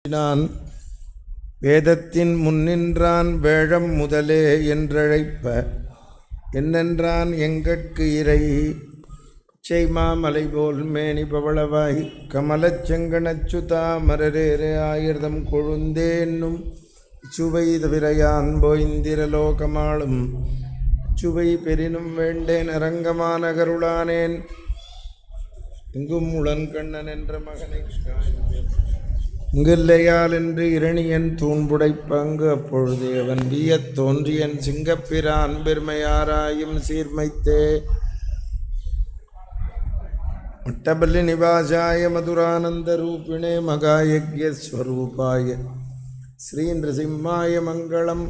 நான் வேதத்தின் முன்னின்றான் வேழம் முதலே என்றழைப்ப என்னென்றான் எங்கட்கு இறை செய்மாமலை போல் மேனி பவளவாய் கமலச் செங்கணச்சுதா மரரேரே ஆயிரதம் கொழுந்தேன்னும் சுவை தவிரையான் போய்ந்திரலோகமாளும் சுவை பெரினும் வேண்டேன் அரங்கமான கருளானேன் எங்கும் உளன்கண்ணன் என்ற மகனை இங்கில்லையால் என்று இரணியன் தூண்புடை பங்கு அப்பொழுது அவன் வியத் தோன்றியன் சிங்கப்பிரான் பெருமையாராயும் சீர்மைத்தே மட்டபல்லி நிவாசாய மதுரானந்த ரூபிணே மகாயஜ்யஸ்வரூபாய ஸ்ரீ நிருசிம்மாய மங்களம்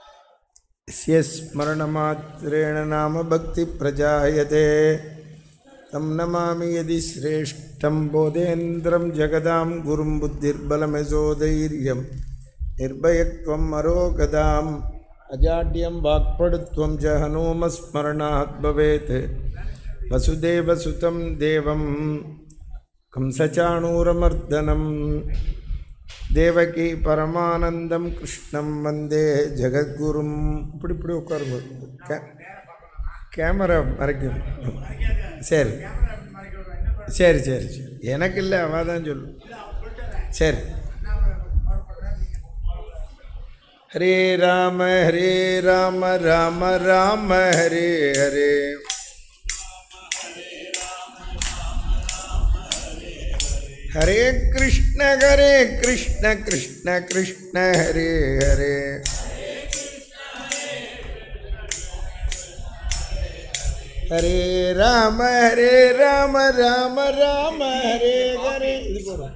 ஸ்மரணமாத்திரேண நாம பக்தி பிரஜாயதே தம் நமாமி யதி சிரேஷ்டம் போதேந்திரம் ஜகதாம் குரும் புத்திர்பலமசோதைரியம் நிர்பயத்வம் அரோகதாம் அஜாட்யம் வாக்படுத்வம் ஜ ஹனூமஸ்மரணாத் பவேத் வசுதேவசுதம் தேவம் கம்சச்சாணூரமர்தனம் தேவகி பரமானந்தம் கிருஷ்ணம் வந்தே ஜெகத்குரும் இப்படி இப்படி உட்காருங்க கே கேமரா மறைக்கும் சரி சரி சரி சரி எனக்கு இல்லை அவள் தான் சொல்லு சரி ஹரே ராம ஹரே ராம ராம ராம ஹரே ஹரே ஹரே கிருஷ்ண ஹரே கிருஷ்ண கிருஷ்ண கிருஷ்ண ஹரே ஹரே ஹரே ராம ஹரே ராம ராம ராம ஹரே ஹரே இது போதும்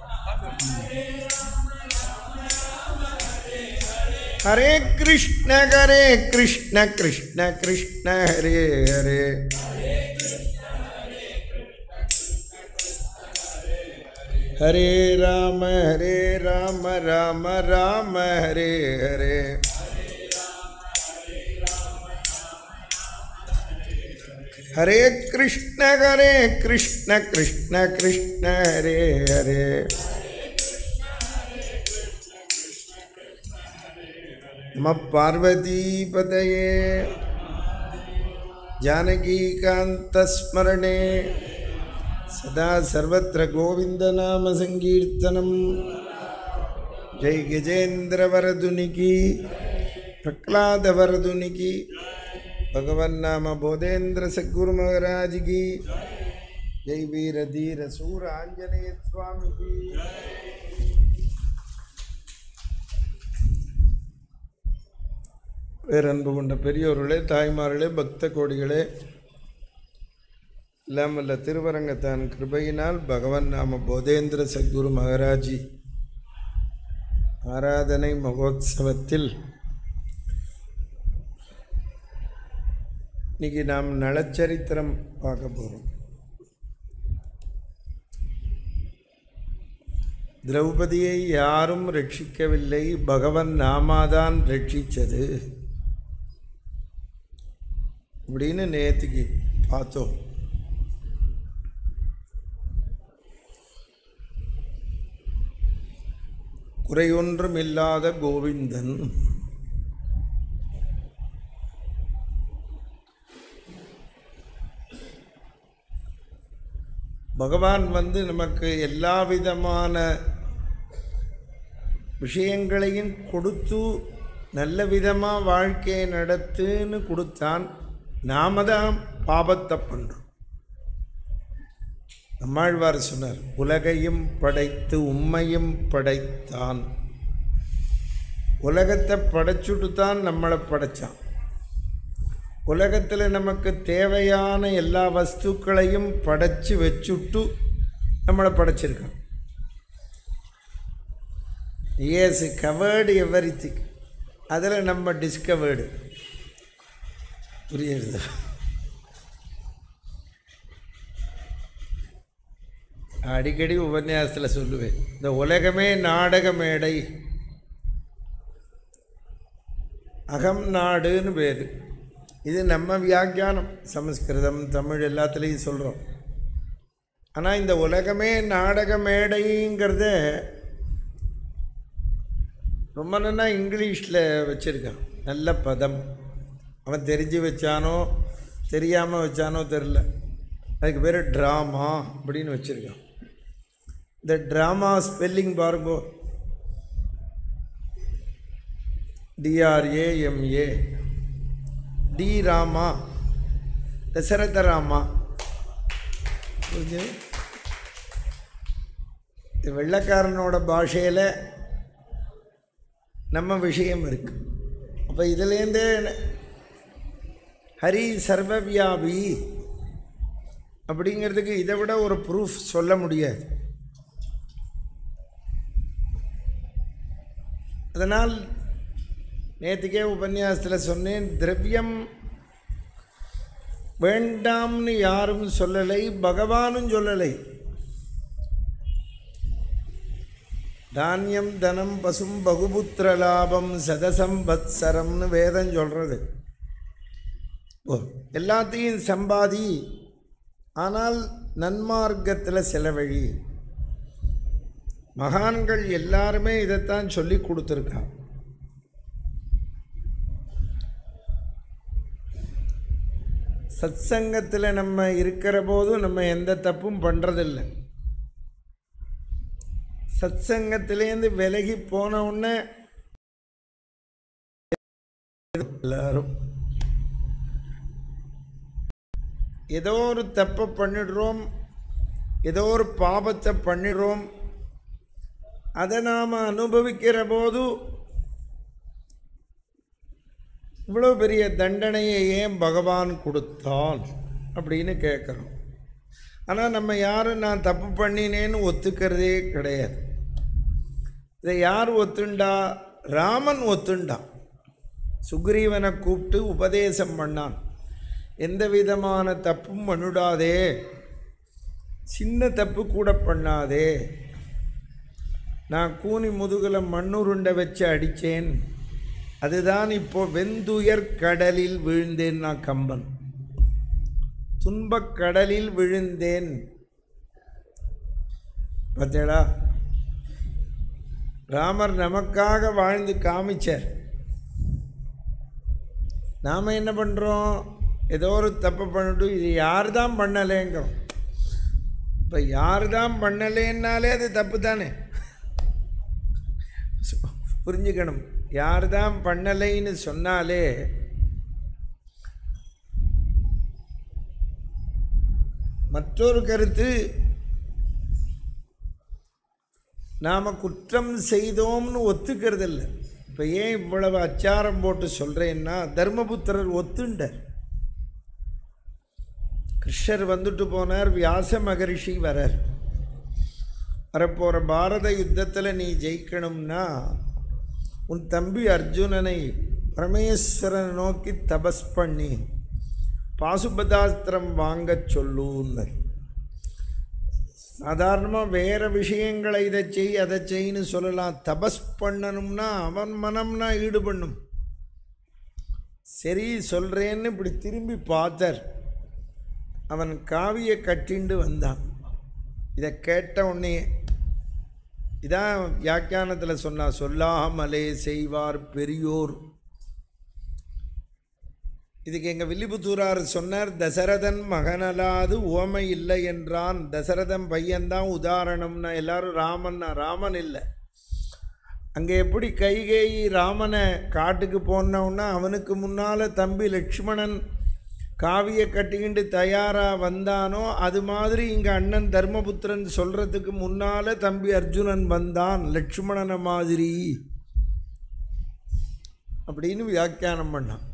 ஹரே கிருஷ்ண ஹரே கிருஷ்ண கிருஷ்ண கிருஷ்ண ஹரே ஹரே ஹரே ராம ஹரே ராம ராம ராம ஹரே ஹரே ஹரே கிருஷ்ண ஹரே கிருஷ்ண கிருஷ்ண கிருஷ்ண ஹரே ஹரே நம பார்வதீபதயே ஜானகீகாந்தஸ்மரணே சதா சர்வத்திர கோவிந்தநாமசங்கீர்த்தனம் ஜெய் கஜேந்திரவரதுனிகி பிரகலாதவரதுனிகி भगवन नाम बोधेन्द्र सद्गुरु महाराज की जय वीर धीर सूर आंजनेय स्वामी की பேரன்பு கொண்ட பெரியோர்களே தாய்மார்களே பக்த கோடிகளே எல்லாம் வல்ல திருவரங்கத்தான் கிருபையினால் பகவன் நாம போதேந்திர சத்குரு மகாராஜி ஆராதனை மகோத்சவத்தில் இன்னைக்கு நாம் நலச்சரித்திரம் பார்க்க போகிறோம் திரௌபதியை யாரும் ரட்சிக்கவில்லை பகவன் நாமாதான் ரட்சித்தது அப்படின்னு நேற்றுக்கு பார்த்தோம் குறையொன்றும் இல்லாத கோவிந்தன் பகவான் வந்து நமக்கு எல்லா விதமான விஷயங்களையும் கொடுத்து நல்ல விதமாக வாழ்க்கையை நடத்துன்னு கொடுத்தான் நாம தான் பாபத்தை பண்ணுறோம் நம்மாழ்வார் சொன்னார் உலகையும் படைத்து உம்மையும் படைத்தான் உலகத்தை படைச்சுட்டு தான் நம்மளை படைச்சான் உலகத்தில் நமக்கு தேவையான எல்லா வஸ்துக்களையும் படைச்சு வச்சுட்டு நம்மளை படைச்சிருக்கான் ஏஸ் கவர்டு எவரி திங் அதில் நம்ம டிஸ்கவர்டு புரியுது அடிக்கடி உபன்யாசத்தில் சொல்லுவேன் இந்த உலகமே நாடக மேடை அகம் நாடுன்னு பேர் இது நம்ம வியாக்கியானம் சமஸ்கிருதம் தமிழ் எல்லாத்துலேயும் சொல்கிறோம் ஆனால் இந்த உலகமே நாடக மேடைங்கிறத ரொம்ப நல்லா இங்கிலீஷில் வச்சுருக்கான் நல்ல பதம் அவன் தெரிஞ்சு வச்சானோ தெரியாமல் வச்சானோ தெரில அதுக்கு பேர் ட்ராமா அப்படின்னு வச்சுருக்கான் இந்த ட்ராமா ஸ்பெல்லிங் பாருங்கோ டிஆர்ஏஎம்ஏ டி ராமா தசரத ராமா புரிஞ்சுது இது வெள்ளைக்காரனோட பாஷையில் நம்ம விஷயம் இருக்கு அப்போ இதுலேருந்தே ஹரி சர்வவியாபி அப்படிங்கிறதுக்கு இதை விட ஒரு ப்ரூஃப் சொல்ல முடியாது அதனால் நேற்றுக்கே உபன்யாசத்தில் சொன்னேன் திரவியம் வேண்டாம்னு யாரும் சொல்லலை பகவானும் சொல்லலை தானியம் தனம் பசும் பகுபுத்திர லாபம் சதசம் பத்சரம்னு வேதம் சொல்கிறது ஓ எல்லாத்தையும் சம்பாதி ஆனால் நன்மார்க்கத்தில் செலவழி மகான்கள் எல்லாருமே இதைத்தான் சொல்லி கொடுத்துருக்கா சத்சங்கத்தில் நம்ம இருக்கிற போதும் நம்ம எந்த தப்பும் பண்ணுறதில்லை சத்சங்கத்திலேருந்து விலகி போன உடனே எல்லாரும் ஏதோ ஒரு தப்பை பண்ணிடுறோம் ஏதோ ஒரு பாபத்தை பண்ணிடுறோம் அதை நாம் அனுபவிக்கிற போது இவ்வளோ பெரிய தண்டனையை ஏன் பகவான் கொடுத்தான் அப்படின்னு கேட்குறோம் ஆனால் நம்ம யாரும் நான் தப்பு பண்ணினேன்னு ஒத்துக்கிறதே கிடையாது இதை யார் ஒத்துண்டா ராமன் ஒத்துண்டான் சுக்ரீவனை கூப்பிட்டு உபதேசம் பண்ணான் எந்த விதமான தப்பும் பண்ணிடாதே சின்ன தப்பு கூட பண்ணாதே நான் கூனி முதுகில் மண்ணுருண்டை வச்சு அடித்தேன் அதுதான் இப்போ வெந்துயர் கடலில் விழுந்தேன் நான் கம்பன் துன்பக் கடலில் விழுந்தேன் பார்த்தேடா ராமர் நமக்காக வாழ்ந்து காமிச்சார் நாம் என்ன பண்ணுறோம் ஏதோ ஒரு தப்பு பண்ணிட்டு இது யார் தான் பண்ணலேங்கிறோம் இப்போ யார் தான் பண்ணலேன்னாலே அது தப்பு தானே புரிஞ்சுக்கணும் யார் தான் பண்ணலைன்னு சொன்னாலே மற்றொரு கருத்து நாம் குற்றம் செய்தோம்னு ஒத்துக்கிறது இல்லை இப்போ ஏன் இவ்வளவு அச்சாரம் போட்டு சொல்கிறேன்னா தர்மபுத்திரர் ஒத்துண்டார் கிருஷ்ணர் வந்துட்டு போனார் வியாச மகரிஷி வரார் வரப்போகிற பாரத யுத்தத்தில் நீ ஜெயிக்கணும்னா உன் தம்பி அர்ஜுனனை பரமேஸ்வரனை நோக்கி தபஸ் பண்ணி பாசுபதாஸ்திரம் வாங்கச் சொல்லுன்னர் சாதாரணமாக வேறு விஷயங்களை இதை செய் அதை செய்ன்னு சொல்லலாம் தபஸ் பண்ணணும்னா அவன் மனம்னா ஈடுபண்ணும் சரி சொல்கிறேன்னு இப்படி திரும்பி பார்த்தார் அவன் காவியை கட்டிண்டு வந்தான் இதை கேட்ட உடனே இதான் வியாக்கியானத்தில் சொன்னா சொல்லாமலே செய்வார் பெரியோர் இதுக்கு எங்கள் வில்லிபுத்தூரார் சொன்னார் தசரதன் மகனலாது ஓமை இல்லை என்றான் தசரதன் பையன்தான் உதாரணம்னா எல்லாரும் ராமன்னா ராமன் இல்லை அங்கே எப்படி கைகேயி ராமனை காட்டுக்கு போனோன்னா அவனுக்கு முன்னால் தம்பி லக்ஷ்மணன் காவியை கட்டிக்கிண்டு தயாராக வந்தானோ அது மாதிரி இங்கே அண்ணன் தர்மபுத்திரன் சொல்கிறதுக்கு முன்னால் தம்பி அர்ஜுனன் வந்தான் லக்ஷ்மணனை மாதிரி அப்படின்னு வியாக்கியானம் பண்ணான்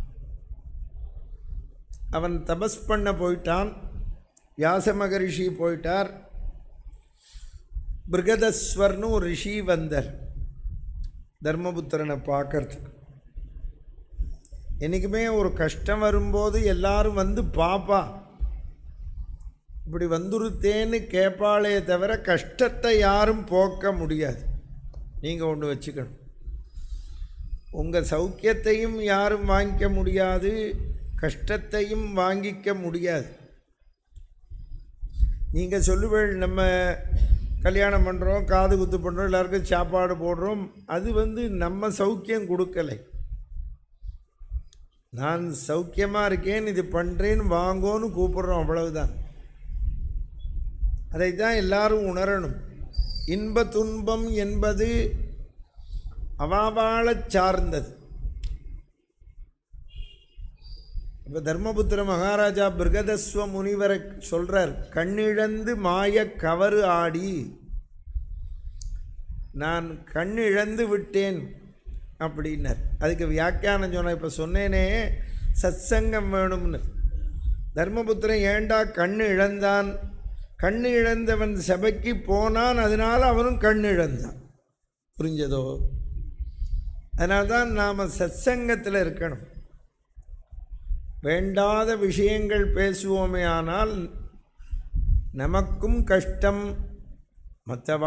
அவன் தபஸ் பண்ண போயிட்டான் வியாச மகரிஷி போயிட்டார் பிருகதஸ்வர்னு ஒரு ரிஷி வந்தார் தர்மபுத்திரனை பார்க்கறதுக்கு என்றைக்குமே ஒரு கஷ்டம் வரும்போது எல்லாரும் வந்து பாப்பா இப்படி வந்துருத்தேன்னு கேட்பாளே தவிர கஷ்டத்தை யாரும் போக்க முடியாது நீங்கள் ஒன்று வச்சுக்கணும் உங்கள் சௌக்கியத்தையும் யாரும் வாங்கிக்க முடியாது கஷ்டத்தையும் வாங்கிக்க முடியாது நீங்கள் சொல்லுவேள் நம்ம கல்யாணம் பண்ணுறோம் காது குத்து பண்ணுறோம் எல்லாருக்கும் சாப்பாடு போடுறோம் அது வந்து நம்ம சௌக்கியம் கொடுக்கலை நான் சௌக்கியமாக இருக்கேன் இது பண்ணுறேன்னு வாங்கோன்னு கூப்பிடுறோம் அவ்வளவுதான் அதைத்தான் எல்லாரும் உணரணும் இன்ப துன்பம் என்பது அவாவாளச் சார்ந்தது இப்போ தர்மபுத்திர மகாராஜா பிருகதஸ்வ முனிவரை சொல்கிறார் கண்ணிழந்து மாய கவறு ஆடி நான் கண்ணிழந்து விட்டேன் அப்படின்னார் அதுக்கு வியாக்கியானம் சொன்ன இப்போ சொன்னேனே சத்சங்கம் வேணும்னு தர்மபுத்திரன் ஏண்டா கண்ணு இழந்தான் கண்ணு இழந்தவன் சபைக்கு போனான் அதனால் அவனும் கண் இழந்தான் புரிஞ்சதோ அதனால்தான் நாம் சத்சங்கத்தில் இருக்கணும் வேண்டாத விஷயங்கள் பேசுவோமே ஆனால் நமக்கும் கஷ்டம் மற்றவா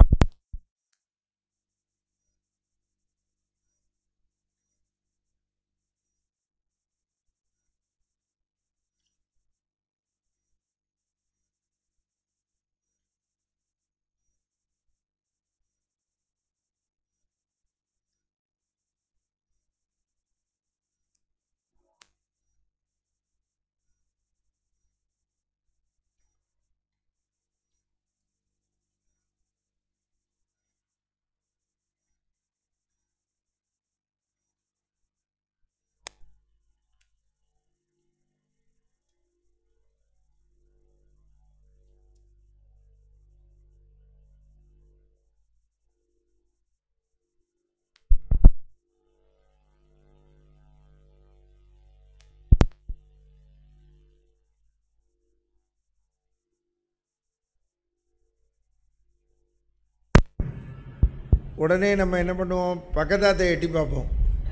உடனே நம்ம என்ன பண்ணுவோம் பக்கத்தாத்தை எட்டி பார்ப்போம்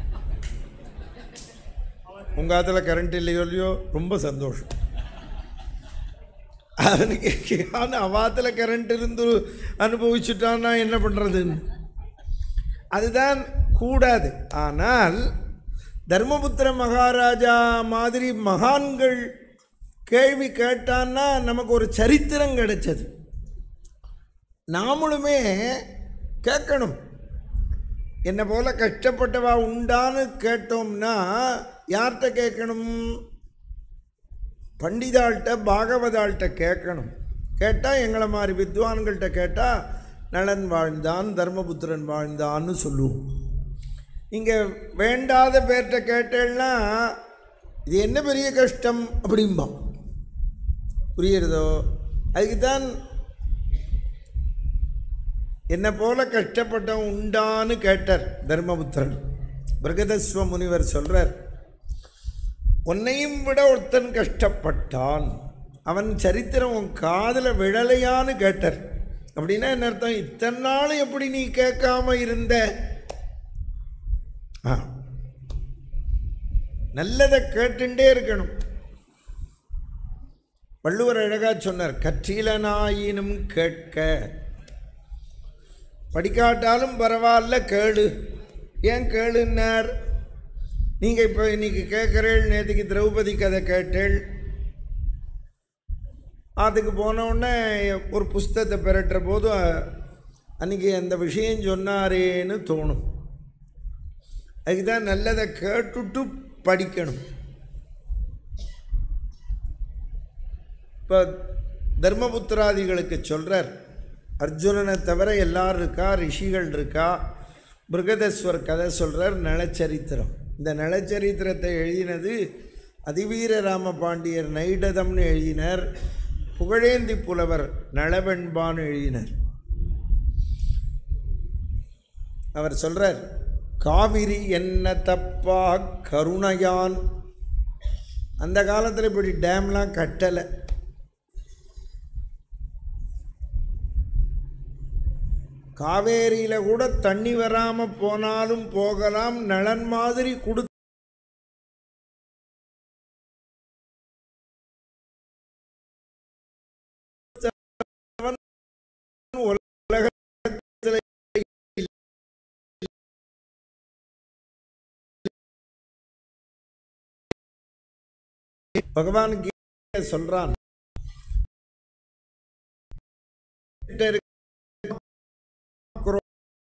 உங்கள் ஆற்றுல கரண்ட் இல்லையோ இல்லையோ ரொம்ப சந்தோஷம் அவனுக்கு ஆனால் அவாத்தில் கரண்ட் இருந்து அனுபவிச்சுட்டான்னா என்ன பண்ணுறதுன்னு அதுதான் கூடாது ஆனால் தர்மபுத்திர மகாராஜா மாதிரி மகான்கள் கேள்வி கேட்டான்னா நமக்கு ஒரு சரித்திரம் கிடைச்சது நாமளுமே கேட்கணும் என்னை போல கஷ்டப்பட்டவா உண்டான்னு கேட்டோம்னா யார்கிட்ட கேட்கணும் பண்டிதாள்கிட்ட பாகவதாள்கிட்ட கேட்கணும் கேட்டால் எங்களை மாதிரி வித்வான்கள்கிட்ட கேட்டால் நலன் வாழ்ந்தான் தர்மபுத்திரன் வாழ்ந்தான்னு சொல்லுவோம் இங்கே வேண்டாத பேர்கிட்ட கேட்டேன்னா இது என்ன பெரிய கஷ்டம் அப்படிம்பான் புரியுறதோ அதுக்கு தான் என்னை போல கஷ்டப்பட்டவன் உண்டான்னு கேட்டார் தர்மபுத்திரன் பிரகதஸ்வ முனிவர் சொல்கிறார் உன்னையும் விட ஒருத்தன் கஷ்டப்பட்டான் அவன் சரித்திரம் உன் காதில் விழலையான்னு கேட்டார் அப்படின்னா என்ன அர்த்தம் இத்தனை நாள் எப்படி நீ கேட்காம இருந்த ஆ நல்லதை கேட்டுட்டே இருக்கணும் வள்ளுவர் அழகா சொன்னார் கற்றிலனாயினும் கேட்க படிக்காட்டாலும் பரவாயில்ல கேளு ஏன் கேளுன்னார் நீங்கள் இப்போ இன்னைக்கு கேட்குறேள் நேற்றுக்கு திரௌபதி கதை கேட்டேள் அதுக்கு போனவுடனே ஒரு புஸ்தகத்தை பெறட்டுற போது அன்றைக்கி அந்த விஷயம் சொன்னாரேன்னு தோணும் அதுக்கு தான் நல்லதை கேட்டுட்டு படிக்கணும் இப்போ தர்மபுத்திராதிகளுக்கு சொல்கிறார் அர்ஜுனனை தவிர எல்லாரும் இருக்கா ரிஷிகள் இருக்கா பிருகதஸ்வர் கதை சொல்கிறார் நலச்சரித்திரம் இந்த நலச்சரித்திரத்தை எழுதினது அதிவீர ராம பாண்டியர் நைடதம்னு எழுதினர் புகழேந்தி புலவர் நளவெண்பான்னு எழுதினர் அவர் சொல்கிறார் காவிரி என்ன தப்பா கருணையான் அந்த காலத்தில் இப்படி டேம்லாம் கட்டலை காவேரியில் கூட தண்ணி வராமல் போனாலும் போகலாம் நலன் மாதிரி கொடு உலகத்தில் பகவான் கீதை சொல்றான்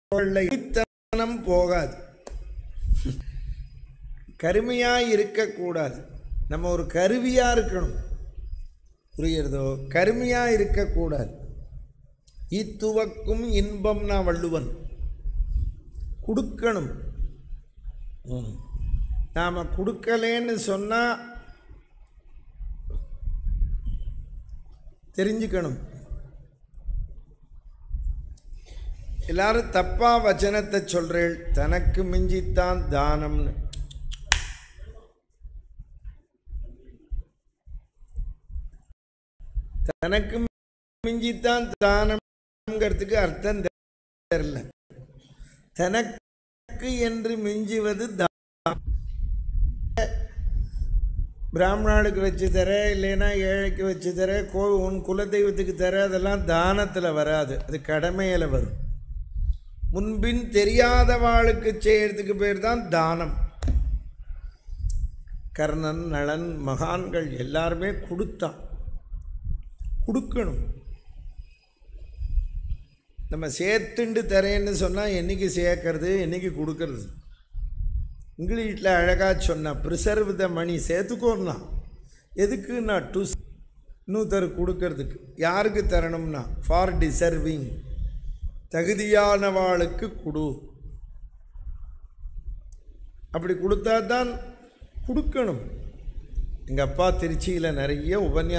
இத்தனம் போகாது கருமையாக இருக்கக்கூடாது நம்ம ஒரு கருவியாக இருக்கணும் புரியுறதோ கருமையாக இருக்கக்கூடாது இத்துவக்கும் இன்பம்னா வள்ளுவன் கொடுக்கணும் நாம் கொடுக்கலேன்னு சொன்னால் தெரிஞ்சுக்கணும் எல்லாரும் தப்பா வச்சனத்தை சொல்றேள் தனக்கு மிஞ்சித்தான் தானம்னு தனக்கு மிஞ்சித்தான் தானம்ங்கிறதுக்கு அர்த்தம் தெரியல தனக்கு என்று மிஞ்சுவது தானம் பிராமணாளுக்கு வச்சு தர இல்லைன்னா ஏழைக்கு வச்சு தர கோ உன் குலதெய்வத்துக்கு தர அதெல்லாம் தானத்தில் வராது அது கடமையில் வரும் முன்பின் தெரியாதவாளுக்கு செய்யறதுக்கு பேர் தான் தானம் கர்ணன் நளன் மகான்கள் எல்லாருமே கொடுத்தான் கொடுக்கணும் நம்ம சேர்த்துண்டு தரேன்னு சொன்னால் என்னைக்கு சேர்க்கறது என்னைக்கு கொடுக்கறது இங்கிலீஷில் அழகாக சொன்னா ப்ரிசர்வ் த மணி சேர்த்துக்கோன்னா எதுக்குன்னா டு இன்னொருத்தர் கொடுக்கறதுக்கு யாருக்கு தரணும்னா ஃபார் டிசர்விங் தகுதியானவாளுக்கு கொடு அப்படி கொடுத்தா தான் கொடுக்கணும் எங்கள் அப்பா திருச்சியில் நிறைய உபன்யா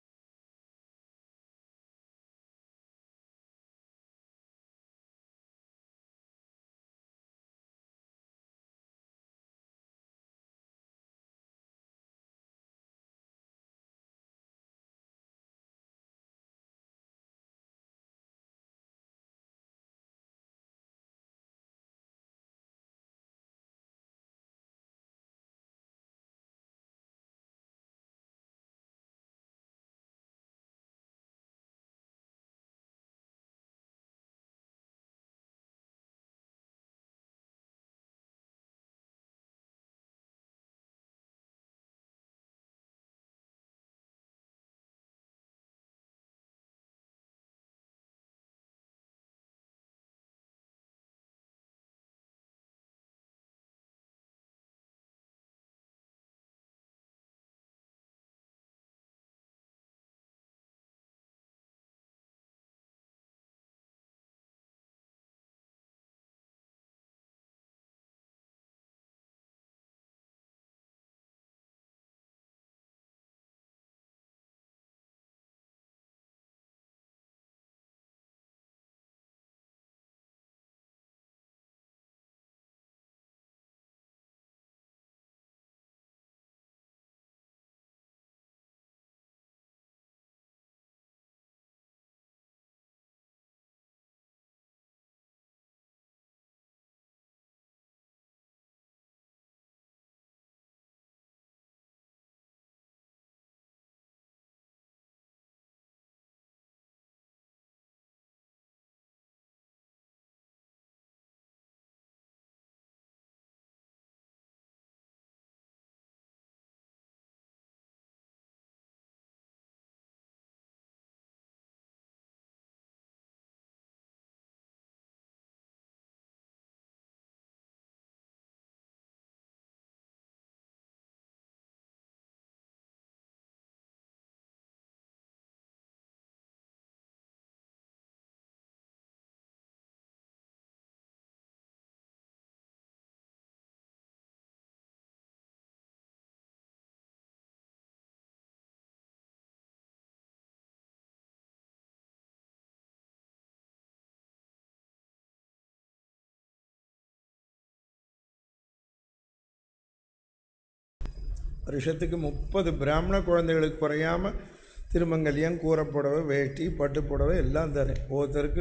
வருஷத்துக்கு முப்பது பிராமண குழந்தைகளுக்கு குறையாம திருமங்கல்யம் கூரைப்புடவை வேட்டி பட்டுப்புடவை எல்லாம் தரேன் ஒவ்வொருத்தருக்கு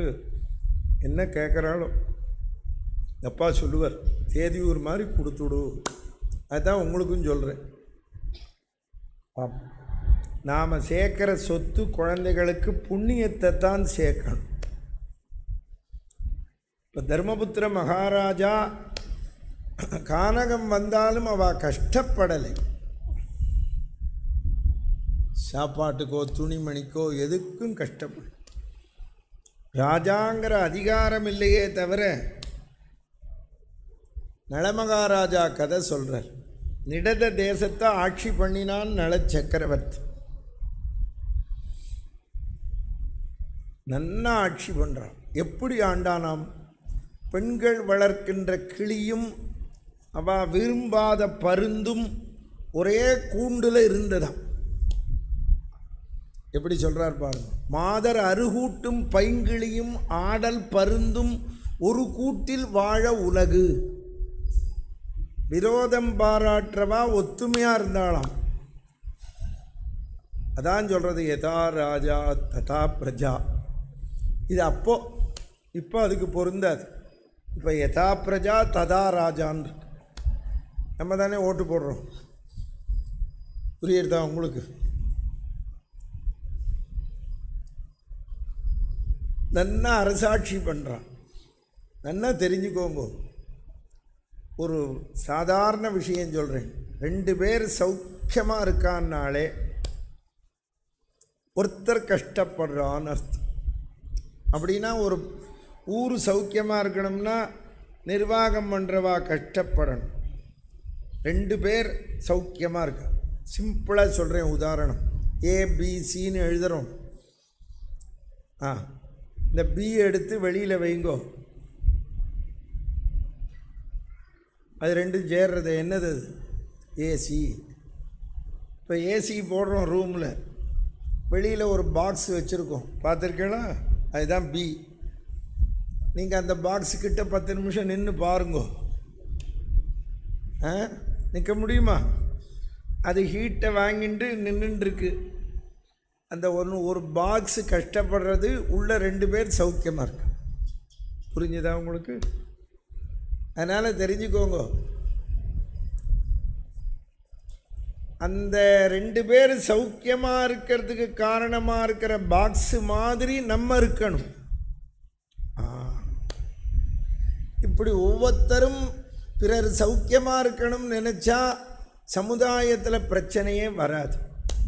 என்ன கேட்குறாலும் அப்பா சொல்லுவார் தேதியூர் மாதிரி கொடுத்துடு அதுதான் உங்களுக்கும் சொல்கிறேன் நாம் சேர்க்குற சொத்து குழந்தைகளுக்கு புண்ணியத்தை தான் சேர்க்கணும் இப்போ தர்மபுத்திர மகாராஜா கானகம் வந்தாலும் அவள் கஷ்டப்படலை சாப்பாட்டுக்கோ துணிமணிக்கோ எதுக்கும் கஷ்டப்படும் ராஜாங்கிற அதிகாரம் இல்லையே தவிர நளமகாராஜா கதை சொல்கிறார் நிடத தேசத்தை ஆட்சி பண்ணினான் நள சக்கரவர்த்தி நன்னா ஆட்சி பண்ணுறான் எப்படி ஆண்டானாம் பெண்கள் வளர்க்கின்ற கிளியும் அவ விரும்பாத பருந்தும் ஒரே கூண்டில் இருந்ததாம் எப்படி சொல்கிறார் பாருங்க மாதர் அருகூட்டும் பைங்கிளியும் ஆடல் பருந்தும் ஒரு கூட்டில் வாழ உலகு விரோதம் பாராற்றவா ஒத்துமையாக இருந்தாளாம் அதான் சொல்கிறது யதா ராஜா ததா பிரஜா இது அப்போ இப்போ அதுக்கு பொருந்தாது இப்போ யதா பிரஜா ததா ராஜான் இருக்கு. நம்ம தானே ஓட்டு போடுறோம் புரியுறதா உங்களுக்கு நன்னா அரசாட்சி பண்ணுறான் நன்னா தெரிஞ்சுக்கோங்க ஒரு சாதாரண விஷயம் சொல்கிறேன் ரெண்டு பேர் சௌக்கியமாக இருக்கான்னாலே ஒருத்தர் கஷ்டப்படுறான்னு அர்த்தம் அப்படின்னா ஒரு ஊர் சௌக்கியமாக இருக்கணும்னா நிர்வாகம் பண்ணுறவா கஷ்டப்படணும் ரெண்டு பேர் சௌக்கியமாக இருக்கா சிம்பிளாக சொல்கிறேன் உதாரணம் ஏபிசின்னு எழுதுகிறோம் ஆ இந்த பி எடுத்து வெளியில் வைங்கோ அது ரெண்டும் சேர்றது என்னது அது ஏசி இப்போ ஏசி போடுறோம் ரூமில் வெளியில் ஒரு பாக்ஸ் வச்சுருக்கோம் பார்த்துருக்கீங்களா அதுதான் பி நீங்கள் அந்த பாக்ஸ் கிட்ட பத்து நிமிஷம் நின்று பாருங்கோ ஆ நிற்க முடியுமா அது ஹீட்டை வாங்கிட்டு நின்றுட்டுருக்கு அந்த ஒன்று ஒரு பாக்ஸு கஷ்டப்படுறது உள்ள ரெண்டு பேர் சௌக்கியமாக இருக்கு புரிஞ்சுதா உங்களுக்கு அதனால் தெரிஞ்சுக்கோங்க அந்த ரெண்டு பேர் சௌக்கியமாக இருக்கிறதுக்கு காரணமாக இருக்கிற பாக்ஸு மாதிரி நம்ம இருக்கணும் ஆ. இப்படி ஒவ்வொருத்தரும் பிறர் சௌக்கியமாக இருக்கணும்னு நினச்சா சமுதாயத்தில் பிரச்சனையே வராது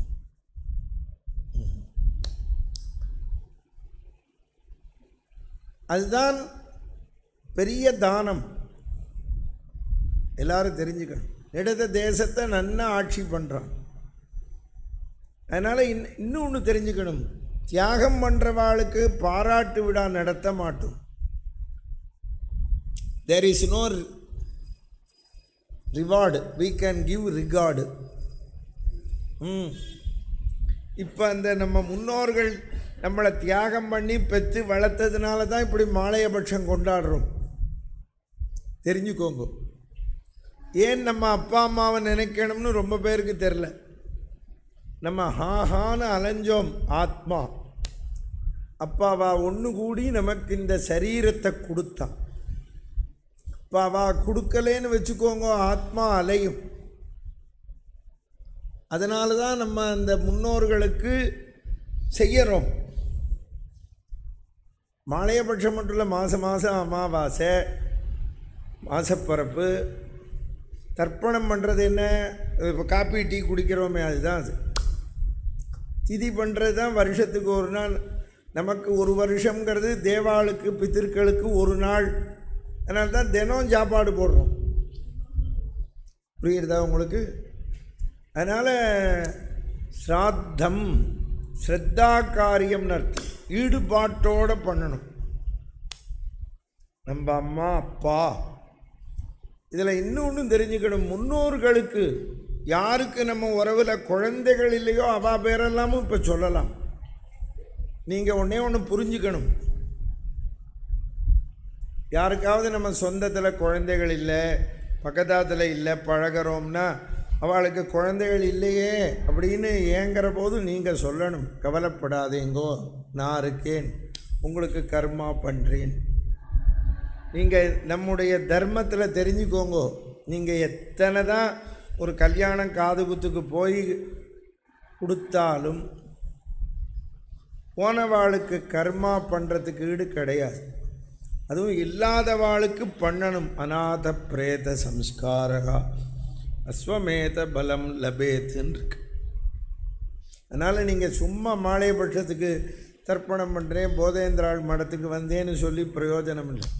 அதுதான் பெரிய தானம் எல்லாரும் தெரிஞ்சுக்கணும் இடத தேசத்தை நன்னா ஆட்சி பண்ணுறான் அதனால் இன் இன்னொன்று தெரிஞ்சுக்கணும் தியாகம் பண்ணுறவாளுக்கு பாராட்டு விழா நடத்த மாட்டோம் there is no reward we can give regard ம் இப்போ அந்த நம்ம முன்னோர்கள் நம்மளை தியாகம் பண்ணி பெற்று வளர்த்ததுனால தான் இப்படி மாலையபட்சம் கொண்டாடுறோம் தெரிஞ்சுக்கோங்க ஏன் நம்ம அப்பா அம்மாவை நினைக்கணும்னு ரொம்ப பேருக்கு தெரில நம்ம ஹாஹான்னு அலைஞ்சோம் ஆத்மா அப்பாவா ஒன்று கூடி நமக்கு இந்த சரீரத்தை கொடுத்தான் அப்பாவா கொடுக்கலேன்னு வச்சுக்கோங்க ஆத்மா அலையும் அதனால தான் நம்ம அந்த முன்னோர்களுக்கு செய்யறோம் மாலையபட்சம் மட்டும் இல்லை மாதம் மாதம் அமாவாசை மாசப்பிறப்பு தர்ப்பணம் பண்ணுறது என்ன இப்போ காப்பி டீ குடிக்கிறோமே அதுதான் அது திதி பண்ணுறது தான் வருஷத்துக்கு ஒரு நாள் நமக்கு ஒரு வருஷங்கிறது தேவாளுக்கு பித்திருக்களுக்கு ஒரு நாள் அதனால தான் தினம் சாப்பாடு போடுறோம் புரியுறதா உங்களுக்கு அதனால் ஸ்ராத்தம் ஸ்ரத்தா காரியம்னு அர்த்தம் ஈடுபாட்டோடு பண்ணணும் நம்ம அம்மா அப்பா இதில் இன்னொன்றும் தெரிஞ்சுக்கணும் முன்னோர்களுக்கு யாருக்கு நம்ம உறவில் குழந்தைகள் இல்லையோ அவா பேரெல்லாமும் இப்போ சொல்லலாம் நீங்கள் ஒன்றே ஒன்று புரிஞ்சுக்கணும் யாருக்காவது நம்ம சொந்தத்தில் குழந்தைகள் இல்லை பக்கத்தாத்தில் இல்லை பழகிறோம்னா அவளுக்கு குழந்தைகள் இல்லையே அப்படின்னு ஏங்குற போது நீங்கள் சொல்லணும் கவலைப்படாதீங்கோ நான் இருக்கேன் உங்களுக்கு கர்மா பண்ணுறேன் நீங்கள் நம்முடைய தர்மத்தில் தெரிஞ்சுக்கோங்க நீங்கள் எத்தனை தான் ஒரு கல்யாணம் காது குத்துக்கு போய் கொடுத்தாலும் போனவாளுக்கு கர்மா பண்ணுறதுக்கு ஈடு கிடையாது அதுவும் இல்லாதவாளுக்கு பண்ணணும் அநாத பிரேத சம்ஸ்காரகா அஸ்வமேத பலம் லபேத்துன்னு இருக்கு அதனால் நீங்கள் சும்மா மாலையபட்சத்துக்கு தர்ப்பணம் பண்ணுறேன் போதேந்திராள் மடத்துக்கு வந்தேன்னு சொல்லி பிரயோஜனம் இல்லை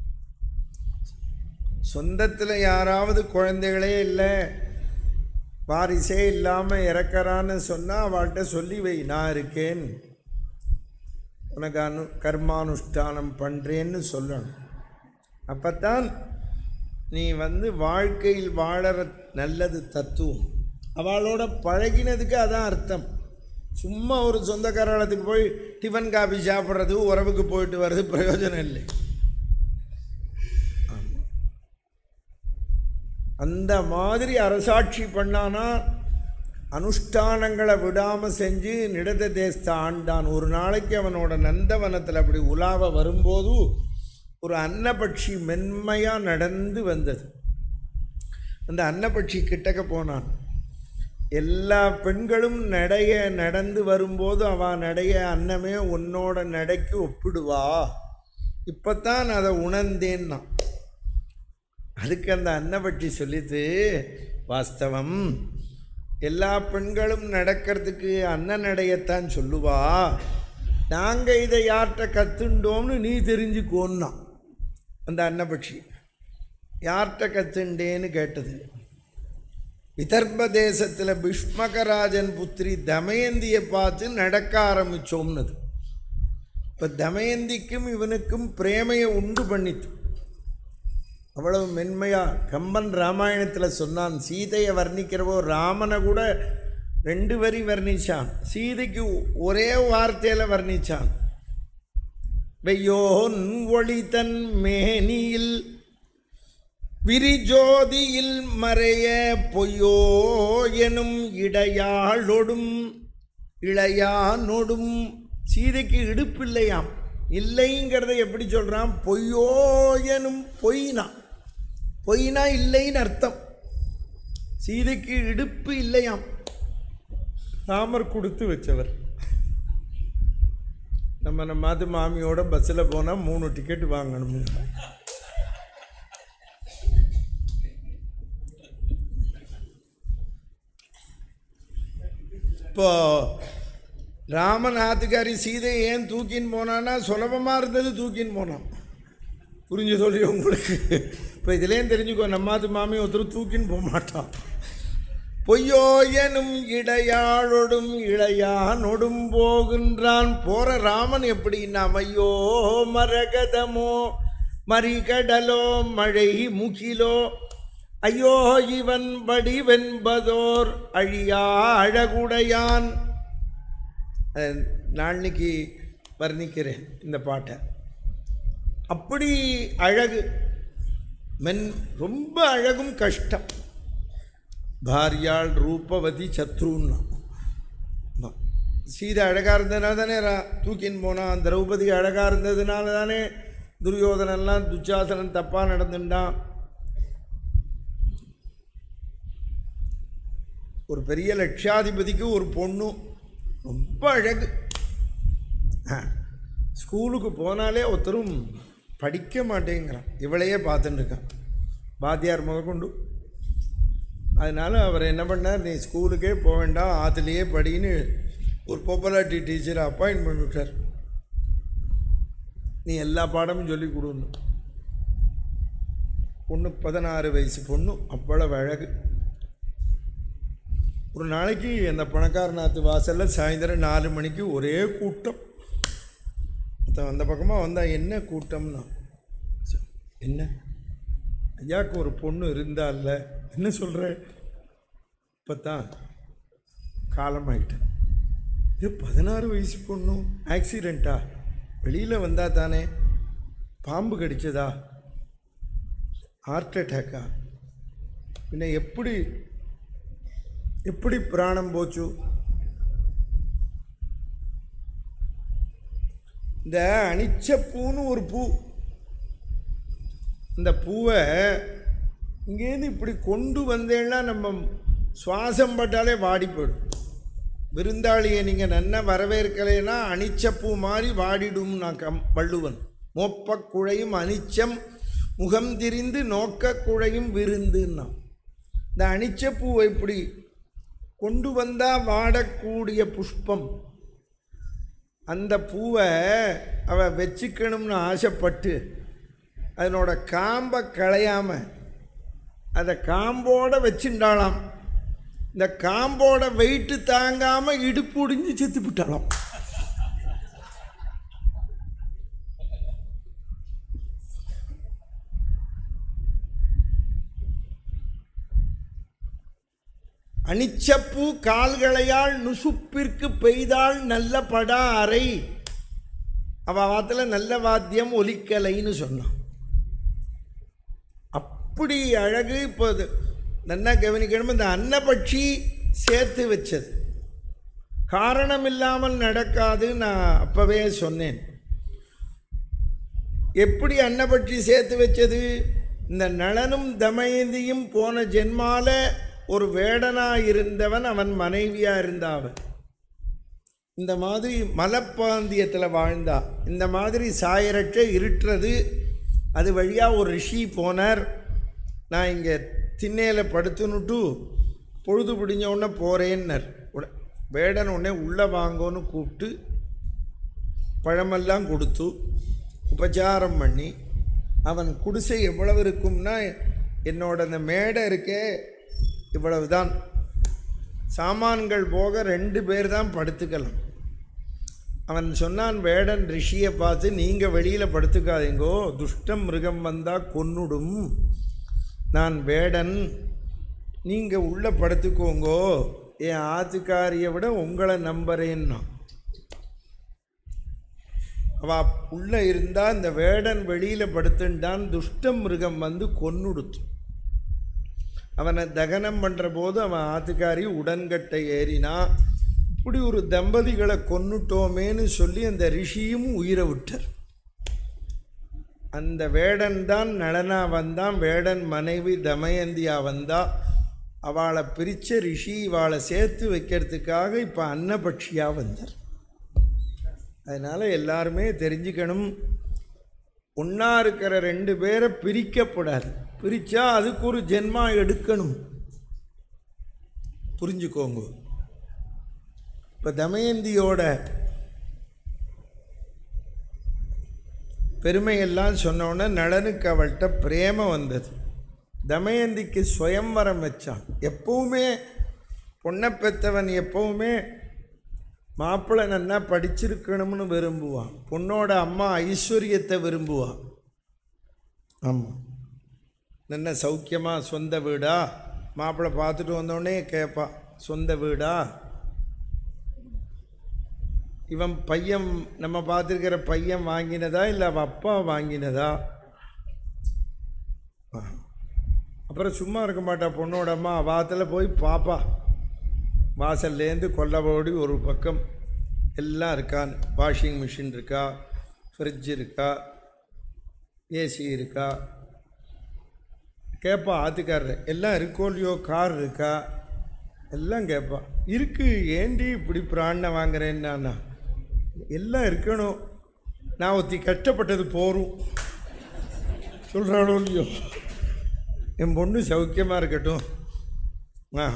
சொந்தத்தில் யாராவது குழந்தைகளே இல்லை வாரிசே இல்லாமல் இறக்கறான்னு சொன்னால் அவள்கிட்ட சொல்லி வை நான் இருக்கேன் உனக்கு அனு கர்மானுஷ்டானம் பண்ணுறேன்னு சொல்லணும் அப்போத்தான் நீ வந்து வாழ்க்கையில் வாழற நல்லது தத்துவம் அவளோட பழகினதுக்கு அதான் அர்த்தம் சும்மா ஒரு சொந்தக்காரத்துக்கு போய் டிஃபன் காபி சாப்பிட்றது உறவுக்கு போயிட்டு வர்றது பிரயோஜனம் இல்லை ஆமா. அந்த மாதிரி அரசாட்சி பண்ணானா அனுஷ்டானங்களை விடாமல் செஞ்சு நிடத தேசத்தை ஆண்டான் ஒரு நாளைக்கு அவனோட நந்தவனத்தில் அப்படி உலாவ வரும்போது ஒரு அன்னபட்சி மென்மையாக நடந்து வந்தது அந்த அன்னபட்சி கிட்டக்க போனான் எல்லா பெண்களும் நடைய நடந்து வரும்போது அவன் நடைய அன்னமே உன்னோட நடைக்கு ஒப்பிடுவா இப்போத்தான் அதை உணர்ந்தேன்னா அதுக்கு அந்த அன்னபட்சி சொல்லித்து வாஸ்தவம் எல்லா பெண்களும் நடக்கிறதுக்கு அண்ணன் நடையத்தான் சொல்லுவா நாங்கள் இதை யார்கிட்ட கற்றுண்டோம்னு நீ தெரிஞ்சுக்கோன்னா அந்த அன்னபட்சி யார்கிட்ட கற்றுண்டேன்னு கேட்டது விதர்ப தேசத்தில் பீஷ்மகராஜன் புத்திரி தமயந்தியை பார்த்து நடக்க ஆரம்பிச்சோம்னது இப்போ தமயந்திக்கும் இவனுக்கும் பிரேமையை உண்டு பண்ணித்து அவ்வளவு மென்மையாக கம்பன் ராமாயணத்தில் சொன்னான் சீதையை வர்ணிக்கிறவோ ராமனை கூட ரெண்டு வரி வர்ணிச்சான் சீதைக்கு ஒரே வார்த்தையில் வர்ணிச்சான் வெய்யோன் ஒளி தன் மேனியில் விரிஜோதியில் மறைய பொய்யோ எனும் இடையாளொடும் இளையானொடும் சீதைக்கு இடுப்பில்லையாம் இல்லைங்கிறத எப்படி சொல்கிறான் பொய்யோ எனும் பொய்னா பொய்னா இல்லைன்னு அர்த்தம் சீதைக்கு இடுப்பு இல்லையாம் ராமர் கொடுத்து வச்சவர் நம்ம நம்ம அது மாமியோட பஸ்ஸில் போனால் மூணு டிக்கெட் வாங்கணும் இப்போ ராமன் ஆத்துக்காரி சீதையை ஏன் தூக்கின்னு போனான்னா சுலபமாக இருந்தது தூக்கின்னு போனான் புரிஞ்சு சொல்லி உங்களுக்கு இப்போ இதுலேயும் தெரிஞ்சுக்கோ நம்மாத்து மாமி ஒருத்தர் தூக்கின்னு போக மாட்டான் பொய்யோ எனும் இடையாளொடும் இளையானொடும் போகின்றான் போற ராமன் எப்படின்னா மையோ மரகதமோ மறிகடலோ மழை முகிலோ ஐயோ இவன் வடிவென்பதோர் அழியா அழகுடையான் அஹ், நாளைக்கு வர்ணிக்கிறேன் இந்த பாட்டை அப்படி அழகு மென் ரொம்ப அழகும் கஷ்டம் பாரியாள் ரூபவதி சத்ருன்னா ஆமா. சீதை அழகாக இருந்ததுனால தானே ரா- தூக்கின்னு போனான் திரௌபதி அழகாக இருந்ததுனால தானே துரியோதனெல்லாம் துச்சாசனன் தப்பாக நடந்துட்டான் ஒரு பெரிய லட்சாதிபதிக்கு ஒரு பொண்ணு ரொம்ப அழகு ஆ, ஸ்கூலுக்கு போனாலே ஒருத்தரும் படிக்க மாட்டேங்கிறான் இவளையே பார்த்துட்டு இருக்கான் வாத்தியார் முதற்கொண்டு அதனால் அவர் என்ன பண்ணார் நீ ஸ்கூலுக்கே போக வேண்டாம் ஆற்றுலையே படின்னு ஒரு பாப்புலாரிட்டி டீச்சரை அப்பாயின்ட் பண்ணிவிட்டார் நீ எல்லா பாடமும் சொல்லி கொடுன்னு பொண்ணு பதினாறு வயசு பொண்ணு அவ்வளவு அழகு ஒரு நாளைக்கு அந்த பணக்காரநாத்து வாசலில் சாயந்தரம் நாலு மணிக்கு ஒரே கூட்டம் ஒருத்தன் அந்த பக்கமாக வந்தா என்ன கூட்டம்னா ச- என்ன ஐயாவுக்கு ஒரு பொண்ணு இருந்தால்ல என்ன சொல்கிற இப்போ தான் காலமாயிட்டேன் இது பதினாறு வயசு பொண்ணும் ஆக்சிடெண்ட்டா வெளியில் வந்தா தானே பாம்பு கடிச்சதா ஹார்ட் அட்டாக்கா பின்ன எப்படி எப்படி பிராணம் போச்சு இந்த அனிச்சப்பூன்னு ஒரு பூ இந்த பூவை இங்கேருந்து இப்படி கொண்டு வந்தேன்னா நம்ம சுவாசம் பட்டாலே வாடி போயிடும் விருந்தாளியை நீங்கள் நன்னா வரவேற்கலைன்னா அனிச்சப்பூ மாதிரி வாடிடும் நான் கம் வள்ளுவன் மோப்பக் குழையும் அனிச்சம் முகம் திரிந்து நோக்கக் குழையும் விருந்துன்னா இந்த அனிச்சப்பூவை இப்படி கொண்டு வந்தால் வாடக்கூடிய புஷ்பம் அந்த பூவை அவள் வச்சுக்கணும்னு ஆசைப்பட்டு அதனோட காம்பை களையாம அதை காம்போட வச்சுட்டாளாம் இந்த காம்போட வெயிட்டு தாங்காமல் இடுப்பு ஒடிஞ்சு செத்து விட்டாளாம் அனிச்சப்பூ கால்களையால் நுசுப்பிற்கு பெய்தால் நல்ல படா அறை அவ வாத்தில் நல்ல வாத்தியம் ஒலிக்கலைன்னு சொன்னான் அப்படி அழகு இப்போ இது நல்லா கவனிக்கணும் இந்த அன்னபட்சி சேர்த்து வச்சது காரணம் இல்லாமல் நடக்காது நான் அப்போவே சொன்னேன் எப்படி அன்னபட்சி சேர்த்து வச்சது இந்த நளனும் தமயந்தியும் போன ஜென்மால ஒரு வேடனாக இருந்தவன் அவன் மனைவியாக இருந்தாவன் இந்த மாதிரி மலப்பாந்தியத்தில் வாழ்ந்தா இந்த மாதிரி சாயரற்ற இருட்டுறது அது வழியாக ஒரு ரிஷி போனார் நான் இங்கே திண்ணையில் படுத்துனுட்டு பொழுது பிடிஞ்ச உடனே போகிறேன்னர் உட வேடன் உடனே உள்ளே வாங்கோன்னு கூப்பிட்டு பழமெல்லாம் கொடுத்து உபச்சாரம் பண்ணி அவன் குடிசை எவ்வளவு இருக்கும்னா என்னோட அந்த மேடை இருக்கே இவ்வளவுதான் சாமான்கள் போக ரெண்டு பேர் தான் படுத்துக்கலாம் அவன் சொன்னான் வேடன் ரிஷியை பார்த்து நீங்கள் வெளியில் படுத்துக்காதீங்கோ துஷ்டம் மிருகம் வந்தால் கொன்னுடும் நான் வேடன் நீங்கள் உள்ளே படுத்துக்கோங்கோ என் ஆத்துக்காரியை விட உங்களை நம்புறேன்னா அவ உள்ளே இருந்தால் இந்த வேடன் வெளியில் படுத்துட்டான் துஷ்ட மிருகம் வந்து கொன்னுடுத்து அவனை தகனம் பண்ணுற போது அவன் ஆத்துக்காரி உடன்கட்டை ஏறினா இப்படி ஒரு தம்பதிகளை கொன்னுட்டோமேன்னு சொல்லி அந்த ரிஷியும் உயிரை விட்டார் அந்த வேடன் தான் நளனா வந்தான் வேடன் மனைவி தமயந்தியா வந்தா அவளை பிரித்த ரிஷி இவாளை சேர்த்து வைக்கிறதுக்காக இப்போ அன்னபட்சியாக வந்தார் அதனால் எல்லாருமே தெரிஞ்சுக்கணும் ஒன்றா இருக்கிற ரெண்டு பேரை பிரிக்கப்படாது பிரித்தா அதுக்கு ஒரு ஜென்மா எடுக்கணும் புரிஞ்சுக்கோங்க இப்போ தமயந்தியோட பெருமையெல்லாம் சொன்னோன்னே நளனுக்கு அவள்கிட்ட பிரேம வந்தது தமயந்திக்கு சுயம்வரம் வச்சான் எப்பவுமே பொண்ணை பெற்றவன் எப்பவுமே மாப்பிள்ளை நன்னா படிச்சிருக்கணும்னு விரும்புவான் பொண்ணோட அம்மா ஐஸ்வர்யத்தை விரும்புவான் ஆமாம் நல்ல சௌக்கியமாக சொந்த வீடா மாப்பிள்ளை பார்த்துட்டு வந்தோடனே கேட்பா சொந்த வீடா இவன் பையன் நம்ம பார்த்துருக்கிற பையன் வாங்கினதா இல்லை அவள் அப்பா வாங்கினதா ஆ. அப்புறம் சும்மா இருக்க மாட்டா பொண்ணோட அம்மா வாத்தில் போய் பாப்பா வாசல்லேருந்து கொல்லவோடி ஒரு பக்கம் எல்லாம் இருக்கான்னு வாஷிங் மிஷின் இருக்கா ஃப்ரிட்ஜ் இருக்கா ஏசி இருக்கா கேட்பா ஆத்துக்காரர் எல்லாம் இருக்கோ இல்லையோ கார் இருக்கா எல்லாம் கேட்பா இருக்கு ஏண்டி இப்படி பிராணனை வாங்குறேன்னா எல்லாம் இருக்கணும் நான் ஒத்தி கஷ்டப்பட்டது போரும் சொல்கிறாளோ இல்லையோ என் பொண்ணு சௌக்கியமாக இருக்கட்டும் ஆ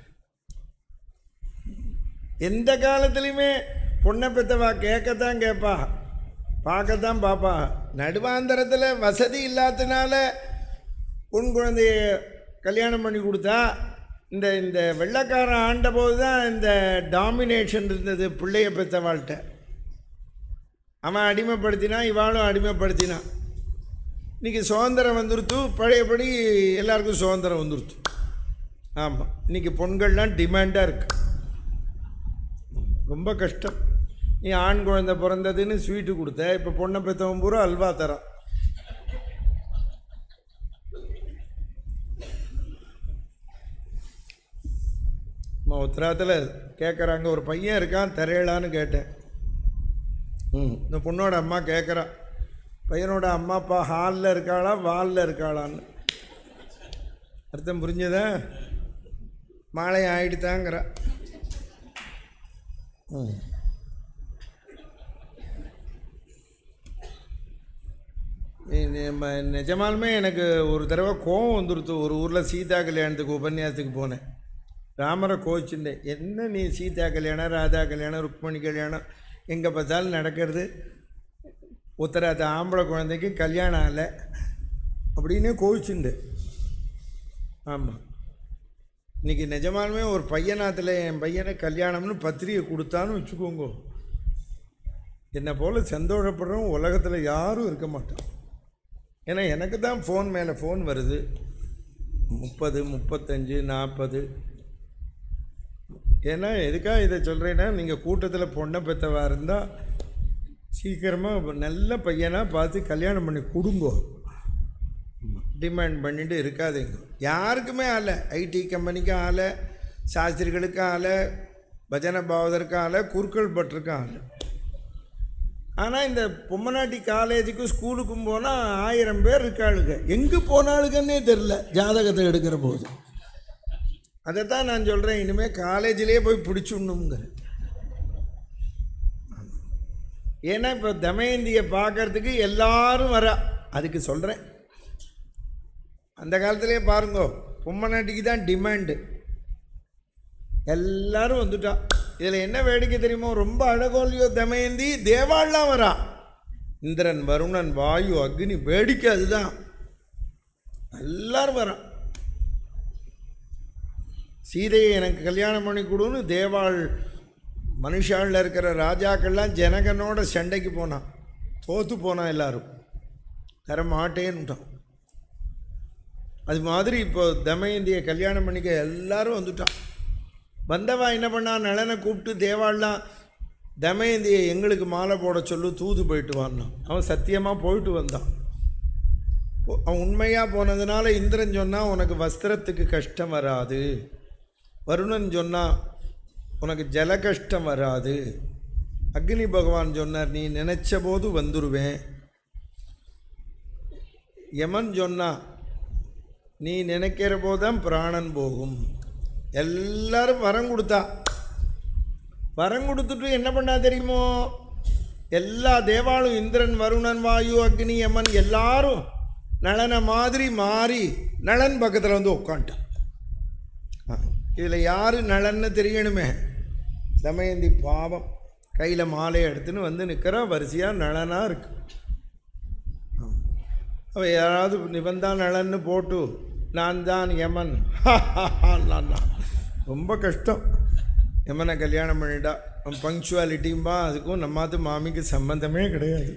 எந்த காலத்துலையுமே பொண்ணை பெற்றவா கேட்கத்தான் கேட்பா பார்க்கத்தான் பாப்பா நடுவாந்தரத்தில் வசதி இல்லாததுனால பொன் குழந்தைய கல்யாணம் பண்ணி கொடுத்தா இந்த இந்த வெள்ளைக்காரன் ஆண்டபோது தான் இந்த டாமினேஷன் இருந்தது பிள்ளைய பெற்றவாள்கிட்ட அவன் அடிமைப்படுத்தினா இவாளும் அடிமைப்படுத்தினான் இன்றைக்கி சுதந்திரம் வந்துருத்து பழையபடி எல்லாருக்கும் சுதந்திரம் வந்துருத்து ஆமாம் இன்றைக்கி பொண்கள்லாம் டிமாண்டாக இருக்குது ரொம்ப கஷ்டம் நீ ஆண் குழந்தை பிறந்ததுன்னு ஸ்வீட்டு கொடுத்த இப்போ பொண்ணை பெற்றவன் பூரா அல்வா தரான் அம்மா உத்தராத்தில் கேட்குறாங்க ஒரு பையன் இருக்கான் தரையலான்னு கேட்டேன் ம் இந்த பொண்ணோட அம்மா கேட்குறா பையனோட அம்மா அப்பா ஹாலில் இருக்காளா வாலில் இருக்காளான்னு அர்த்தம் புரிஞ்சதா மாலை ஆயிடுதாங்கிறா ம் நி- நிஜமாலுமே எனக்கு ஒரு தடவை கோவம் வந்துடுத்து ஒரு ஊரில் சீதா கல்யாணத்துக்கு உபன்யாசத்துக்கு போனேன் ராமரை கோச்சிண்டேன் என்ன நீ சீதா கல்யாணம் ராதா கல்யாணம் ருக்மணி கல்யாணம் எங்கே பார்த்தாலும் நடக்கிறது உத்தராத்த ஆம்பளை குழந்தைக்கு கல்யாணம் ஆகலை அப்படின்னு கோவிச்சுண்டு ஆமாம் இன்றைக்கி நிஜமாலுமே ஒரு பையனாத்தில் என் பையனை கல்யாணம்னு பத்திரிகை கொடுத்தான்னு வச்சுக்கோங்க என்னை போல் சந்தோஷப்படுறவங்க உலகத்தில் யாரும் இருக்க மாட்டான் ஏன்னா எனக்கு தான் ஃபோன் மேலே ஃபோன் வருது முப்பது முப்பத்தஞ்சு நாற்பது ஏன்னா எதுக்காக இதை சொல்கிறேன்னா நீங்கள் கூட்டத்தில் பொண்ணை பெற்றவா இருந்தால் சீக்கிரமாக நல்ல பையனாக பார்த்து கல்யாணம் பண்ணி கொடுங்கோ டிமாண்ட் பண்ணிட்டு இருக்காதீங்க யாருக்குமே ஆலை ஐடி கம்பெனிக்கும் ஆலை சாஸ்திரிகளுக்கும் ஆலை பஜனை பாவதற்கும் ஆலை குறுக்கள் பட்டிருக்கும் ஆலை ஆனால் இந்த பொம்மநாட்டி காலேஜுக்கும் ஸ்கூலுக்கும் போனால் ஆயிரம் பேர் இருக்காளுங்க எங்கே போனாளுங்கன்னே தெரில ஜாதகத்தை எடுக்கிற போது அதைத்தான் நான் சொல்கிறேன் இனிமேல் காலேஜிலே போய் பிடிச்சுடணுங்கிற ஏன்னா இப்போ தமயந்தியை பார்க்கறதுக்கு எல்லாரும் வரா அதுக்கு சொல்கிறேன் அந்த காலத்திலே பாருங்கோ பொம்மநாட்டிக்கு தான் டிமாண்டு எல்லாரும் வந்துட்டா இதில் என்ன வேடிக்கை தெரியுமோ ரொம்ப அழகோலியோ தமயந்தி தேவாள்லாம் வரா இந்திரன் வருணன் வாயு அக்னி வேடிக்கை அதுதான் எல்லாரும் வரா சீதையை எனக்கு கல்யாணம் பண்ணி கொடுன்னு தேவாள் மனுஷாளில் இருக்கிற ராஜாக்கள்லாம் ஜனகனோட சண்டைக்கு போனான் தோத்து போனான் எல்லாரும் தர மாட்டேன்னுட்டான் அது மாதிரி இப்போ தமயந்தியை கல்யாணம் பண்ணிக்க எல்லாரும் வந்துட்டான் வந்தவா என்ன பண்ணா நலனை கூப்பிட்டு தேவாள்லாம் தமயந்தியை எங்களுக்கு மாலை போட சொல்லு தூது போயிட்டு வான்னான் அவன் சத்தியமாக போயிட்டு வந்தான் போ- அவன் உண்மையாக போனதுனால இந்திரன் சொன்னான் உனக்கு வஸ்திரத்துக்கு கஷ்டம் வராது வருணன் சொன்னான் உனக்கு ஜல கஷ்டம் வராது அக்னி பகவான் சொன்னார் நீ நினச்ச போது வந்துடுவேன் யமன் சொன்னா நீ நினைக்கிற போது தான் பிராணன் போகும் எல்லாரும் வரம் கொடுத்தா வரம் கொடுத்துட்டு என்ன பண்ணா தெரியுமோ எல்லா தேவாலும் இந்திரன் வருணன் வாயு அக்னி யமன் எல்லாரும் நளனை மாதிரி மாறி நளன் பக்கத்தில் வந்து உட்காந்துட்டான் இதில் யார் நலன்னு தெரியணுமே தமயந்தி பாவம் கையில் மாலையை எடுத்துன்னு வந்து நிற்கிறா வரிசையாக நலனாக இருக்கு அவ யாராவது நிபந்தான் நலன்னு போட்டு நான் தான் யமன் நான் தான். ரொம்ப கஷ்டம் யமனை கல்யாணம் பண்ணிட்டா அவன் பங்க்சுவாலிட்டியும்பா அதுக்கும் நம்மாத்து மாமிக்கு சம்பந்தமே கிடையாது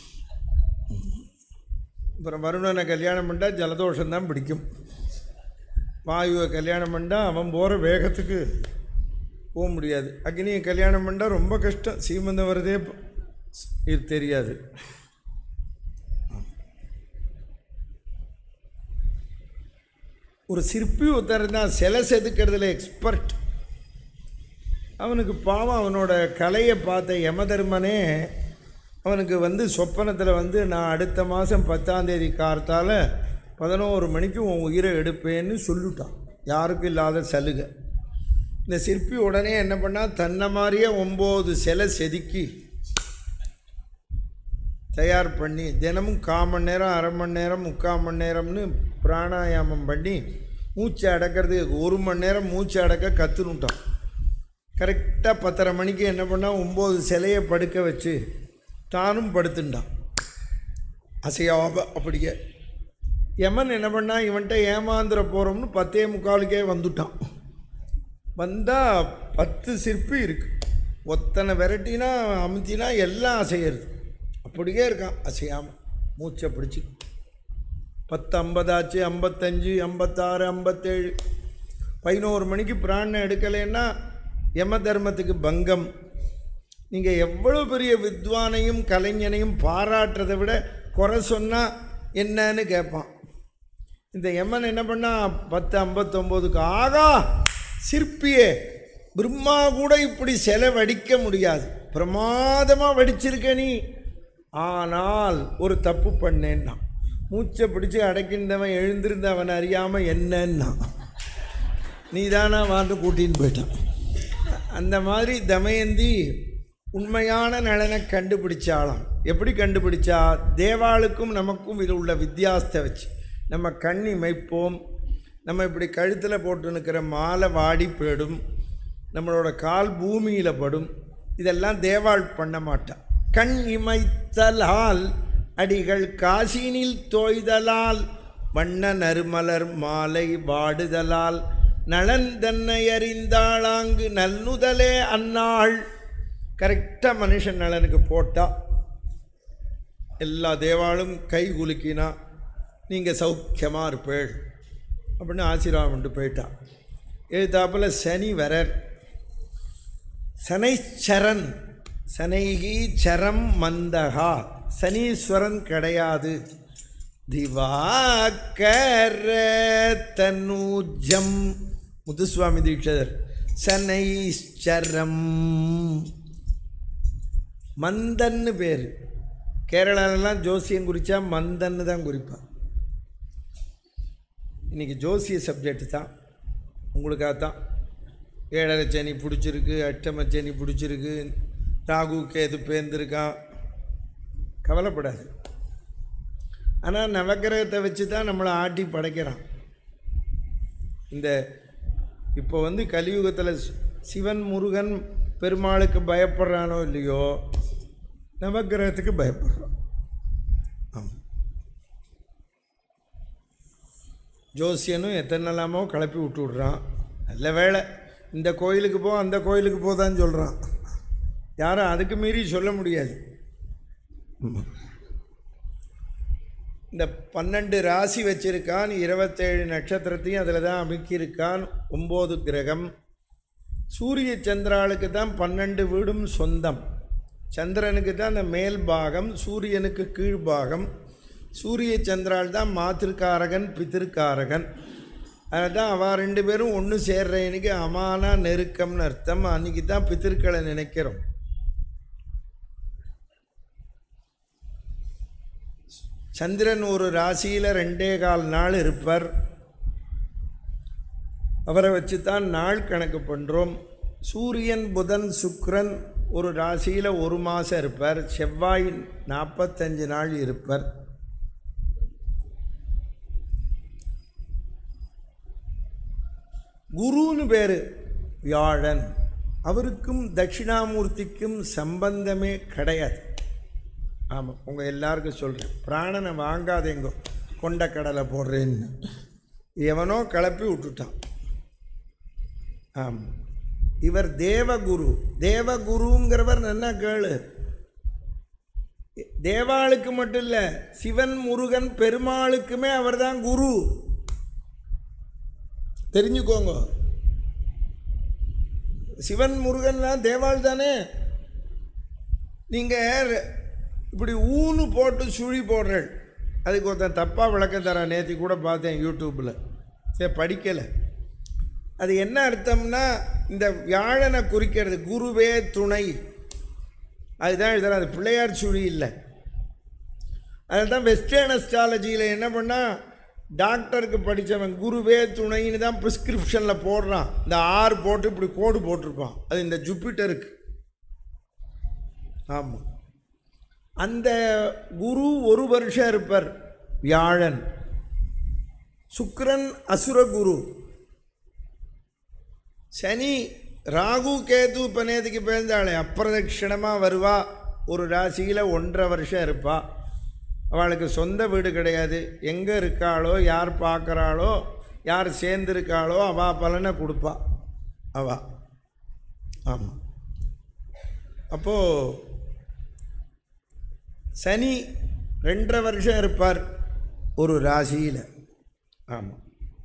அப்புறம் வருணனை கல்யாணம் பண்ணிட்டா ஜலதோஷம் தான் பிடிக்கும் வாயுவை கல்யாணம் பண்ணா அவன் போகிற வேகத்துக்கு போக முடியாது அக்னியை கல்யாணம் பண்ணா ரொம்ப கஷ்டம் சீமந்தம் வரதே ப- இது தெரியாது ஒரு சிற்பி ஒருத்தர் தான் சிலை செதுக்கிறதுல எக்ஸ்பர்ட் அவனுக்கு பாவம் அவனோட கலையை பார்த்த யமதர்மனே அவனுக்கு வந்து சொப்பனத்தில் வந்து நான் அடுத்த மாதம் பத்தாந்தேதி கார்த்தால பதினோரு மணிக்கு உன் உயிரை எடுப்பேன்னு சொல்லிட்டான் யாருக்கும் இல்லாத சலுகை இந்த சிற்பி உடனே என்ன பண்ணா தன்னை மாதிரியே ஒம்பது சிலை செதுக்கி தயார் பண்ணி தினமும் கால் மணி நேரம் அரை மணி நேரம் முக்கால் மணி நேரம்னு பிராணாயாமம் பண்ணி மூச்சு அடக்கிறதுக்கு ஒரு மணி நேரம் மூச்சு அடக்க கற்றுனுட்டான் கரெக்டாக பத்தரை மணிக்கு என்ன பண்ணால் ஒம்பது சிலையை படுக்க வச்சு தானும் படுத்துட்டான் அசையாம அப்படியே யமன் என்ன பண்ணா இவன்கிட்ட ஏமாந்துட போகிறோம்னு பத்தே முக்காலுக்கே வந்துட்டான் வந்தால் பத்து சிற்பி இருக்கு ஒத்தனை விரட்டினா அமுத்தினா எல்லாம் அசையிறது அப்படியே இருக்கான் அசையாமல் மூச்சை பிடிச்சி பத்து ஐம்பதாச்சு ஐம்பத்தஞ்சு ஐம்பத்தாறு ஐம்பத்தேழு பதினோரு மணிக்கு பிராணம் எடுக்கலைன்னா யம தர்மத்துக்கு பங்கம் நீங்கள் எவ்வளோ பெரிய வித்வானையும் கலைஞனையும் பாராட்டுறதை விட குறை சொன்னால் என்னன்னு கேட்பான் இந்த யமன் என்ன பண்ணா பத்து ஐம்பத்தொம்போதுக்கு ஆகா சிற்பியே பிரம்மா கூட இப்படி சிலை வடிக்க முடியாது பிரமாதமாக வடிச்சிருக்க நீ ஆனால் ஒரு தப்பு பண்ணேன்னா மூச்சை பிடிச்சி அடைக்கின்றவன் எழுந்திருந்து அவன் அறியாமல் என்னன்னா நீ தானா வாண்டு கூட்டின்னு போயிட்டான் அந்த மாதிரி தமயந்தி உண்மையான நலனை கண்டுபிடிச்சாலாம் எப்படி கண்டுபிடிச்சா தேவாளுக்கும் நமக்கும் இது உள்ள வித்தியாசத்தை வச்சு நம்ம கண்ணி மைப்போம் நம்ம இப்படி கழுத்தில் போட்டு நிற்கிற மாலை வாடி போயிடும் நம்மளோட கால் பூமியில் படும் இதெல்லாம் தேவாள் பண்ண மாட்டான் கண் இமைத்தலால் அடிகள் காசினில் தோய்தலால் வண்ண நறுமலர் மாலை வாடுதலால் நலன் தன்னை அறிந்தாளாங்கு நல்நுதலே அந்நாள் கரெக்டாக மனுஷன் நலனுக்கு போட்டா எல்லா தேவாளும் கை குலுக்கினா நீங்கள் சௌக்கியமாக இருப்பேள் அப்படின்னு ஆசீர்வாதம் பண்ணிட்டு போயிட்டான் எழுத்தாப்பில் சனி வரர் சனைச்சரன் சனைகி சரம் மந்தகா சனீஸ்வரன் கிடையாது திவாகர தனூஜம் முத்துசுவாமி தீட்சிதர் சனைச்சரம் மந்தன்னு பேர் கேரளாலெல்லாம் ஜோசியம் குறித்தா மந்தன்னு தான் குறிப்பான் இன்றைக்கி ஜோசிய சப்ஜெக்ட் தான் உங்களுக்காக தான் ஏழரை சனி பிடிச்சிருக்கு அட்டம சனி பிடிச்சிருக்கு ராகு கேது பேர்ந்துருக்கான் கவலைப்படாது ஆனால் நவக்கிரகத்தை வச்சு தான் நம்மளை ஆட்டி படைக்கிறான் இந்த இப்போ வந்து கலியுகத்தில் சிவன் முருகன் பெருமாளுக்கு பயப்படுறானோ இல்லையோ நவக்கிரகத்துக்கு பயப்படுறான் ஆமாம் ஜோசியனும் எத்தனை நாளாமோ கிளப்பி விட்டு விட்றான் நல்ல வேலை இந்த கோயிலுக்கு போ அந்த கோயிலுக்கு போதான்னு சொல்கிறான் யாரும் அதுக்கு மீறி சொல்ல முடியாது இந்த பன்னெண்டு ராசி வச்சிருக்கான் இருபத்தேழு நட்சத்திரத்தையும் அதில் தான் அமைக்கியிருக்கான் ஒம்பது கிரகம் சூரிய சந்திராளுக்கு தான் பன்னெண்டு வீடும் சொந்தம் சந்திரனுக்கு தான் அந்த மேல் பாகம் சூரியனுக்கு கீழ்பாகம் சூரிய சந்திரால் தான் மாத்திருக்காரகன் பித்திருக்காரகன் அதில் தான் அவள் ரெண்டு பேரும் ஒன்று சேர்ற இன்னைக்கு அமானா நெருக்கம்னு அர்த்தம் அன்றைக்கி தான் பித்திருக்களை நினைக்கிறோம் சந்திரன் ஒரு ராசியில் ரெண்டே கால் நாள் இருப்பார் அவரை வச்சு தான் நாள் கணக்கு பண்ணுறோம் சூரியன் புதன் சுக்ரன் ஒரு ராசியில் ஒரு மாதம் இருப்பார் செவ்வாய் நாற்பத்தஞ்சு நாள் இருப்பார் குருன்னு பேர் வியாழன் அவருக்கும் தட்சிணாமூர்த்திக்கும் சம்பந்தமே கிடையாது ஆமாம் உங்கள் எல்லாருக்கும் சொல்கிறேன் பிராணனை வாங்காதேங்கோ கொண்ட கடலை போடுறேன்னு எவனோ கிளப்பி விட்டுட்டான் ஆமாம் இவர் தேவகுரு தேவகுருங்கிறவர் நல்லா கேளு தேவாளுக்கு மட்டும் இல்லை சிவன் முருகன் பெருமாளுக்குமே அவர் தான் குரு தெரிஞ்சுக்கோங்க சிவன் முருகன்லாம் தேவாள் தானே நீங்கள் இப்படி ஊனு போட்டு சுழி போடுறேன் அதுக்கு ஒருத்தன் தப்பாக விளக்கம் தரேன் நேற்று கூட பார்த்தேன் யூடியூப்பில் சரி படிக்கலை அது என்ன அர்த்தம்னா இந்த வியாழனை குறிக்கிறது குருவே துணை அதுதான் எழுதுறேன் அது பிள்ளையார் சுழி இல்லை அதில் தான் வெஸ்டர்ன் அஸ்ட்ராலஜியில் என்ன பண்ணால் டாக்டருக்கு படித்தவன் குருவே துணைன்னு தான் ப்ரிஸ்கிரிப்ஷனில் போடுறான் இந்த ஆறு போட்டு இப்படி கோடு போட்டிருப்பான் அது இந்த ஜூப்பிட்டருக்கு ஆமாம் அந்த குரு ஒரு வருஷம் இருப்பார் வியாழன் சுக்கிரன் அசுரகுரு சனி ராகு கேது இப்போ நேற்றுக்கு பிறந்தாளே அப்பிரதட்சிணமாக வருவா ஒரு ராசியில் ஒன்றரை வருஷம் இருப்பா அவளுக்கு சொந்த வீடு கிடையாது எங்கே இருக்காளோ யார் பார்க்குறாளோ யார் சேர்ந்துருக்காளோ அவள் பலனை கொடுப்பா அவா ஆமாம் அப்போது சனி ரெண்டரை வருஷம் இருப்பார் ஒரு ராசியில் ஆமாம்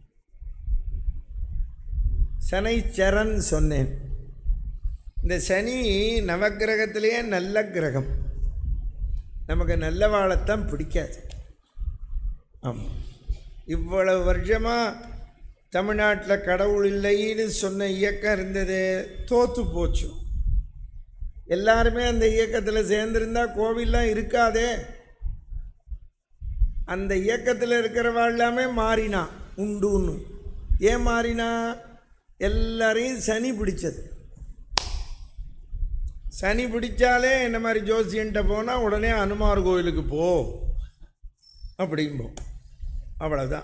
சனைச்சரன் சொன்னேன் இந்த சனி நவக்கிரகத்திலேயே நல்ல கிரகம் நமக்கு நல்ல வாழைத்தான் பிடிக்காது ஆமாம் இவ்வளவு வருஷமாக தமிழ்நாட்டில் கடவுள் இல்லைன்னு சொன்ன இயக்கம் இருந்தது தோற்று போச்சு எல்லாருமே அந்த இயக்கத்தில் சேர்ந்துருந்தா கோவில்லாம் இருக்காதே அந்த இயக்கத்தில் இருக்கிறவா எல்லாமே மாறினா உண்டுன்னு ஏன் மாறினா எல்லாரையும் சனி பிடிச்சது சனி பிடிச்சாலே இந்த மாதிரி ஜோசியன்ட்ட போனால் உடனே அனுமார் கோயிலுக்கு போ அப்படிம்போம் அவ்வளோதான்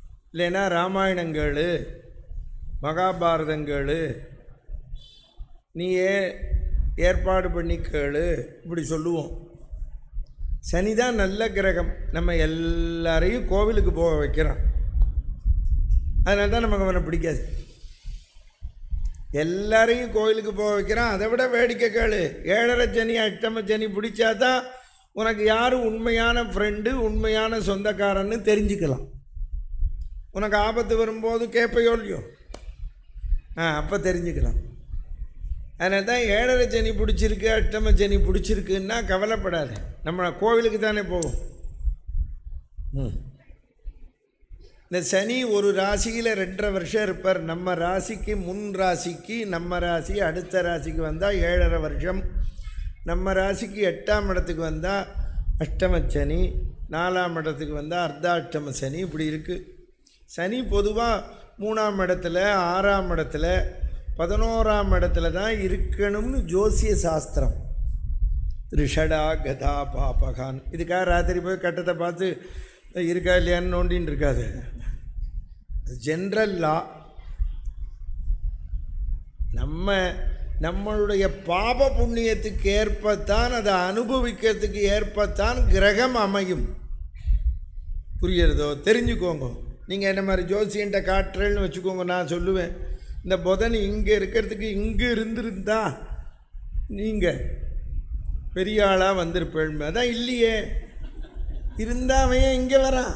இல்லைன்னா ராமாயணங்கள் மகாபாரதங்கள் நீயே ஏற்பாடு பண்ணி கேளு இப்படி சொல்லுவோம் சனி தான் நல்ல கிரகம் நம்ம எல்லாரையும் கோவிலுக்கு போக வைக்கிறான் அதனால தான் நமக்கு அவனை பிடிக்காது எல்லாரையும் கோயிலுக்கு போக வைக்கிறான் அதை விட வேடிக்கை கேளு ஏழரை சனி அஷ்டம சனி பிடிச்சாதான் உனக்கு யார் உண்மையான ஃப்ரெண்டு உண்மையான சொந்தக்காரன்னு தெரிஞ்சுக்கலாம் உனக்கு ஆபத்து வரும்போது கேட்பையோ இல்லையோ ஆ அப்போ தெரிஞ்சுக்கலாம் அதனால தான் ஏழரை சனி பிடிச்சிருக்கு அஷ்டம சனி பிடிச்சிருக்குன்னா கவலைப்படாத நம்ம கோவிலுக்கு தானே போவோம் ம் இந்த சனி ஒரு ராசியில் ரெண்டரை வருஷம் இருப்பார் நம்ம ராசிக்கு முன் ராசிக்கு நம்ம ராசி அடுத்த ராசிக்கு வந்தால் ஏழரை வருஷம் நம்ம ராசிக்கு எட்டாம் இடத்துக்கு வந்தால் அஷ்டம சனி நாலாம் இடத்துக்கு வந்தால் அர்த்தாஷ்டம சனி இப்படி இருக்குது சனி பொதுவாக மூணாம் இடத்துல ஆறாம் இடத்துல பதினோராம் இடத்துல தான் இருக்கணும்னு ஜோசிய சாஸ்திரம் ரிஷடா கதா பாபகான் இதுக்காக ராத்திரி போய் கட்டத்தை பார்த்து இருக்கா இல்லையான்னு நோண்டின்னு இருக்காது ஜென்ரல் லா நம்ம நம்மளுடைய பாப புண்ணியத்துக்கு ஏற்பத்தான் அதை அனுபவிக்கிறதுக்கு ஏற்பத்தான் கிரகம் அமையும் புரியுறதோ தெரிஞ்சுக்கோங்க நீங்கள் என்ன மாதிரி ஜோசியன்ட்ட காட்டுறேன்னு வச்சுக்கோங்க நான் சொல்லுவேன் இந்த புதன் இங்கே இருக்கிறதுக்கு இங்கே இருந்திருந்தா நீங்கள் பெரிய ஆளாக வந்திருப்பேன் அதான் இல்லையே இருந்தால் அவன் ஏன் இங்கே வரான்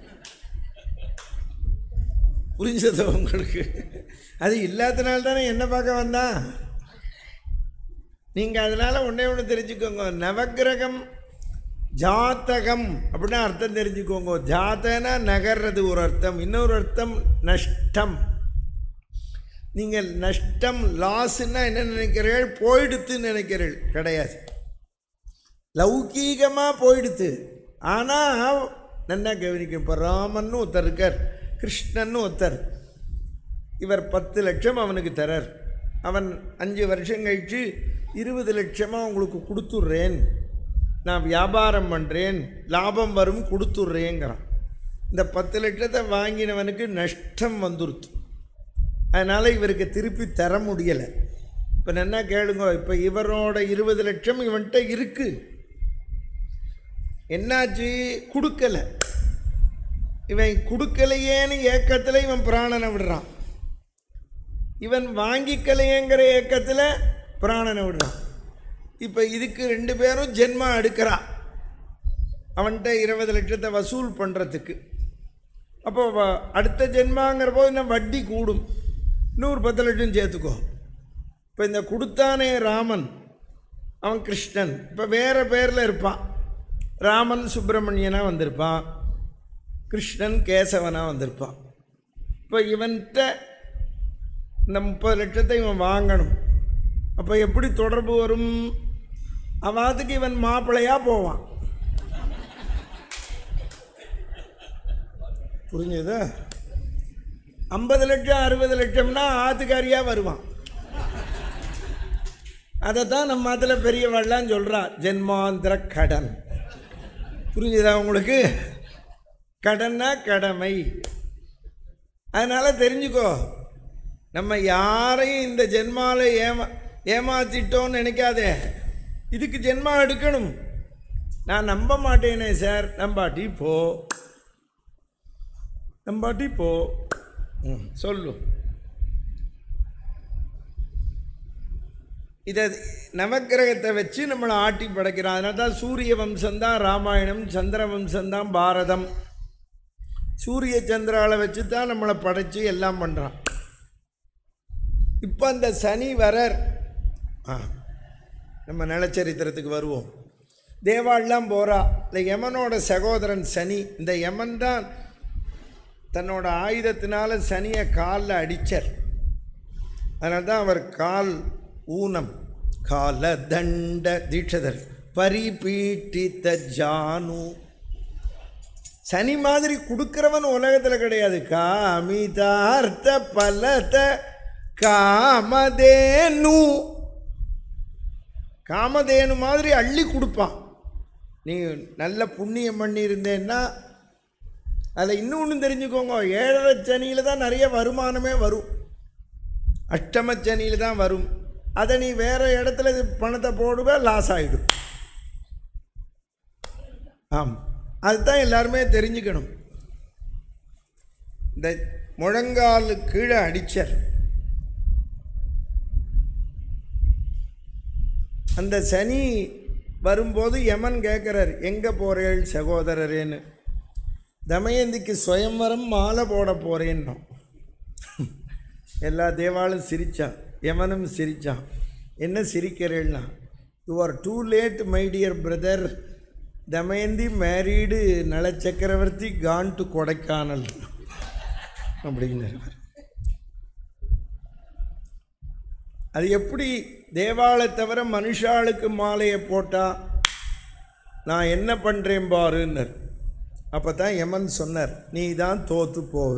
புரிஞ்சதோ உங்களுக்கு அது இல்லாதனால தானே என்ன பார்க்க வந்தான் நீங்கள் அதனால் ஒன்றே ஒன்று தெரிஞ்சுக்கோங்க நவக்கிரகம் ஜாத்தகம் அப்படின்னா அர்த்தம் தெரிஞ்சுக்கோங்க ஜாத்தனா நகர்றது ஒரு அர்த்தம் இன்னொரு அர்த்தம் நஷ்டம் நீங்கள் நஷ்டம் லாஸ்ன்னா என்ன நினைக்கிறீர்கள் போயிடுத்துன்னு நினைக்கிறீர்கள் கிடையாது லௌகீகமாக போயிடுத்து ஆனால் நல்லா கவனிக்கும் இப்போ ராமன்னு ஒருத்தர் இருக்கார் கிருஷ்ணன்னு ஒருத்தர் இவர் பத்து லட்சம் அவனுக்கு தரார் அவன் அஞ்சு வருஷம் கழித்து இருபது லட்சமாக உங்களுக்கு கொடுத்துட்றேன் நான் வியாபாரம் பண்ணுறேன் லாபம் வரும் கொடுத்துட்றேங்கிறான் இந்த பத்து லட்சத்தை வாங்கினவனுக்கு நஷ்டம் வந்துருத்து அதனால் இவருக்கு திருப்பி தர முடியலை இப்போ என்ன கேளுங்க இப்போ இவரோட இருபது லட்சம் இவன்கிட்ட இருக்குது என்னாச்சு கொடுக்கலை இவன் கொடுக்கலையேன்னு ஏக்கத்தில் இவன் பிராணனை விடுறான் இவன் வாங்கிக்கலையேங்கிற ஏக்கத்தில் பிராணனை விடுறான் இப்போ இதுக்கு ரெண்டு பேரும் ஜென்மா எடுக்கிறான் அவன்கிட்ட இருபது லட்சத்தை வசூல் பண்ணுறதுக்கு அப்போ வ- அடுத்த ஜென்மாங்கிற போது இன்னும் வட்டி கூடும் இன்னொரு பத்து லட்சம் சேர்த்துக்கோ இப்போ இந்த கொடுத்தானே ராமன் அவன் கிருஷ்ணன் இப்போ வேறு பேரில் இருப்பான் ராமன் சுப்பிரமணியனாக வந்திருப்பான் கிருஷ்ணன் கேசவனாக வந்திருப்பான் இப்போ இவன்கிட்ட இந்த முப்பது லட்சத்தை இவன் வாங்கணும் அப்போ எப்படி தொடர்பு வரும் அவாத்துக்கு இவன் மாப்பிள்ளையாக போவான் புரிஞ்சுதா ஐம்பது லட்சம் அறுபது லட்சம்னா ஆத்துக்காரியாக வருவான் அதை தான் நம்ம அதில் பெரியவள்லாம் சொல்கிறா ஜென்மாந்திர கடன் புரிஞ்சுதா உங்களுக்கு கடன்னா கடமை அதனால் தெரிஞ்சுக்கோ நம்ம யாரையும் இந்த ஜென்மாவில் ஏமா ஏமாத்திட்டோன்னு நினைக்காதே இதுக்கு ஜென்மா எடுக்கணும் நான் நம்ப மாட்டேனே சார் நம்பாட்டி போ நம்பாட்டி போ ம் சொல்லு இதை நவக்கிரகத்தை வச்சு நம்மளை ஆட்டி படைக்கிறான் அதனால தான் சூரிய வம்சம்தான் ராமாயணம் சந்திர வம்சம்தான் பாரதம் சூரிய சந்திராவை வச்சு தான் நம்மளை படைச்சு எல்லாம் பண்ணுறான் இப்போ அந்த சனி வரர் ஆ நம்ம நலச்சரித்திரத்துக்கு வருவோம் தேவாள்லாம் போகிறா இந்த யமனோட சகோதரன் சனி இந்த யமன் தான் தன்னோட ஆயுதத்தினால சனியை காலில் அடிச்சார் அதனால தான் அவர் கால் ஊனம் கால தண்ட தீட்சதர் பரிபீட்டித்த ஜானு சனி மாதிரி கொடுக்கிறவன் உலகத்தில் கிடையாது காமிதார்த்த பலத காமதேனு காமதேனு மாதிரி அள்ளி கொடுப்பான் நீ நல்ல புண்ணியம் பண்ணியிருந்தேன்னா அதில் இன்னொன்று தெரிஞ்சுக்கோங்க ஏழரை சனியில் தான் நிறைய வருமானமே வரும் அஷ்டம சனியில் தான் வரும் அதை நீ வேறு இடத்துல இது பணத்தை போடுவ லாஸ் ஆகிடும் ஆம் அதுதான் எல்லாருமே தெரிஞ்சுக்கணும் இந்த முழங்கால் கீழே அடிச்சர் அந்த சனி வரும்போது யமன் கேட்குறார் எங்கே போகிறேள் சகோதரரேன்னு தமயந்திக்கு சுயம்வரம் மாலை போட போகிறேன்னோம் எல்லா தேவாலும் சிரித்தான் யமனும் சிரித்தான் என்ன சிரிக்கிறேன்னா you are too late my dear brother Damayanti married Nala சக்கரவர்த்தி கான் டு கொடைக்கானல் அப்படிங்கிறார் அது எப்படி தேவாலை தவிர மனுஷாளுக்கு மாலையை போட்டால் நான் என்ன பண்ணுறேன் பாருன்னர் அப்போ தான் யமன் சொன்னார் நீ தான் தோற்று போவ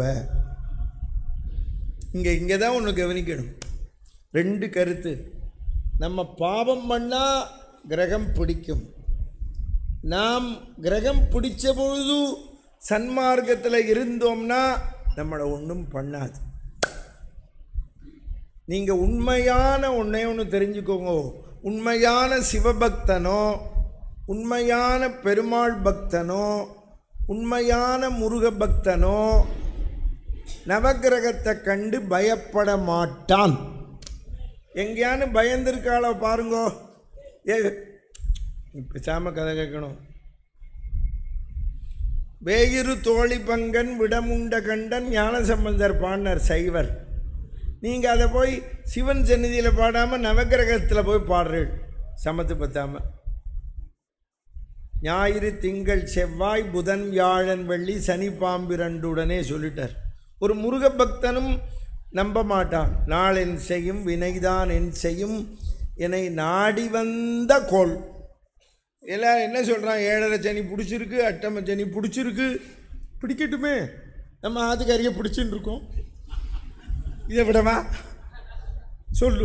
இங்கே இங்கே தான் ஒன்று கவனிக்கணும் ரெண்டு கருத்து நம்ம பாவம் பண்ணால் கிரகம் பிடிக்கும் நாம் கிரகம் பிடிச்ச பொழுது சன்மார்க்கத்தில் இருந்தோம்னா நம்மளை ஒன்றும் பண்ணாது நீங்கள் உண்மையான ஒன்றே ஒன்று தெரிஞ்சுக்கோங்க உண்மையான சிவபக்தனோ உண்மையான பெருமாள் பக்தனோ உண்மையான முருக பக்தனோ நவக்கிரகத்தை கண்டு பயப்பட மாட்டான் எங்கேயானு பயந்திருக்காளோ பாருங்கோ ஏ இப்போ சாம கதை கேட்கணும் வேயிரு தோழி பங்கன் விடமுண்ட கண்டன் ஞானசம்பந்தர் பாடினார் சைவர் நீங்கள் அதை போய் சிவன் சந்நிதியில் பாடாமல் நவக்கிரகத்தில் போய் பாடுறீள் சமத்து பத்தாமல் ஞாயிறு திங்கள் செவ்வாய் புதன் வியாழன் வெள்ளி சனி பாம்பு ரெண்டுடனே சொல்லிட்டார் ஒரு முருக பக்தனும் நம்ப மாட்டான் நாள் என் செய்யும் வினைதான் என் செய்யும் என்னை நாடி வந்த கோள் எல்லாம் என்ன சொல்கிறான் ஏழரை சனி பிடிச்சிருக்கு அட்டம சனி பிடிச்சிருக்கு பிடிக்கட்டுமே நம்ம ஆத்துக்காரியை பிடிச்சின்னு இருக்கோம் இதை விடவா சொல்லு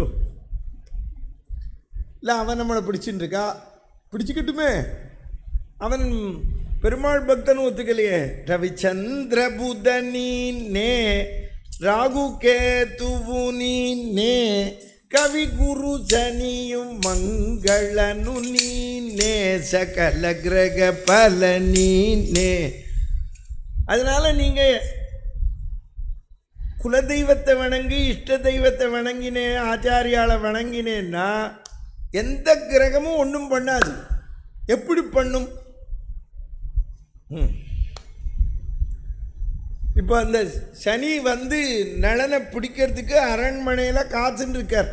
இல்லை அவன் நம்மளை பிடிச்சின்னு இருக்கா பிடிச்சிக்கட்டுமே அவன் பெருமாள் பக்தன் ஒத்துக்கலையே ரவிச்சந்திர புதனீனே ராகு கேதுவு நீனே கவி குரு சனியும் மங்களனு நீனே சகல கிரக பல நீனே அதனால நீங்கள் குலதெய்வத்தை வணங்கி இஷ்ட தெய்வத்தை வணங்கினே ஆச்சாரியாலை வணங்கினேன்னா எந்த கிரகமும் ஒன்றும் பண்ணாது எப்படி பண்ணும் ம். இப்போ அந்த சனி வந்து நலனை பிடிக்கிறதுக்கு அரண்மனையில் காத்துன்னு இருக்கார்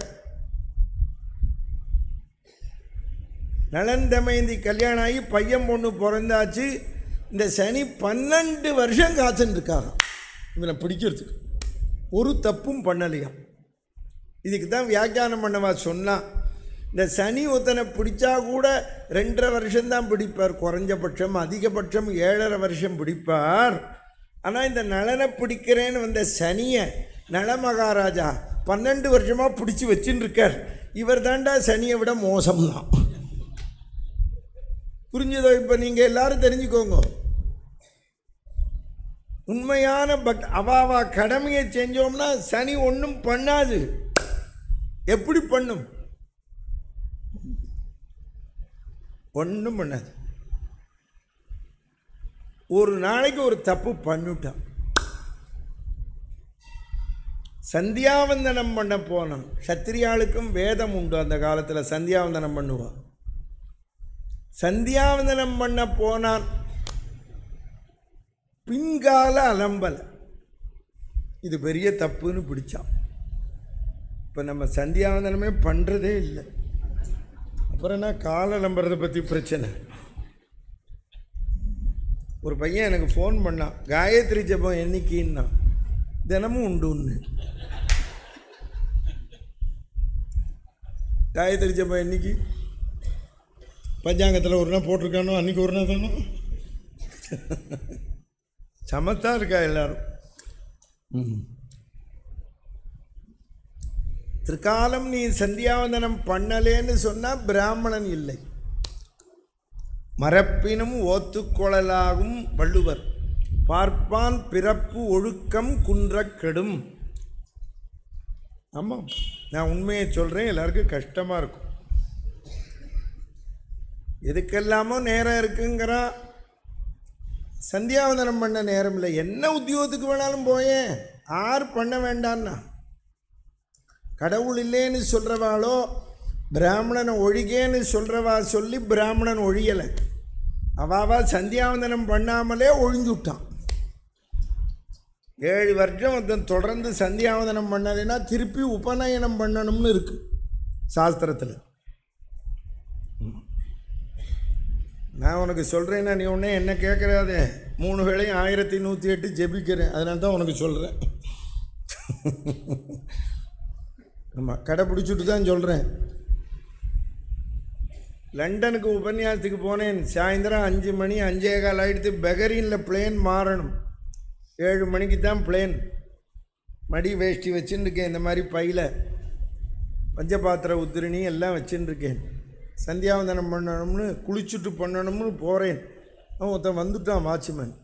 நலன் தமயந்தி கல்யாணம் ஆகி பையன் பொண்ணு பிறந்தாச்சு இந்த சனி பன்னெண்டு வருஷம் காத்துன்னு இருக்காராம் இவனை பிடிக்கிறதுக்கு ஒரு தப்பும் பண்ணலையாம் இதுக்கு தான் வியாக்கியானம் பண்ணவா சொன்னான் இந்த சனி ஒருத்தனை பிடிச்சா கூட ரெண்டரை வருஷம்தான் பிடிப்பார் குறைஞ்சபட்சம் அதிகபட்சம் ஏழரை வருஷம் பிடிப்பார் ஆனால் இந்த நலனை பிடிக்கிறேன்னு வந்த சனியை நல மகாராஜா பன்னெண்டு வருஷமாக பிடிச்சி வச்சுன்னு இருக்கார் இவர் தாண்டா சனியை விட மோசம்தான் புரிஞ்சதோ இப்போ நீங்கள் எல்லாரும் தெரிஞ்சுக்கோங்க உண்மையான பக் அவாவா கடமையை செஞ்சோம்னா சனி ஒன்றும் பண்ணாது எப்படி பண்ணும் ஒன்றும் பண்ணாது ஒரு நாளைக்கு ஒரு தப்பு பண்ணிட்டான் சந்தியாவந்தனம் பண்ண போனான் சத்திரியாளுக்கும் வேதம் உண்டு அந்த காலத்தில் சந்தியாவந்தனம் பண்ணுவான் சந்தியாவந்தனம் பண்ண போனான் பின்கால அலம்பல் இது பெரிய தப்புன்னு பிடிச்சான் இப்போ நம்ம சந்தியாவந்தனமே பண்ணுறதே இல்லை அப்புறம் என்ன கால அலம்புறதை பற்றி பிரச்சனை ஒரு பையன் எனக்கு ஃபோன் பண்ணான் காயத்ரி ஜபம் என்னைக்கின்னா தினமும் உண்டுன்னு காயத்ரி ஜபம் என்னைக்கு பஞ்சாங்கத்தில் ஒரு நாள் போட்டிருக்கானோ அன்றைக்கி ஒரு நாள் தானோ சமத்தா இருக்கா எல்லாரும் ம். திருக்காலம் நீ சந்தியாவந்தனம் பண்ணலேன்னு சொன்னால் பிராமணன் இல்லை மரப்பினும் ஓத்துக்கொழலாகும் வள்ளுவர் பார்ப்பான் பிறப்பு ஒழுக்கம் குன்றக் கெடும் ஆமாம் நான் உண்மையை சொல்கிறேன் எல்லாருக்கும் கஷ்டமாக இருக்கும் எதுக்கெல்லாமோ நேரம் இருக்குங்கிறான் சந்தியாவந்தனம் பண்ண நேரம் இல்லை என்ன உத்தியோகத்துக்கு வேணாலும் போயேன் ஆர் பண்ண வேண்டான்னா கடவுள் இல்லைன்னு சொல்கிறவாளோ பிராமணனை ஒழிகேன்னு சொல்கிறவா சொல்லி பிராமணன் ஒழியலை அவாவா சந்தியாவந்தனம் பண்ணாமலே ஒழிஞ்சுட்டான் ஏழு வருஷம் ஒருத்தன் தொடர்ந்து சந்தியாவந்தனம் பண்ணலைன்னா திருப்பி உபநயனம் பண்ணணும்னு இருக்கு சாஸ்திரத்தில் நான் உனக்கு சொல்கிறேன்னா நீ உடனே என்ன கேட்குறாதே மூணு வேளையும் ஆயிரத்தி நூற்றி எட்டு ஜெபிக்கிறேன் அதனால தான் உனக்கு சொல்கிறேன் ஆமாம் கடைப்பிடிச்சிட்டு தான் சொல்கிறேன் லண்டனுக்கு உபன்யாசத்துக்கு போனேன் சாயந்தரம் அஞ்சு மணி அஞ்சே கால் ஆகிடுத்து பெகரினில் பிளேன் மாறணும் ஏழு மணிக்கு தான் பிளேன் மடி வேஷ்டி வச்சுன்னு இருக்கேன் இந்த மாதிரி பையில் பஞ்சபாத்திர உத்திரணி எல்லாம் வச்சுன்னு இருக்கேன் சந்தியாவந்தனம் பண்ணணும்னு குளிச்சுட்டு பண்ணணும்னு போகிறேன் அவன் ஒருத்தன் வந்துட்டான் watchman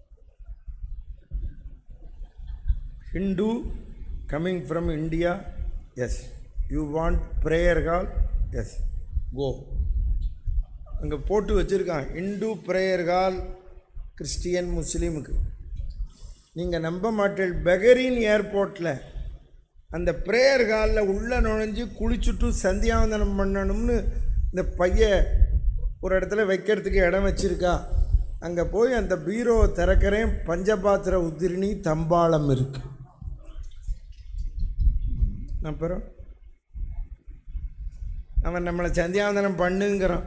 Hindu coming from India yes you want prayer hall yes go அங்கே போட்டு வச்சுருக்கான் இந்து ப்ரேயர் ஹால் கிறிஸ்டியன் முஸ்லீமுக்கு நீங்கள் நம்ப மாட்டேன் பெகரின் ஏர்போர்ட்டில் அந்த ப்ரேயர் ஹாலில் உள்ளே நுழைஞ்சு குளிச்சுட்டு சந்தியாவந்தனம் பண்ணணும்னு இந்த பைய ஒரு இடத்துல வைக்கிறதுக்கு இடம் வச்சுருக்கா அங்கே போய் அந்த பீரோவை திறக்கிறேன் பஞ்சபாத்திர உதிரிணி தம்பாளம் இருக்கு அப்புறம் அவன் நம்மளை சந்தியாவந்தனம் பண்ணுங்கிறான்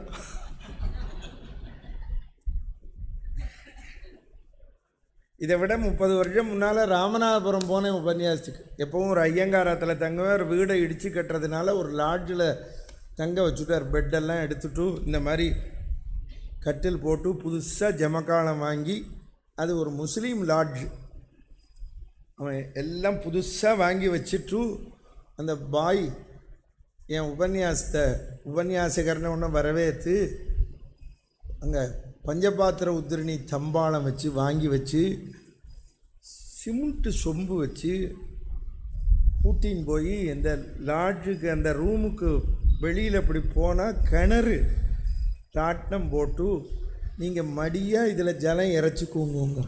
இதை விட முப்பது வருஷம் முன்னால் ராமநாதபுரம் போனேன் உபன்யாசத்துக்கு எப்பவும் ஒரு ஐயங்காரத்தில் தங்குவேன் ஒரு வீடை இடித்து கட்டுறதுனால ஒரு லாட்ஜில் தங்க வச்சுட்டார் பெட்டெல்லாம் எடுத்துட்டு இந்த மாதிரி கட்டில் போட்டு புதுசாக ஜமக்காலம் வாங்கி அது ஒரு முஸ்லீம் லாட்ஜ் அவன் எல்லாம் புதுசாக வாங்கி வச்சுட்டு அந்த பாய் என் உபன்யாசத்தை உபன்யாசகரனை ஒன்று வரவேற்று அங்கே பஞ்சபாத்திர உத்திரணி தம்பாளம் வச்சு வாங்கி வச்சு சிமெண்ட்டு சொம்பு வச்சு கூட்டின்னு போய் இந்த லாட்ஜுக்கு அந்த ரூமுக்கு வெளியில் இப்படி போனால் கிணறு ராட்டினம் போட்டு நீங்கள் மடியாக இதில் ஜலம் இறச்சிக்கோங்க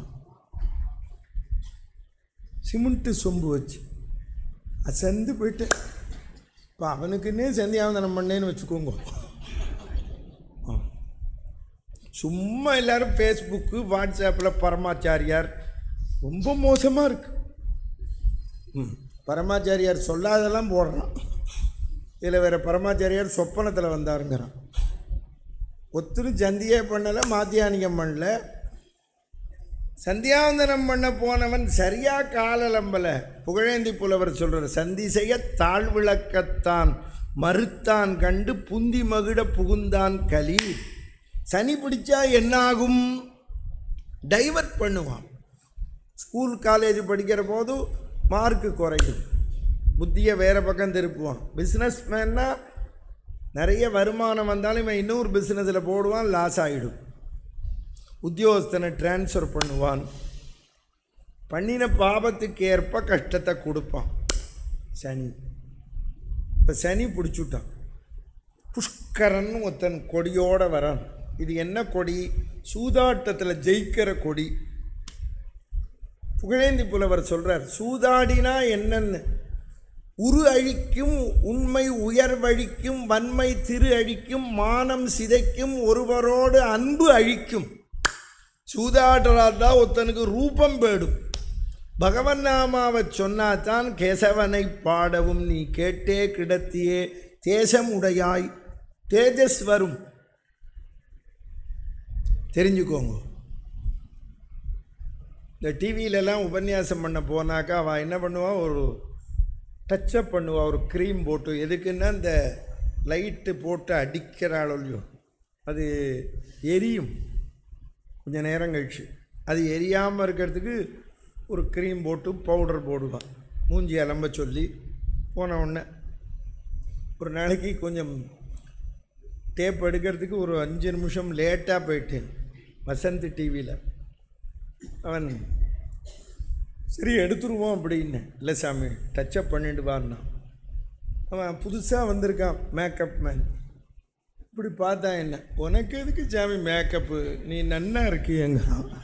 சிமெண்ட்டு சொம்பு வச்சு அசந்து போயிட்டு இப்போ அவனுக்குன்னே சந்தியாவந்தனம் பண்ணேன்னு வச்சுக்கோங்க ஆ சும்மா எல்லாரும் ஃபேஸ்புக்கு வாட்ஸ்அப்பில் பரமாச்சாரியார் ரொம்ப மோசமாக இருக்கு ம் பரமாச்சாரியார் சொல்லாதெல்லாம் போடுறான் இதில் வேறு பரமாச்சாரியார் சொப்பனத்தில் வந்தாருங்கிறான் ஒத்துரும் சந்தியே பண்ணலை மாத்தியானிகம் பண்ணல சந்தியாவந்தனம் பண்ண போனவன் சரியா காலலம்பல புகழேந்தி புலவர் சொல்கிறார் சந்தி செய்ய தாழ்விளக்கத்தான் மறுத்தான் கண்டு புந்தி மகிட புகுந்தான் கலி சனி பிடிச்சா என்னாகும் டைவர்ட் பண்ணுவான் ஸ்கூல் காலேஜ் படிக்கிற போது மார்க்கு குறையும் புத்தியை வேறு பக்கம் திருப்புவான் பிஸ்னஸ் மேன்னா நிறைய வருமானம் வந்தாலும் இவன் இன்னொரு பிஸ்னஸில் போடுவான் லாஸ் ஆகிடும் உத்தியோகஸ்தனை டிரான்ஸ்ஃபர் பண்ணுவான் பண்ணின பாபத்துக்கு ஏற்ப கஷ்டத்தை கொடுப்பான் சனி இப்போ சனி பிடிச்சுட்டான் புஷ்கரன் ஒருத்தன் கொடியோடு வரான் இது என்ன கொடி சூதாட்டத்தில் ஜெயிக்கிற கொடி புகழேந்தி புலவர் சொல்கிறார் சூதாடினா என்னன்னு உரு அழிக்கும் உண்மை உயர்வழிக்கும் வன்மை திரு அழிக்கும் மானம் சிதைக்கும் ஒருவரோடு அன்பு அழிக்கும் சூதாடுறாருந்தா ஒருத்தனுக்கு ரூபம் போயிடும் பகவன் நாமாவை சொன்னாதான் கேசவனை பாடவும் நீ கேட்டே கிடத்தியே தேசம் உடையாய் தேஜஸ் வரும் தெரிஞ்சுக்கோங்க இந்த டிவியிலலாம் உபன்யாசம் பண்ண போனாக்கா அவள் என்ன பண்ணுவாள் ஒரு டச்சப் பண்ணுவாள் ஒரு க்ரீம் போட்டு எதுக்குன்னா இந்த லைட்டு போட்டு அடிக்கிறாளோ இல்லையோ அது எரியும் கொஞ்சம் நேரம் கழிச்சு அது எரியாமல் இருக்கிறதுக்கு ஒரு க்ரீம் போட்டு பவுடர் போடுவான் மூஞ்சி அலம்ப சொல்லி போன உடனே ஒரு நாளைக்கு கொஞ்சம் டேப் எடுக்கிறதுக்கு ஒரு அஞ்சு நிமிஷம் லேட்டாக போயிட்டேன் வசந்த் டிவியில் அவன் சரி எடுத்துருவோம் அப்படின்னு இல்லை சாமி டச்சப் பண்ணிட்டு வான்னா அவன் புதுசாக வந்திருக்கான் மேக்கப் மேன் இப்படி பார்த்தா என்ன உனக்கு எதுக்கு சாமி மேக்கப்பு நீ நன்னா இருக்கியங்க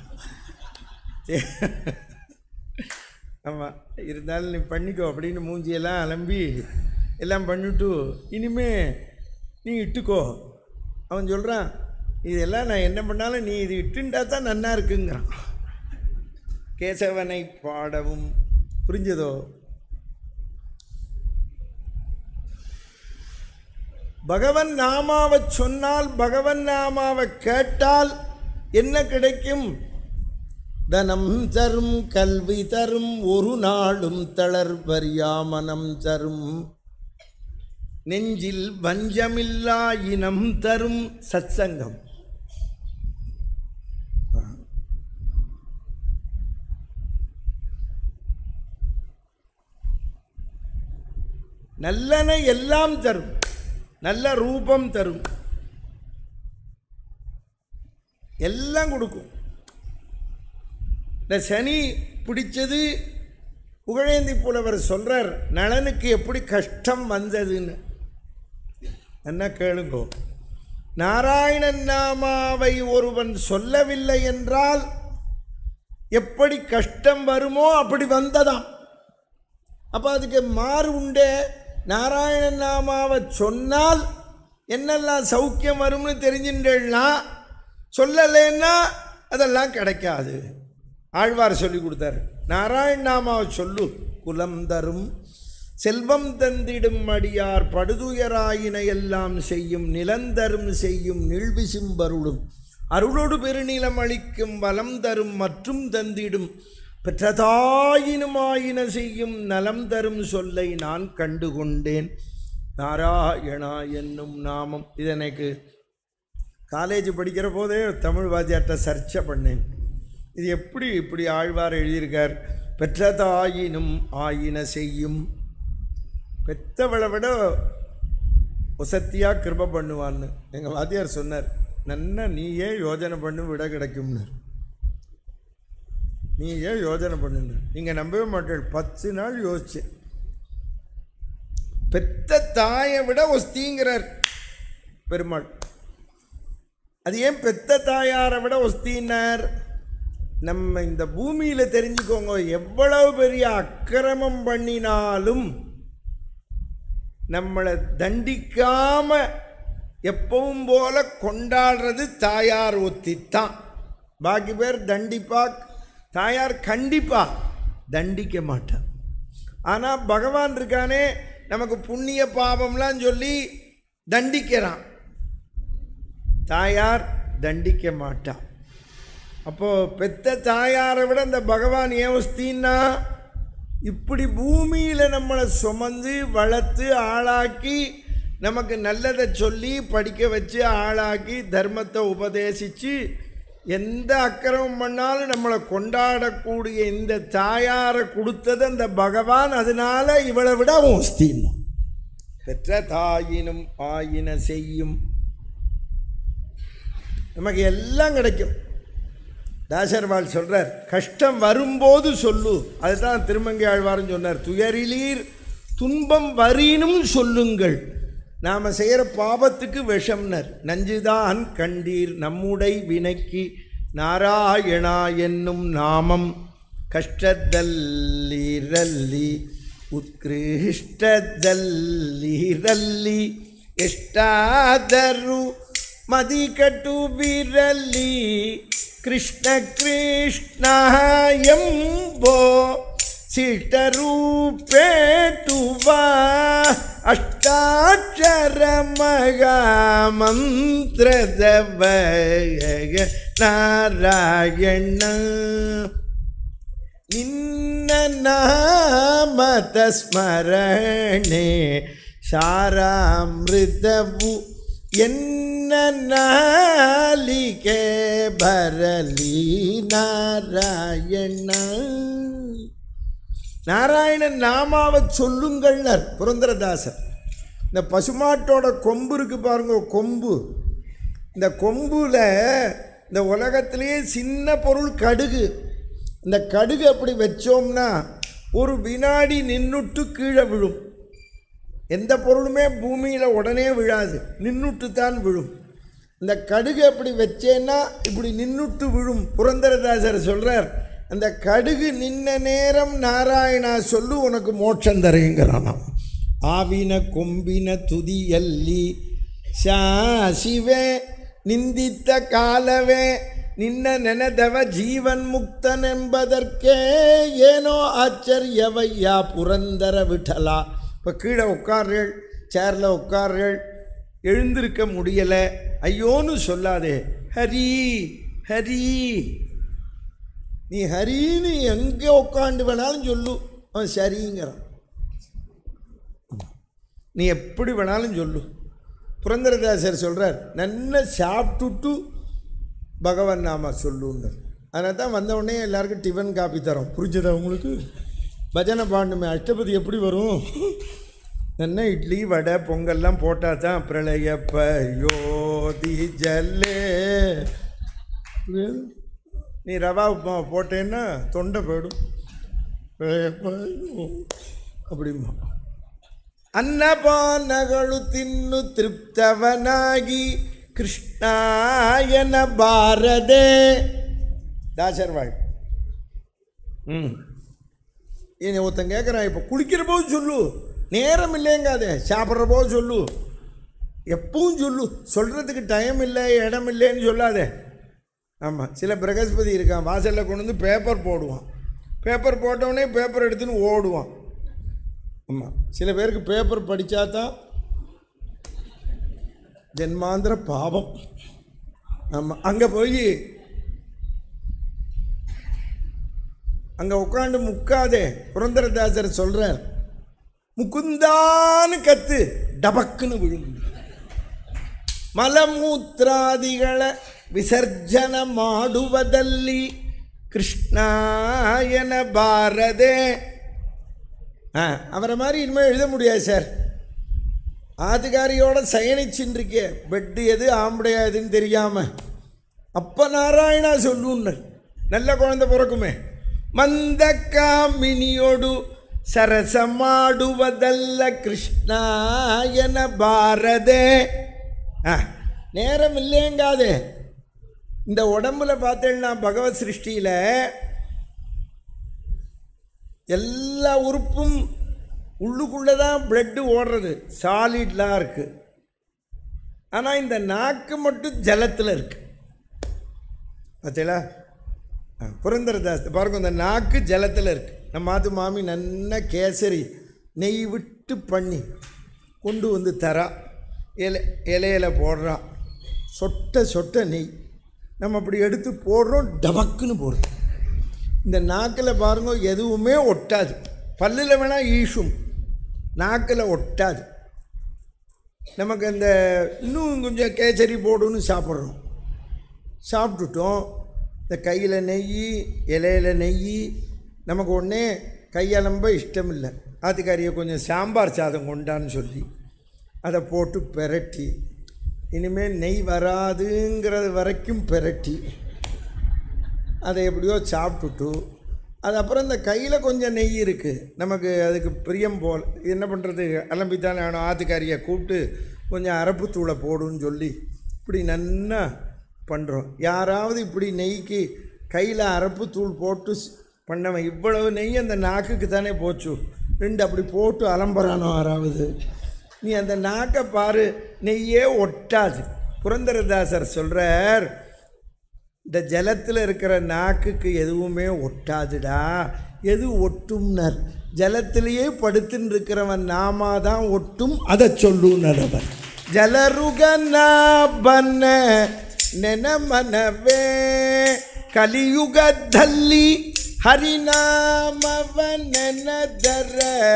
ஆமாம் இருந்தாலும் நீ பண்ணிக்கோ அப்படின்னு மூஞ்சியெல்லாம் அலம்பி எல்லாம் பண்ணிட்டு இனிமே நீ இட்டுக்கோ அவன் சொல்கிறான் இதெல்லாம் நான் என்ன பண்ணாலும் நீ இது இட்டுண்டா தான் நன்னா இருக்குங்கிறான் கேசவனை பாடவும் புரிஞ்சதோ பகவன் நாமாவை சொன்னால் பகவன் நாமாவை கேட்டால் என்ன கிடைக்கும் தனம் தரும் கல்வி தரும் ஒரு நாளும் தளர்வரியாமனம் தரும் நெஞ்சில் வஞ்சமில்லா இனம் தரும் சத்சங்கம் நல்லன எல்லாம் தரும் நல்ல ரூபம் தரும் எல்லாம் கொடுக்கும் இந்த சனி பிடிச்சது புகழேந்தி புலவர் சொல்றார் நளனுக்கு எப்படி கஷ்டம் வந்ததுன்னு என்ன கேளுங்கோ நாராயணன் நாமாவை ஒருவன் சொல்லவில்லை என்றால் எப்படி கஷ்டம் வருமோ அப்படி வந்ததாம் அப்போ அதுக்கு மாறு உண்டே நாராயணன் நாமாவை சொன்னால் என்னெல்லாம் சௌக்கியம் வரும்னு தெரிஞ்சுட்டேன்னா சொல்லலைன்னா அதெல்லாம் கிடைக்காது ஆழ்வார் சொல்லி கொடுத்தாரு நாராயண நாமாவை சொல்லு குலம் தரும் செல்வம் தந்திடும் அடியார் படுதுயராயின எல்லாம் செய்யும் நிலந்தரும் செய்யும் நிழ்விசும்பருளும் அருளோடு பெருநிலம் அளிக்கும் வலம் தரும் மற்றும் தந்திடும் பெற்றதாயினுமாயின செய்யும் நலம் தரும் சொல்லை நான் கண்டுகொண்டேன் நாராயணா என்னும் நாமம் இது எனக்கு காலேஜ் படிக்கிற போதே தமிழ் வாத்தியார்ட்ட சர்ச்சை பண்ணேன் இது எப்படி இப்படி ஆழ்வார் எழுதியிருக்கார் பெற்றதாயினும் ஆயின செய்யும் பெத்தவளை விட ஒசத்தியாக கிருப பண்ணுவான்னு எங்கள் வாத்தியார் சொன்னார் நன்னா நீயே யோஜனை பண்ணு விட கிடைக்கும்னு நீ ஏன் யோஜனை பண்ணுங்க நீங்கள் நம்பவே மாட்டேன் பத்து நாள் யோசிச்சேன் பெத்த தாயை விட ஒஸ்திங்கிறார் பெருமாள் அது ஏன் பெத்த தாயாரை விட ஒஸ்தினார் நம்ம இந்த பூமியில் தெரிஞ்சுக்கோங்க எவ்வளவு பெரிய அக்கிரமம் பண்ணினாலும் நம்மளை தண்டிக்காம எப்பவும் போல கொண்டாடுறது தாயார் ஒத்தித்தான் பாக்கி பேர் தண்டிப்பா தாயார் கண்டிப்பா தண்டிக்க மாட்டான் ஆனால் பகவான் இருக்கானே நமக்கு புண்ணிய பாவம்லாம் சொல்லி தண்டிக்கிறான் தாயார் தண்டிக்க மாட்டான் அப்போது பெத்த தாயாரை விட இந்த பகவான் ஏன் வஸ்தின்னா இப்படி பூமியில் நம்மளை சுமந்து வளர்த்து ஆளாக்கி நமக்கு நல்லதை சொல்லி படிக்க வச்சு ஆளாக்கி தர்மத்தை உபதேசித்து எந்த அக்கிரமம் பண்ணாலும் நம்மளை கொண்டாடக்கூடிய இந்த தாயாரை கொடுத்தது அந்த பகவான் அதனால இவளை விட அவன் வஸ்தின்னா பெற்ற தாயினும் ஆயின செய்யும் நமக்கு எல்லாம் கிடைக்கும் தாசர்வாள் சொல்கிறார் கஷ்டம் வரும்போது சொல்லு அதுதான் திருமங்கை ஆழ்வார்னு சொன்னார் துயரிலீர் துன்பம் வரினும் சொல்லுங்கள் நாம் செய்கிற பாபத்துக்கு விஷம்னர் நஞ்சுதான் கண்டீர் நம்முடை வினைக்கு நாராயணா என்னும் நாமம் ಕಷ್ಟದಲ್ಲಿರಲಿ ಉತ್ಕೃಷ್ಟದಲ್ಲಿರಲಿ ಎಷ್ಟಾದರೂ ಮದಿಕಟು ಬಿರಲಿ ಕೃಷ್ಣ ಕೃಷ್ಣ ಎಂಬೋ ಸಿಟರೂಪೇಟುವ ಅಷ್ಟಾಕ್ಷರ ಮಗ ಮಂತ್ರದ ಬಗ ನಾರಾಯಣ ನಿನ್ನ ನಾಮದ ಸ್ಮರಣೆ ಸಾರಾಮೃತವು ಎನ್ನ ನಾಲಿಗೆ ಬರಲಿ ನಾರಾಯಣ நாராயணன் நாமாவை சொல்லுங்கள்னர் புரந்தரதாசர் இந்த பசுமாட்டோட கொம்பு இருக்கு பாருங்க கொம்பு இந்த கொம்புல இந்த உலகத்திலேயே சின்ன பொருள் கடுகு இந்த கடுகு அப்படி வச்சோம்னா ஒரு வினாடி நின்றுட்டு கீழே விழும் எந்த பொருளுமே பூமியில் உடனே விழாது நின்னுட்டு தான் விழும் இந்த கடுகு அப்படி வச்சேன்னா இப்படி நின்னுட்டு விழும் புரந்தரதாசர் சொல்கிறார் அந்த கடுகு நின்ன நேரம் நாராயணா சொல்லு உனக்கு மோட்சம் தருங்கிறானாம் ஆவின கொம்பின துதியல்லி ಶಾಸಿವೆ ನಿಂದಿತ್ತ ಕಾಲವೇ ನಿನ್ನ ನೆನೆದವ ಜೀವನ್ ಮುಕ್ತನೆಂಬದಕ್ಕೆ ಏನೋ ஆச்சரியவையா புரந்தர விட்டலா இப்போ கீழே உட்கார்கள் சேரில் உட்கார்கள் எழுந்திருக்க முடியலை ஐயோன்னு சொல்லாதே ஹரி ஹரி நீ ஹரின்னு எங்கே உட்காந்து வேணாலும் சொல்லு அவன் சரிங்கிறான் நீ எப்படி வேணாலும் சொல்லு புரந்தரதாசர் சொல்கிறார் நல்லா சாப்பிட்டுட்டு பகவான் நாம சொல்லுன்னார் அதனால தான் வந்த உடனே எல்லாருக்கும் டிஃபன் காப்பி தரோம் புரிஞ்சதா உங்களுக்கு பஜனை பாண்டுமே அஷ்டபதி எப்படி வரும் என்ன இட்லி வடை பொங்கல்லாம் போட்டால் தான் பிரளய பயோதி ஜல்லே புரியுது? நீ ரவா உப்புமா போட்டேன்னா தொண்டை போயிடும் பிரளய பயோ அப்படிமா ಅನ್ನಪಾನಗಳು ತಿನ್ನು ತೃಪ್ತವನಾಗಿ ಕೃಷ್ಣಾಯನ ಬಾರದೆ தாசர்வாள் ம் என்னை ஒருத்தன் கேட்குறான் இப்போ குளிக்கிற போது சொல்லு நேரம் இல்லைங்காதே சாப்பிட்ற போது சொல்லு எப்பவும் சொல்லு சொல்கிறதுக்கு டைம் இல்லை இடம் இல்லைன்னு சொல்லாதே ஆமாம் சில பிரகஸ்பதி இருக்கான் வாசலில் கொண்டு வந்து பேப்பர் போடுவான் பேப்பர் போட்டவுடனே பேப்பர் எடுத்துன்னு ஓடுவான் ஆமாம் சில பேருக்கு பேப்பர் படித்தா தான் ஜென்மாந்திர பாவம் ஆமாம் அங்கே போய் அங்கே உட்காந்து முக்காதே புரந்தரதாசர் சொல்கிறார் முகுந்தான்னு கத்து டபக்குன்னு விழும் ಮಲಮೂತ್ರಾದಿಗಳ ವಿಸರ್ಜನ ಮಾಡುವುದಲ್ಲಿ கிருஷ்ணாயன பாரதே ஆ அவரை மாதிரி இனிமேல் எழுத முடியாது சார் ஆதிகாரியோட சயனிச்சுருக்கே பெட்டு எது ஆம்படையா எதுன்னு தெரியாமல் அப்போ நாராயணா சொல்லுன்னு நல்ல குழந்தை பிறக்குமே மந்த காமினியோடு சரச ಮಾಡುವುದಲ್ಲ கிருஷ்ணாயன பாரதே ஆ நேரம் இல்லைங்காதே இந்த உடம்புல பார்த்தேன்னா பகவத் சிருஷ்டியில் எல்லா உறுப்பும் உள்ளுக்குள்ளே தான் பிளட்டு ஓடுறது சாலிட்லாம் இருக்குது ஆனால் இந்த நாக்கு மட்டும் ஜலத்தில் இருக்கு பார்த்தீங்களா ஆ, புரந்தரதாஸ் பாருங்க இந்த நாக்கு ஜலத்தில் இருக்கு நம்ம மாத்து மாமி நன்னா கேசரி நெய் விட்டு பண்ணி கொண்டு வந்து தரா இலை இலையில போடுறா சொட்ட சொட்ட நெய் நம்ம அப்படி எடுத்து போடுறோம் டபக்குன்னு போடுறோம் இந்த நாக்கில் பாருங்க எதுவுமே ஒட்டாது பல்லில் வேணால் ஈஷும் நாக்கில் ஒட்டாது நமக்கு அந்த இன்னும் கொஞ்சம் கேசரி போடுன்னு சாப்பிட்றோம் சாப்பிட்டுட்டோம் இந்த கையில் நெய் இலையில நெய் நமக்கு ஒன்றே கையலம்ப இஷ்டம் இல்லை ஆத்துக்காரியை கொஞ்சம் சாம்பார் சாதம் கொண்டான்னு சொல்லி அதை போட்டு பெரட்டி இனிமேல் நெய் வராதுங்கிறது வரைக்கும் பெரட்டி அதை எப்படியோ சாப்பிட்டுட்டு அது அப்புறம் இந்த கையில் கொஞ்சம் நெய் இருக்குது நமக்கு அதுக்கு பிரியம் போல் என்ன பண்ணுறது அலம்பித்தானே ஆனோம் ஆத்துக்காரியை கூப்பிட்டு கொஞ்சம் அரப்பு தூளை போடுன்னு சொல்லி இப்படி நன்னா பண்ணுறோம் யாராவது இப்படி நெய்க்கு கையில் அரப்பு தூள் போட்டு ஸ்- பண்ணவன் இவ்வளவு நெய் அந்த நாக்குக்கு தானே போச்சு ரெண்டு அப்படி போட்டு அலம்புறானோ யாராவது நீ அந்த நாக்கை பாரு நெய்யே ஒட்டாது புரந்தரதாசர் சொல்கிறார் இந்த ஜலத்தில் இருக்கிற நாக்குக்கு எதுவுமே ஒட்டாதுடா எது ஒட்டும்னர் ஜலத்திலேயே படுத்துன்னு இருக்கிறவன் நாமா தான் ஒட்டும் அதை சொல்லுனர் அவன் ಜಲರುಗನಾಭನ ನೆನಮನವೇ ಕಲಿಯುಗದಲ್ಲಿ ಹರಿನಾಮವ ನೆನದರ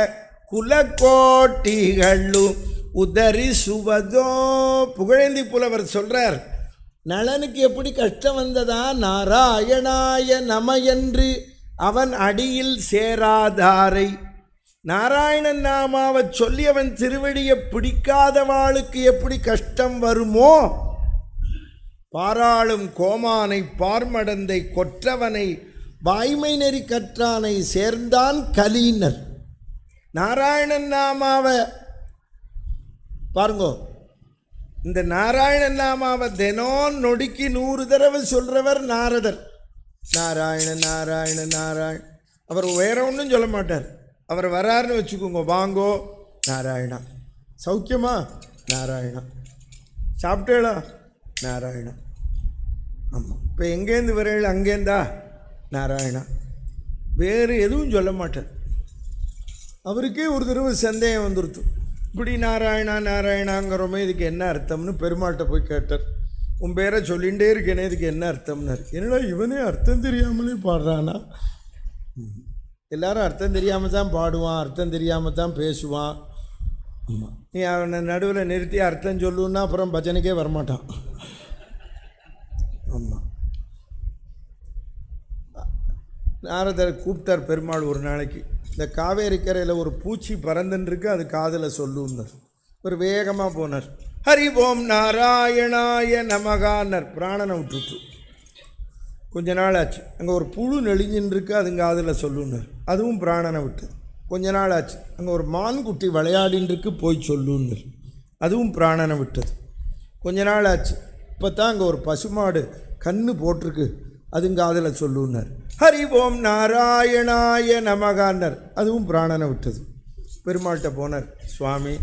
ಕುಲಕೋಟಿಗಳು உதரிசுவதோ புகழேந்தி புலவர் சொல்றார் நளனுக்கு எப்படி கஷ்டம் வந்ததா நாராயணாய நம என்று அவன் அடியில் சேராதாரை நாராயணன் நாமாவை சொல்லி அவன் திருவடியை பிடிக்காதவாளுக்கு எப்படி கஷ்டம் வருமோ பாராளும் கோமானை பார்மடந்தை கொற்றவனை வாய்மை நெறி கற்றானை சேர்ந்தான் கலீனர் நாராயணன் நாமாவை பாருங்கோ இந்த நாராயண நாமாவை தினம் நொடிக்கு நூறு தடவை சொல்கிறவர் நாரதர் நாராயண நாராயண நாராயண அவர் வேற ஒன்றும் சொல்ல மாட்டார் அவர் வராருன்னு வச்சுக்கோங்க வாங்கோ நாராயணா சௌக்கியமா நாராயணா சாப்பிட்டேளா நாராயணா ஆமாம் இப்போ எங்கேருந்து வரையில் அங்கேருந்தா நாராயணா வேறு எதுவும் சொல்ல மாட்டார் அவருக்கே ஒரு தடவை சந்தேகம் வந்துருத்து இப்படி நாராயணா நாராயணாங்கிறோமே இதுக்கு என்ன அர்த்தம்னு பெருமாள்கிட்ட போய் கேட்டார் உன் பேரை சொல்லிகிட்டே இருக்கேனே இதுக்கு என்ன அர்த்தம்னார் என்னடா இவனே அர்த்தம் தெரியாமலே பாடுறானா ம். எல்லாரும் அர்த்தம் தெரியாமல் தான் பாடுவான் அர்த்தம் தெரியாமல் தான் பேசுவான் ஆமாம் நீ அவனை நடுவில் நிறுத்தி அர்த்தம் சொல்லுன்னா அப்புறம் பஜனைக்கே வரமாட்டான் ஆமாம் நாரதர் கூப்பிட்டார் பெருமாள் ஒரு நாளைக்கு இந்த காவேரி கரையில் ஒரு பூச்சி பறந்துன்னு இருக்கு அது காதில் சொல்லுன்னார் ஒரு வேகமாக போனார் ஹரி ஓம் நாராயணாய நமகான்னர் பிராணனை விட்டுட்டு கொஞ்ச நாள் ஆச்சு அங்கே ஒரு புழு நெளிஞ்சின்னு இருக்கு அதுங்க அதில் சொல்லுன்னார் அதுவும் பிராணனை விட்டது கொஞ்ச நாள் ஆச்சு அங்கே ஒரு மான்குட்டி விளையாடின்னு இருக்கு போய் சொல்லுன்னார் அதுவும் பிராணனை விட்டது கொஞ்ச நாள் ஆச்சு இப்போ தான் அங்கே ஒரு பசுமாடு கண்ணு போட்டிருக்கு அதுங்க அதில் சொல்லுன்னார் ஹரி ஓம் நாராயணாய நமகான்னர் அதுவும் பிராணனை விட்டது பெருமாள்கிட்ட போனார் சுவாமி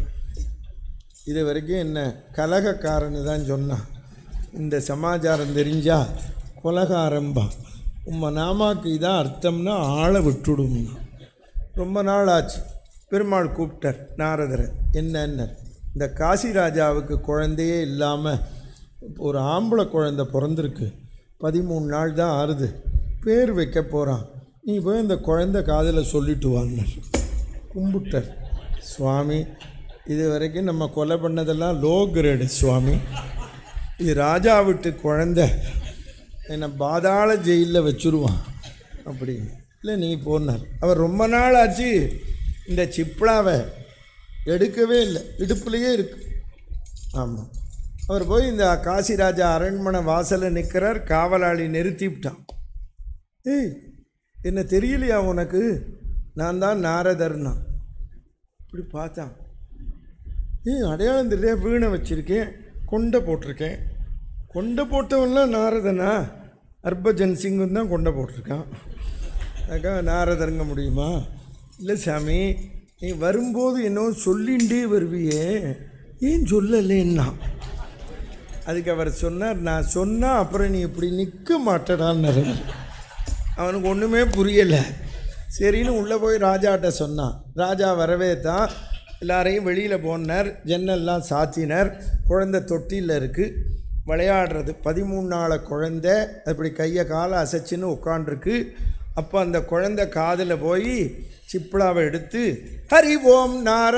இது வரைக்கும் என்ன கலகக்காரன்னு தான் சொன்னான் இந்த சமாச்சாரம் தெரிஞ்சா கொலகாரம்பா உம்ம நாமாக்கு இதான் அர்த்தம்னா ஆளை விட்டுடும்னா ரொம்ப நாள் ஆச்சு பெருமாள் கூப்பிட்டார் நாரதரை என்னன்னர் இந்த காசி ராஜாவுக்கு குழந்தையே இல்லாமல் ஒரு ஆம்பளை குழந்தை பிறந்திருக்கு பதிமூணு நாள் தான் ஆறுது பேர் வைக்க போகிறான் நீ போய் இந்த குழந்தை காதில் சொல்லிட்டு வான்னார் கும்பிட்டார் சுவாமி இது வரைக்கும் நம்ம கொலை பண்ணதெல்லாம் லோ கிரேடு சுவாமி இது ராஜா விட்டு குழந்தை என்னை பாதாள ஜெயிலில் வச்சுருவான் அப்படின்னு இல்லை நீ போனார் அவர் ரொம்ப நாள் ஆச்சு இந்த சிப்ளாவை எடுக்கவே இல்லை இடுப்புலையே இருக்கு ஆமாம் அவர் போய் இந்த காசிராஜா அரண்மனை வாசலில் நிற்கிறார் காவலாளி நிறுத்தி விட்டான் ஏய் என்ன தெரியலையா உனக்கு நான் தான் நாரதர்னா இப்படி பார்த்தான் ஏய் அடையாளம் தெரியல வீணை வச்சுருக்கேன் கொண்டை போட்டிருக்கேன் கொண்டை போட்டவன்லாம் நாரதனா ஹர்பஜன் சிங்கும் தான் கொண்டை போட்டிருக்கான் அதுக்காக நாரதருங்க முடியுமா இல்லை சாமி நீ வரும்போது என்னவோ சொல்லிண்டே வருவியே ஏன் சொல்லலைன்னா அதுக்கு அவர் சொன்னார் நான் சொன்னால் அப்புறம் நீ இப்படி நிற்க மாட்டடான்னு அவனுக்கு ஒன்றுமே புரியலை சரின்னு உள்ளே போய் ராஜாட்ட சொன்னான் ராஜா வரவே தான் எல்லாரையும் வெளியில் போனார் ஜன்னல்லாம் சாத்தினார் குழந்தை தொட்டியில் இருக்குது விளையாடுறது பதிமூணு நாளை குழந்தை அப்படி கையை காலை அசைச்சின்னு உட்காண்டிருக்கு அப்போ அந்த குழந்தை காதில் போய் சிப்ளாவை எடுத்து ஹரி ஓம்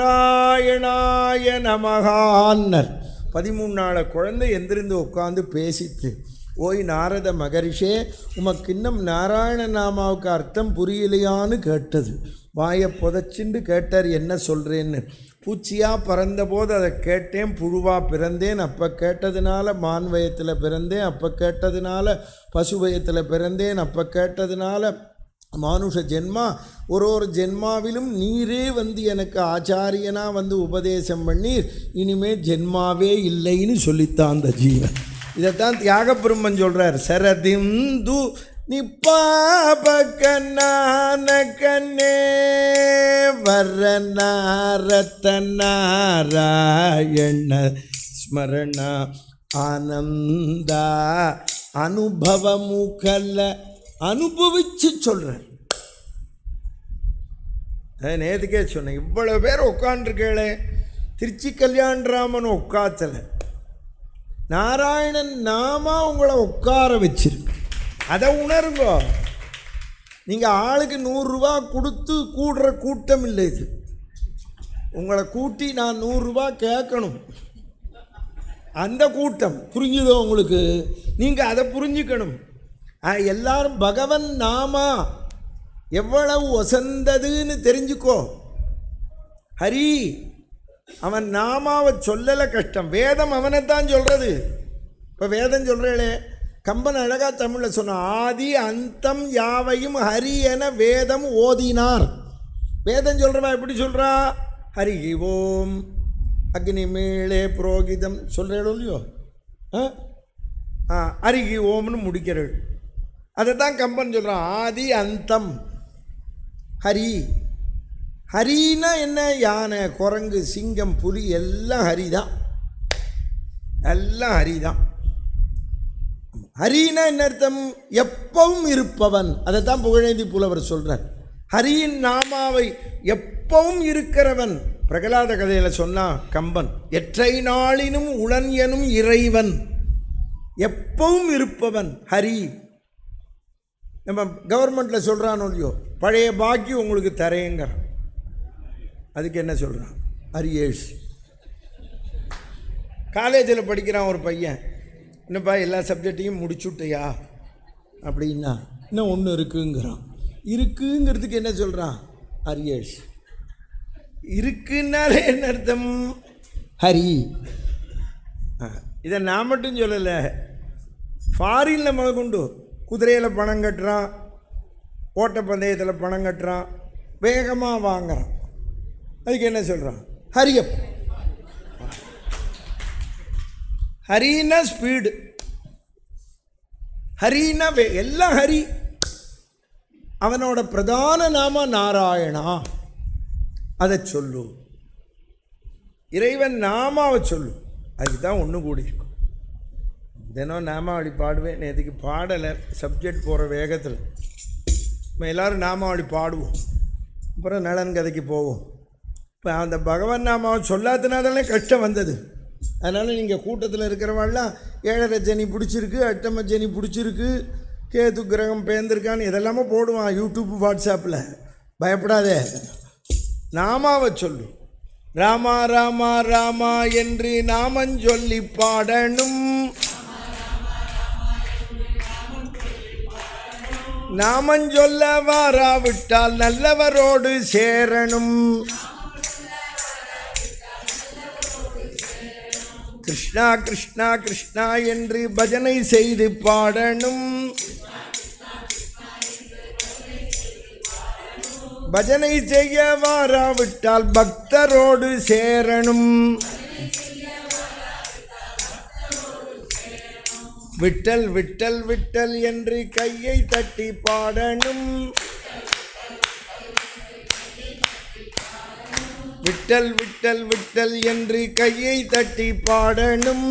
நாராயணாய நமகான்னர் பதிமூணு நாளை குழந்தை எந்திருந்து உட்காந்து பேசித்து ஓய் நாரத மகரிஷே உமக்கு இன்னும் நாராயண நாமாவுக்கு அர்த்தம் புரியலையான்னு கேட்டது வாயை புதைச்சிண்டு கேட்டார் என்ன சொல்கிறேன்னு பூச்சியாக பறந்தபோது அதை கேட்டேன் புழுவாக பிறந்தேன் அப்போ கேட்டதுனால மான் வயத்தில் பிறந்தேன் அப்போ கேட்டதுனால பசு வயத்தில் பிறந்தேன் அப்போ கேட்டதுனால மானுஷ ஜென்மா ஒரு ஒரு ஜென்மாவிலும் நீரே வந்து எனக்கு ஆச்சாரியனாக வந்து உபதேசம் பண்ணீர் இனிமே ஜென்மாவே இல்லைன்னு சொல்லித்தான் அந்த ஜீவன் இதைத்தான் தியாகபிரம்மன் சொல்கிறார் சரதிந்து நிப்பாப கண்ணான கண்ணே வர நாரத்த நாராயண ஸ்மரண ஆனந்தா அனுபவமுகல்ல அனுபவிச்சு சொல்கிறேன் நேற்றுக்கே சொன்னேன் இவ்வளோ பேர் உட்காண்டிருக்கேளே திருச்சி கல்யாணராமன் உட்காத்தலை நாராயணன் நாம உங்களை உட்கார வச்சிருக்கு அதை உணருங்க நீங்கள் ஆளுக்கு நூறுரூவா கொடுத்து கூடுற கூட்டம் இல்லை இது உங்களை கூட்டி நான் நூறுரூவா கேட்கணும் அந்த கூட்டம் புரிஞ்சுதோ உங்களுக்கு நீங்கள் அதை புரிஞ்சுக்கணும் ஆ, எல்லாரும் பகவன் நாமா எவ்வளவு ஒசந்ததுன்னு தெரிஞ்சுக்கோ ஹரி அவன் நாமாவை சொல்லலை கஷ்டம் வேதம் அவனைத்தான் சொல்கிறது இப்போ வேதம் சொல்கிறேளே கம்பன் அழகா தமிழில் சொன்ன ஆதி அந்தம் யாவையும் ஹரி என வேதம் ஓதினார் வேதம் சொல்கிறவா எப்படி சொல்கிறா ஹரி ஓம் அக்னி மேலே புரோகிதம் சொல்கிறேளோ இல்லையோ ஆ ஆ அருகி ஓம்னு முடிக்கிறாள் அதை தான் கம்பன் சொல்கிறான் ஆதி அந்தம் ஹரி ஹரினா என்ன யானை குரங்கு சிங்கம் புலி எல்லாம் ஹரி தான் எல்லாம் ஹரி தான் ஹரினா என்ன அர்த்தம் எப்பவும் இருப்பவன் அதை தான் புகழேந்தி புலவர் சொல்கிறார் ஹரியின் நாமாவை எப்பவும் இருக்கிறவன் பிரகலாத கதையில் சொன்னா கம்பன் எற்றை நாளினும் உளன் எனும் இறைவன் எப்பவும் இருப்பவன் ஹரி நம்ம கவர்மெண்ட்டில் சொல்கிறானோ இல்லையோ பழைய பாக்கி உங்களுக்கு தரேங்கிறான் அதுக்கு என்ன சொல்கிறான் ஹரியேஷ் காலேஜில் படிக்கிறான் ஒரு பையன் என்னப்பா எல்லா சப்ஜெக்டையும் முடிச்சுட்டியா அப்படின்னா இன்னும் ஒன்று இருக்குங்கிறான் இருக்குங்கிறதுக்கு என்ன சொல்கிறான் ஹரியேஷ் இருக்குன்னாலே என்ன அர்த்தம் ஹரி ஆ, இதை நான் மட்டும் சொல்லலை ஃபாரினில் முதற்கொண்டு குதிரையில் பணம் கட்டுறான் ஓட்டப்பந்தயத்தில் பணம் கட்டுறான் வேகமாக வாங்குறான் அதுக்கு என்ன சொல்கிறான் ஹரியப் ஹரினா ஸ்பீடு ஹரினா வே எல்லாம் ஹரி அவனோட பிரதான நாம நாராயணா அதை சொல்லு இறைவன் நாமாவை சொல்லு அதுக்கு தான் ஒன்று கூடி இருக்கும் தினம் நாமாவளி பாடுவேன் நேற்றுக்கு பாடலை சப்ஜெக்ட் போகிற வேகத்தில் நம்ம எல்லோரும் நாமாவளி பாடுவோம் அப்புறம் நலன் கதைக்கு போவோம் இப்போ அந்த பகவான் நாமாவை சொல்லாதனாலே கஷ்டம் வந்தது அதனால் நீங்கள் கூட்டத்தில் இருக்கிறவாள்லாம் ஏழரை ஜனி பிடிச்சிருக்கு அட்டம ஜனி பிடிச்சிருக்கு கேது கிரகம் பேர்ந்திருக்கான்னு இதெல்லாமே போடுவான் யூடியூப் வாட்ஸ்அப்பில் பயப்படாதே நாமாவை சொல்லு ராமா ராமா ராமா என்று நாமஞ்சொல்லி பாடணும் நாமஞ்சொல்ல வாராவிட்டால் நல்லவரோடு சேரணும் கிருஷ்ணா கிருஷ்ணா கிருஷ்ணா என்று பஜனை செய்து பாடணும் பஜனை செய்ய வாராவிட்டால் பக்தரோடு சேரணும் விட்டல் விட்டல் விட்டல் என்று கையை தட்டி பாடணும் விட்டல் விட்டல் விட்டல் என்று கையை தட்டி பாடணும்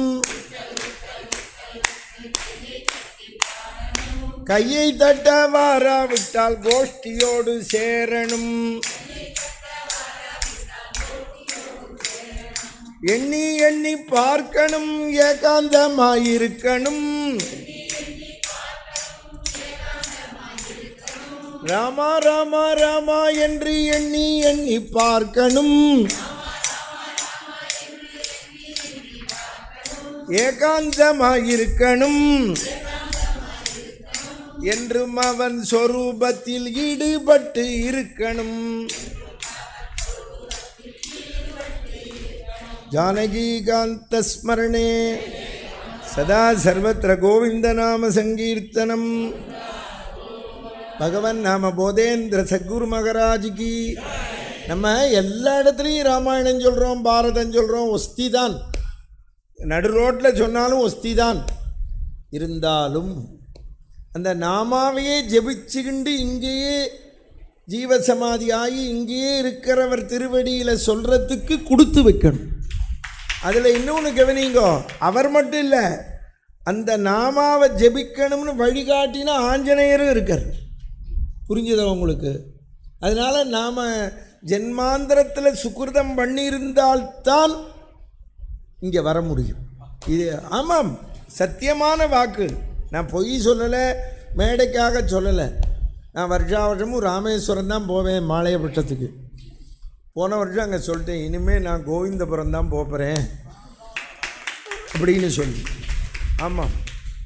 கையை தட்ட வாராவிட்டால் கோஷ்டியோடு சேரணும் எண்ணி எண்ணி பார்க்கணும் ஏகாந்தமாயிருக்கணும் ராமா ராமா ராமா என்று எண்ணி எண்ணி பார்க்கணும் ஏகாந்தமாயிருக்கணும் என்றும் அவன் சொரூபத்தில் ஈடுபட்டு இருக்கணும் ஜானகீகாந்த ஸ்மரணே சதா சர்வத்திர கோவிந்த நாம சங்கீர்த்தனம் பகவன் நாம போதேந்திர சத்குரு மகராஜுக்கு நம்ம எல்லா இடத்துலையும் ராமாயணம் சொல்கிறோம் பாரதம் சொல்கிறோம் ஒஸ்தி தான் நடு ரோட்டில் சொன்னாலும் ஒஸ்தி தான் இருந்தாலும் அந்த நாமாவையே ஜெபிச்சுக்கிண்டு இங்கேயே ஜீவசமாதி ஆகி இங்கேயே இருக்கிறவர் திருவடியில் சொல்கிறதுக்கு கொடுத்து வைக்கணும் அதில் இன்னொன்று கவனிங்கோ அவர் மட்டும் இல்லை அந்த நாமாவை ஜெபிக்கணும்னு வழிகாட்டினா ஆஞ்சநேயரும் இருக்கார் புரிஞ்சுதா உங்களுக்கு அதனால் நாம் ஜென்மாந்திரத்தில் சுக்கிருதம் பண்ணியிருந்தால்தான் இங்கே வர முடியும் இது ஆமாம் சத்தியமான வாக்கு நான் பொய் சொல்லலை மேடைக்காக சொல்லலை நான் வருஷா வருஷமும் ராமேஸ்வரம் தான் போவேன் மாலையப்பட்டத்துக்கு போன வருஷம் அங்கே சொல்லிட்டேன் இனிமேல் நான் கோவிந்தபுரம் தான் போகிறேன் அப்படின்னு சொல்லி ஆமாம்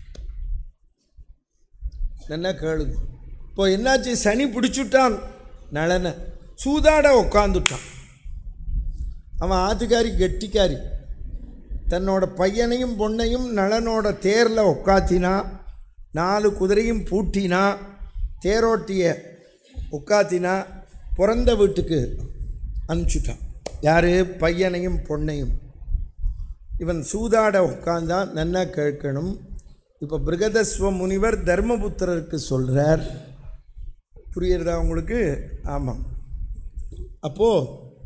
நல்லா கேளுங்க இப்போ என்னாச்சு சனி பிடிச்சுட்டான் நலனை சூதாட உக்காந்துட்டான் அவன் ஆத்துக்காரி கெட்டிக்காரி தன்னோட பையனையும் பொண்ணையும் நலனோட தேரில் உட்காத்தினா நாலு குதிரையும் பூட்டினா தேரோட்டிய உட்காத்தினா பிறந்த வீட்டுக்கு அனுப்பிச்சுட்டான் யார் பையனையும் பொண்ணையும் இவன் சூதாட உட்காந்தான் நன்னா கேட்கணும் இப்போ பிருகதஸ்வ முனிவர் தர்மபுத்திரருக்கு சொல்கிறார் புரியுறதா உங்களுக்கு ஆமாம் அப்போது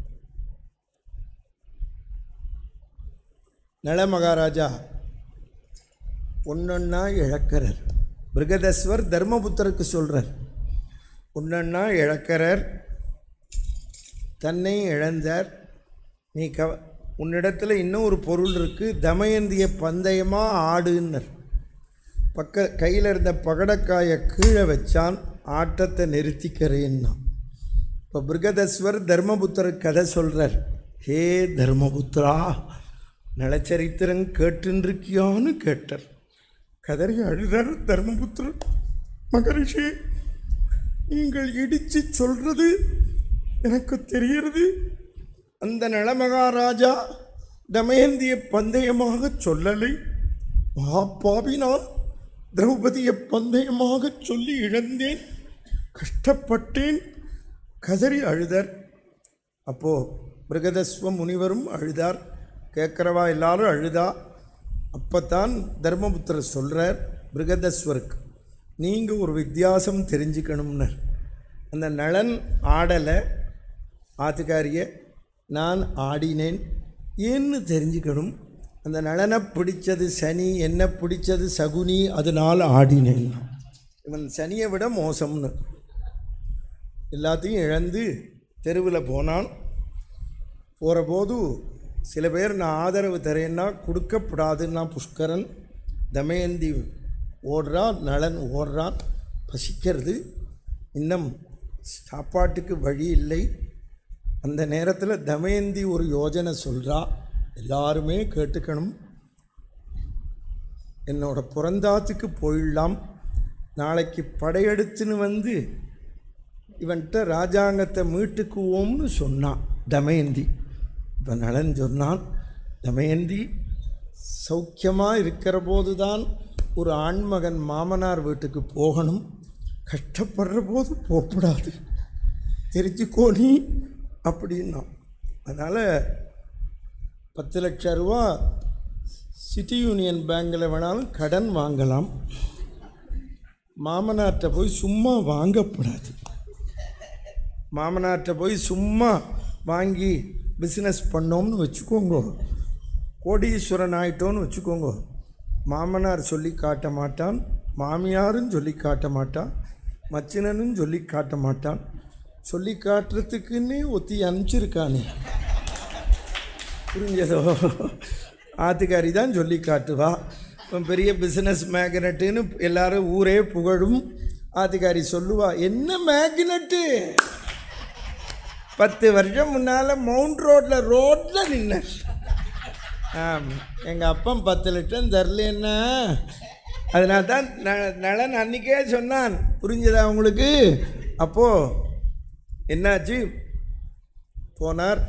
நள மகாராஜா ஒன்றொன்னா இழக்கிறார் பிருகதஸ்வர் தர்மபுத்தருக்கு சொல்கிறார் ஒன்றொன்னா இழக்கிறார் தன்னை இழந்தார் நீ க உன்னிடத்தில் இன்னும் ஒரு பொருள் இருக்குது தமயந்திய பந்தயமாக ஆடுன்னர் பக்க கையில் இருந்த பகடக்காயை கீழே வச்சான் ஆட்டத்தை நிறுத்திக்கிறேன்னா இப்போ பிருகதஸ்வர் தர்மபுத்தருக்கு கதை சொல்கிறார் ஹே தர்மபுத்திரா நலச்சரித்திரம் கேட்டுருக்கியான்னு கேட்டார் கதறி அழுதார் தர்மபுத்திரர் மகரிஷி நீங்கள் இடிச்சு சொல்றது எனக்கு தெரிகிறது அந்த நலமகாராஜா தமயந்திய பந்தயமாக சொல்லலை பாவி நான் திரௌபதியை பந்தயமாக சொல்லி இழந்தேன் கஷ்டப்பட்டேன் கதறி அழுதர் அப்போது மிருகதஸ்வ முனிவரும் அழுதார் கேட்குறவா எல்லாரும் அழுதா அப்போத்தான் தர்மபுத்திரர் சொல்கிறார் மிருகதஸ்வருக்கு நீங்கள் ஒரு வித்தியாசம் தெரிஞ்சுக்கணும்னர் அந்த நளன் ஆடலை ஆத்துக்காரியை நான் ஆடினேன் ஏன்னு தெரிஞ்சுக்கணும் அந்த நளனை பிடிச்சது சனி என்ன பிடிச்சது சகுனி அதனால் ஆடினேன் நான். இவன் சனியை விட மோசம்னு எல்லாத்தையும் இழந்து தெருவில் போனான் போகிற போது சில பேர் நான் ஆதரவு தரேன்னா கொடுக்கப்படாதுன்னா புஷ்கரன் தமயந்தி ஓடுறான் நளன் ஓடுறான் பசிக்கிறது இன்னும் சாப்பாட்டுக்கு வழி இல்லை அந்த நேரத்தில் தமயந்தி ஒரு யோஜனை சொல்கிறா எல்லாருமே கேட்டுக்கணும் என்னோட புறந்தாத்துக்கு போயிடலாம் நாளைக்கு படையெடுத்துன்னு வந்து இவன்கிட்ட ராஜாங்கத்தை மீட்டுக்குவோம்னு சொன்னான் தமயந்தி இப்போ நலன் சொன்னான் தமயந்தி சௌக்கியமாக இருக்கிற போது தான் ஒரு ஆண்மகன் மாமனார் வீட்டுக்கு போகணும் கஷ்டப்படுற போது போகக்கூடாது தெரிஞ்சுக்கோ நீ அப்படின்னா அதனால் பத்து லட்ச ரூபா சிட்டி யூனியன் பேங்கில் வேணாலும் கடன் வாங்கலாம் மாமனார்கிட்ட போய் சும்மா வாங்கக்கூடாது மாமனார்கிட்ட போய் சும்மா வாங்கி பிஸ்னஸ் பண்ணோம்னு வச்சுக்கோங்க கோடீஸ்வரன் ஆயிட்டோன்னு வச்சுக்கோங்க மாமனார் சொல்லி காட்ட மாட்டான் மாமியாரும் சொல்லி காட்ட மாட்டான் மச்சினனும் சொல்லி காட்ட மாட்டான் சொல்லி காட்டுறதுக்குன்னே ஒத்தி அனுப்பிச்சிருக்கானே புரிஞ்சதோ ஆத்துக்காரி தான் சொல்லி காட்டுவா இவன் பெரிய பிஸ்னஸ் மேக்னட்டுன்னு எல்லாரும் ஊரே புகழும் ஆத்துக்காரி சொல்லுவா என்ன மேக்னட்டு பத்து வருஷம் முன்னால் மவுண்ட் ரோட்டில் ரோட்டில் நின்னார் ஆமாம் எங்கள் அப்பன் பத்து லட்சம் தரலன்னா அதனால தான் ந நலன் அன்றைக்கே சொன்னான் புரிஞ்சதா உங்களுக்கு அப்போது என்னாச்சு போனார்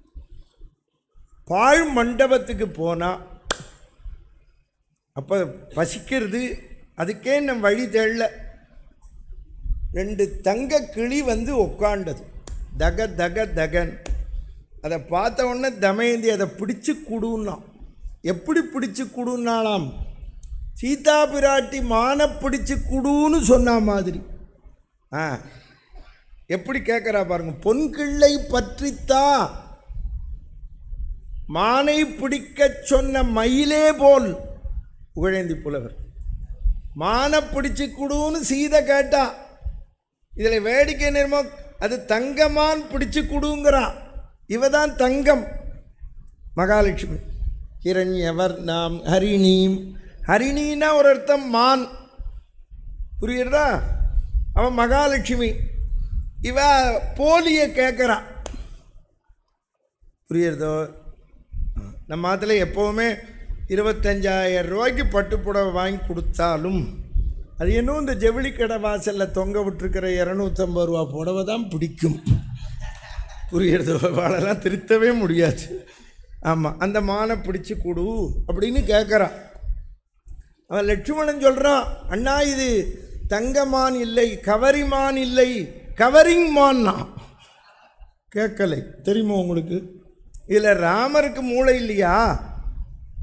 பாழ் மண்டபத்துக்கு போனா அப்போ பசிக்கிறது அதுக்கே நம்ம வழி தெரியல ரெண்டு தங்க கிளி வந்து உட்காண்டது தக தக தகன் அதை பார்த்த உடனே தமயந்தி அதை பிடிச்சு கொடுன்னான் எப்படி பிடிச்சு கொடுன்னாலாம் சீதா பிராட்டி மான பிடிச்சு குடுன்னு சொன்ன மாதிரி ஆ எப்படி கேட்குறா பாருங்க பொன் கிள்ளை பற்றித்தா மானை பிடிக்கச் சொன்ன மயிலே போல் புகழேந்தி புலவர் மானை பிடிச்சு குடுன்னு சீதை கேட்டா இதில் வேடிக்கை நிர்மோ அது தங்கமான் பிடிச்சு குடுங்கிறான் இவ தான் தங்கம் மகாலட்சுமி ஹிரண்யவர் நாம் ஹரிணீம் ஹரிணின்னா ஒரு அர்த்தம் மான் புரியுறதா அவன் மகாலட்சுமி இவ போலியை கேட்குறான் புரியுறதோ நம்ம ஆத்துல எப்போவுமே இருபத்தஞ்சாயிரம் ரூபாய்க்கு பட்டுப்புடவை வாங்கி கொடுத்தாலும் அது இன்னும் இந்த ஜவுளி கடை வாசலில் தொங்க விட்டுருக்கிற இரநூத்தம்பது ரூபா புடவை தான் பிடிக்கும் புரியுறது வாழலாம் திருத்தவே முடியாது ஆமாம் அந்த மானை பிடிச்சி கொடு அப்படின்னு கேட்குறான் அவன் லட்சுமணன் சொல்கிறான் அண்ணா இது தங்கமான் இல்லை கவரிமான் இல்லை கவரிங் மான்னா கேட்கலை தெரியுமா உங்களுக்கு இதில் ராமருக்கு மூளை இல்லையா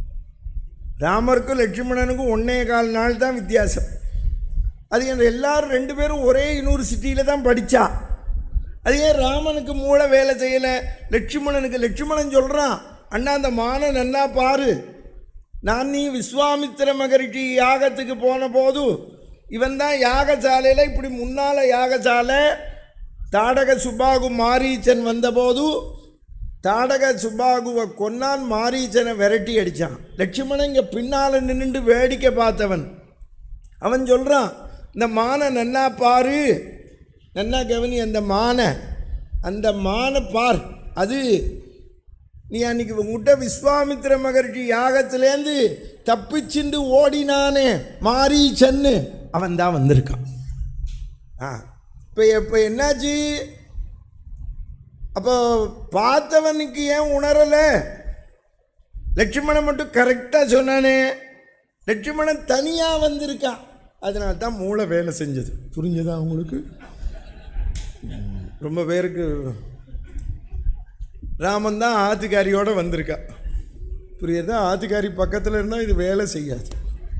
ராமருக்கும் லட்சுமணனுக்கும் ஒன்னே கால் நாள் தான் வித்தியாசம் அது ஏன் எல்லாரும் ரெண்டு பேரும் ஒரே யூனிவர்சிட்டியில் தான் படித்தா அது ஏன் ராமனுக்கு மூளை வேலை செய்யலை லட்சுமணனுக்கு லட்சுமணன் சொல்கிறான் அண்ணா அந்த மானை நன்னா பாரு நான் நீ விஸ்வாமித்திர மகரிஷி யாகத்துக்கு போன போது இவன் தான் யாகசாலையில் இப்படி முன்னால் யாகசாலை தாடக சுபாகு மாரீச்சன் வந்தபோது தாடக சுபாகுவை கொன்னான் மாரீச்சனை விரட்டி அடித்தான் லட்சுமணன் இங்கே பின்னால் நின்றுட்டு வேடிக்கை பார்த்தவன் அவன் சொல்கிறான் இந்த மானை நன்னா பாரு நன்னா கவனி அந்த மானை அந்த மானை பார் அது நீ அன்னைக்கு உங்ககிட்ட விஸ்வாமித்திர மகர்ஷி யாகத்திலேருந்து தப்பிச்சுண்டு ஓடினானே மாரீச்சன்னு அவன் தான் வந்திருக்கான் ஆ இப்போ இப்போ என்னாச்சு அப்போ பார்த்தவனுக்கு ஏன் உணரலை லட்சுமணன் மட்டும் கரெக்டாக சொன்னானே லட்சுமணன் தனியாக வந்திருக்கான் அதனால தான் மூளை வேலை செஞ்சது புரிஞ்சதா உங்களுக்கு ம், ரொம்ப பேருக்கு ராமன் தான் ஆத்துக்காரியோடு வந்திருக்கா புரியுதா ஆத்துக்காரி பக்கத்தில் இருந்தால் இது வேலை செய்யாது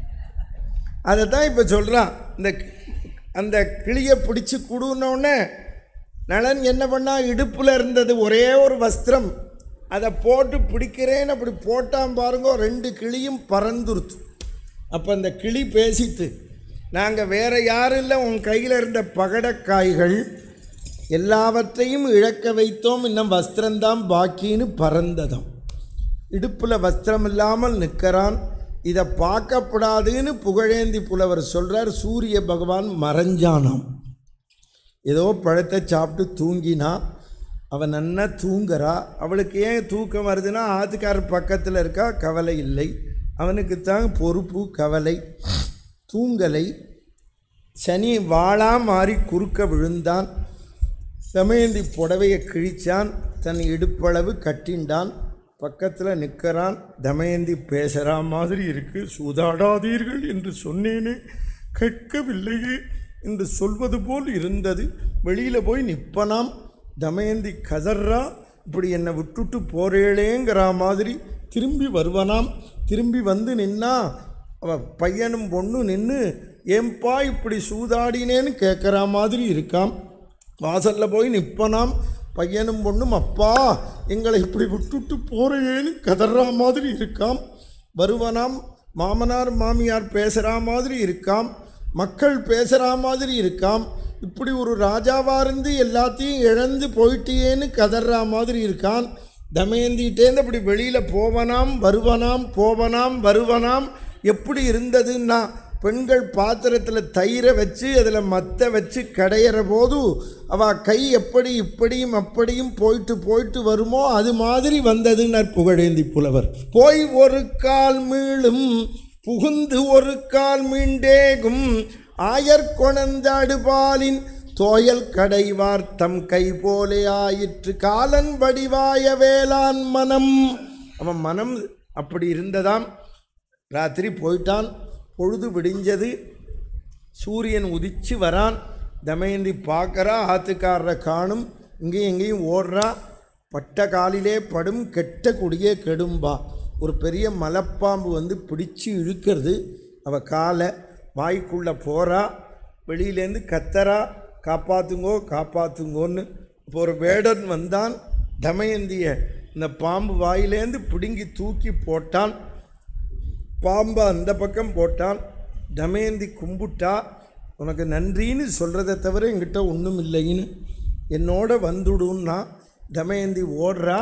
அதை தான் இப்போ சொல்கிறான் இந்த அந்த கிளியை பிடிச்சி கொடுன்னொடனே நலன் என்ன பண்ணா இடுப்பில் இருந்தது ஒரே ஒரு வஸ்திரம் அதை போட்டு பிடிக்கிறேன்னு அப்படி போட்டான் பாருங்க ரெண்டு கிளியும் பறந்துருத்து அப்போ அந்த கிளி பேசித்து நாங்கள் வேற யாரும் இல்லை உன் கையில் இருந்த பகடக்காய்கள் எல்லாவற்றையும் இழக்க வைத்தோம் இன்னும் வஸ்திரம்தான் பாக்கின்னு பறந்ததாம் இடுப்பில் வஸ்திரம் இல்லாமல் நிற்கிறான் இதை பார்க்கப்படாதுன்னு புகழேந்தி புலவர் சொல்கிறார் சூரிய பகவான் மறைஞ்சானாம் ஏதோ பழத்தை சாப்பிட்டு தூங்கினா அவன் நன்னா தூங்குறா அவளுக்கு ஏன் தூக்கம் வருதுன்னா ஆத்துக்காரர் பக்கத்தில் இருக்கா கவலை இல்லை அவனுக்கு தான் பொறுப்பு கவலை தூங்கலை சனி வாளா மாறி குறுக்க விழுந்தான் தமயந்தி புடவையை கிழிச்சான் தன் இடுப்பளவு கட்டிண்டான் பக்கத்தில் நிற்கிறான் தமயந்தி பேசுகிறா மாதிரி இருக்கு சூதாடாதீர்கள் என்று சொன்னேனே கேட்கவில்லையே என்று சொல்வது போல் இருந்தது வெளியில் போய் நிற்பனாம் தமயந்தி கதர்றா இப்படி என்னை விட்டுட்டு போறேளேங்கிற மாதிரி திரும்பி வருவனாம் திரும்பி வந்து நின்னா அவ பையனும் பொண்ணும் நின்று ஏன்பா இப்படி சூதாடினேன்னு கேட்குற மாதிரி இருக்காம் வாசலில் போய் நிற்பனாம் பையனும் பொண்ணும் அப்பா எங்களை இப்படி விட்டுட்டு போறேன்னு கதறா மாதிரி இருக்காம் வருவனாம் மாமனார் மாமியார் பேசுகிற மாதிரி இருக்காம் மக்கள் பேசுகிற மாதிரி இருக்காம் இப்படி ஒரு ராஜாவா இருந்து எல்லாத்தையும் இழந்து போயிட்டியேன்னு கதறா மாதிரி இருக்கான் தமயந்திட்டேந்து அப்படி வெளியில் போவனாம் வருவனாம் போவனாம் வருவனாம் எப்படி இருந்ததுன்னா பெண்கள் பாத்திரத்தில் தயிரை வச்சு அதில் மத்த வச்சு கடையிற போது அவள் கை எப்படி இப்படியும் அப்படியும் போயிட்டு போயிட்டு வருமோ அது மாதிரி வந்ததுன்னார் புகழேந்தி புலவர் போய் ஒரு கால் மீளும் புகுந்து ஒரு கால் மீண்டேகும் ஆயர்கொணந்தாடு பாலின் தோயல் கடைவார் தம் கை போலே ஆயிற்று காலன் வடிவாய வேளாண் மனம் அவன் மனம் அப்படி இருந்ததாம் ராத்திரி போயிட்டான் பொழுது விடிஞ்சது சூரியன் உதிச்சு வரான் தமயந்தி பார்க்கறா ஆத்துக்காரரை காணும் இங்கேயும் எங்கேயும் ஓடுறா பட்ட காலிலே படும் கெட்ட குடியே கெடும்பா ஒரு பெரிய மலைப்பாம்பு வந்து பிடிச்சு இழுக்கிறது அவ காலை வாய்க்குள்ளே போகிறா வெளியிலேருந்து கத்தரா காப்பாத்துங்கோ காப்பாத்துங்கோன்னு இப்போ ஒரு வேடன் வந்தான் தமயந்திய இந்த பாம்பு வாயிலேருந்து பிடுங்கி தூக்கி போட்டான் பாம்பை அந்த பக்கம் போட்டான் தமயந்தி கும்பிட்டா உனக்கு நன்றின்னு சொல்கிறத தவிர என்கிட்ட ஒன்றும் இல்லைன்னு என்னோட வந்துடுன்னா தமயந்தி ஓடுறா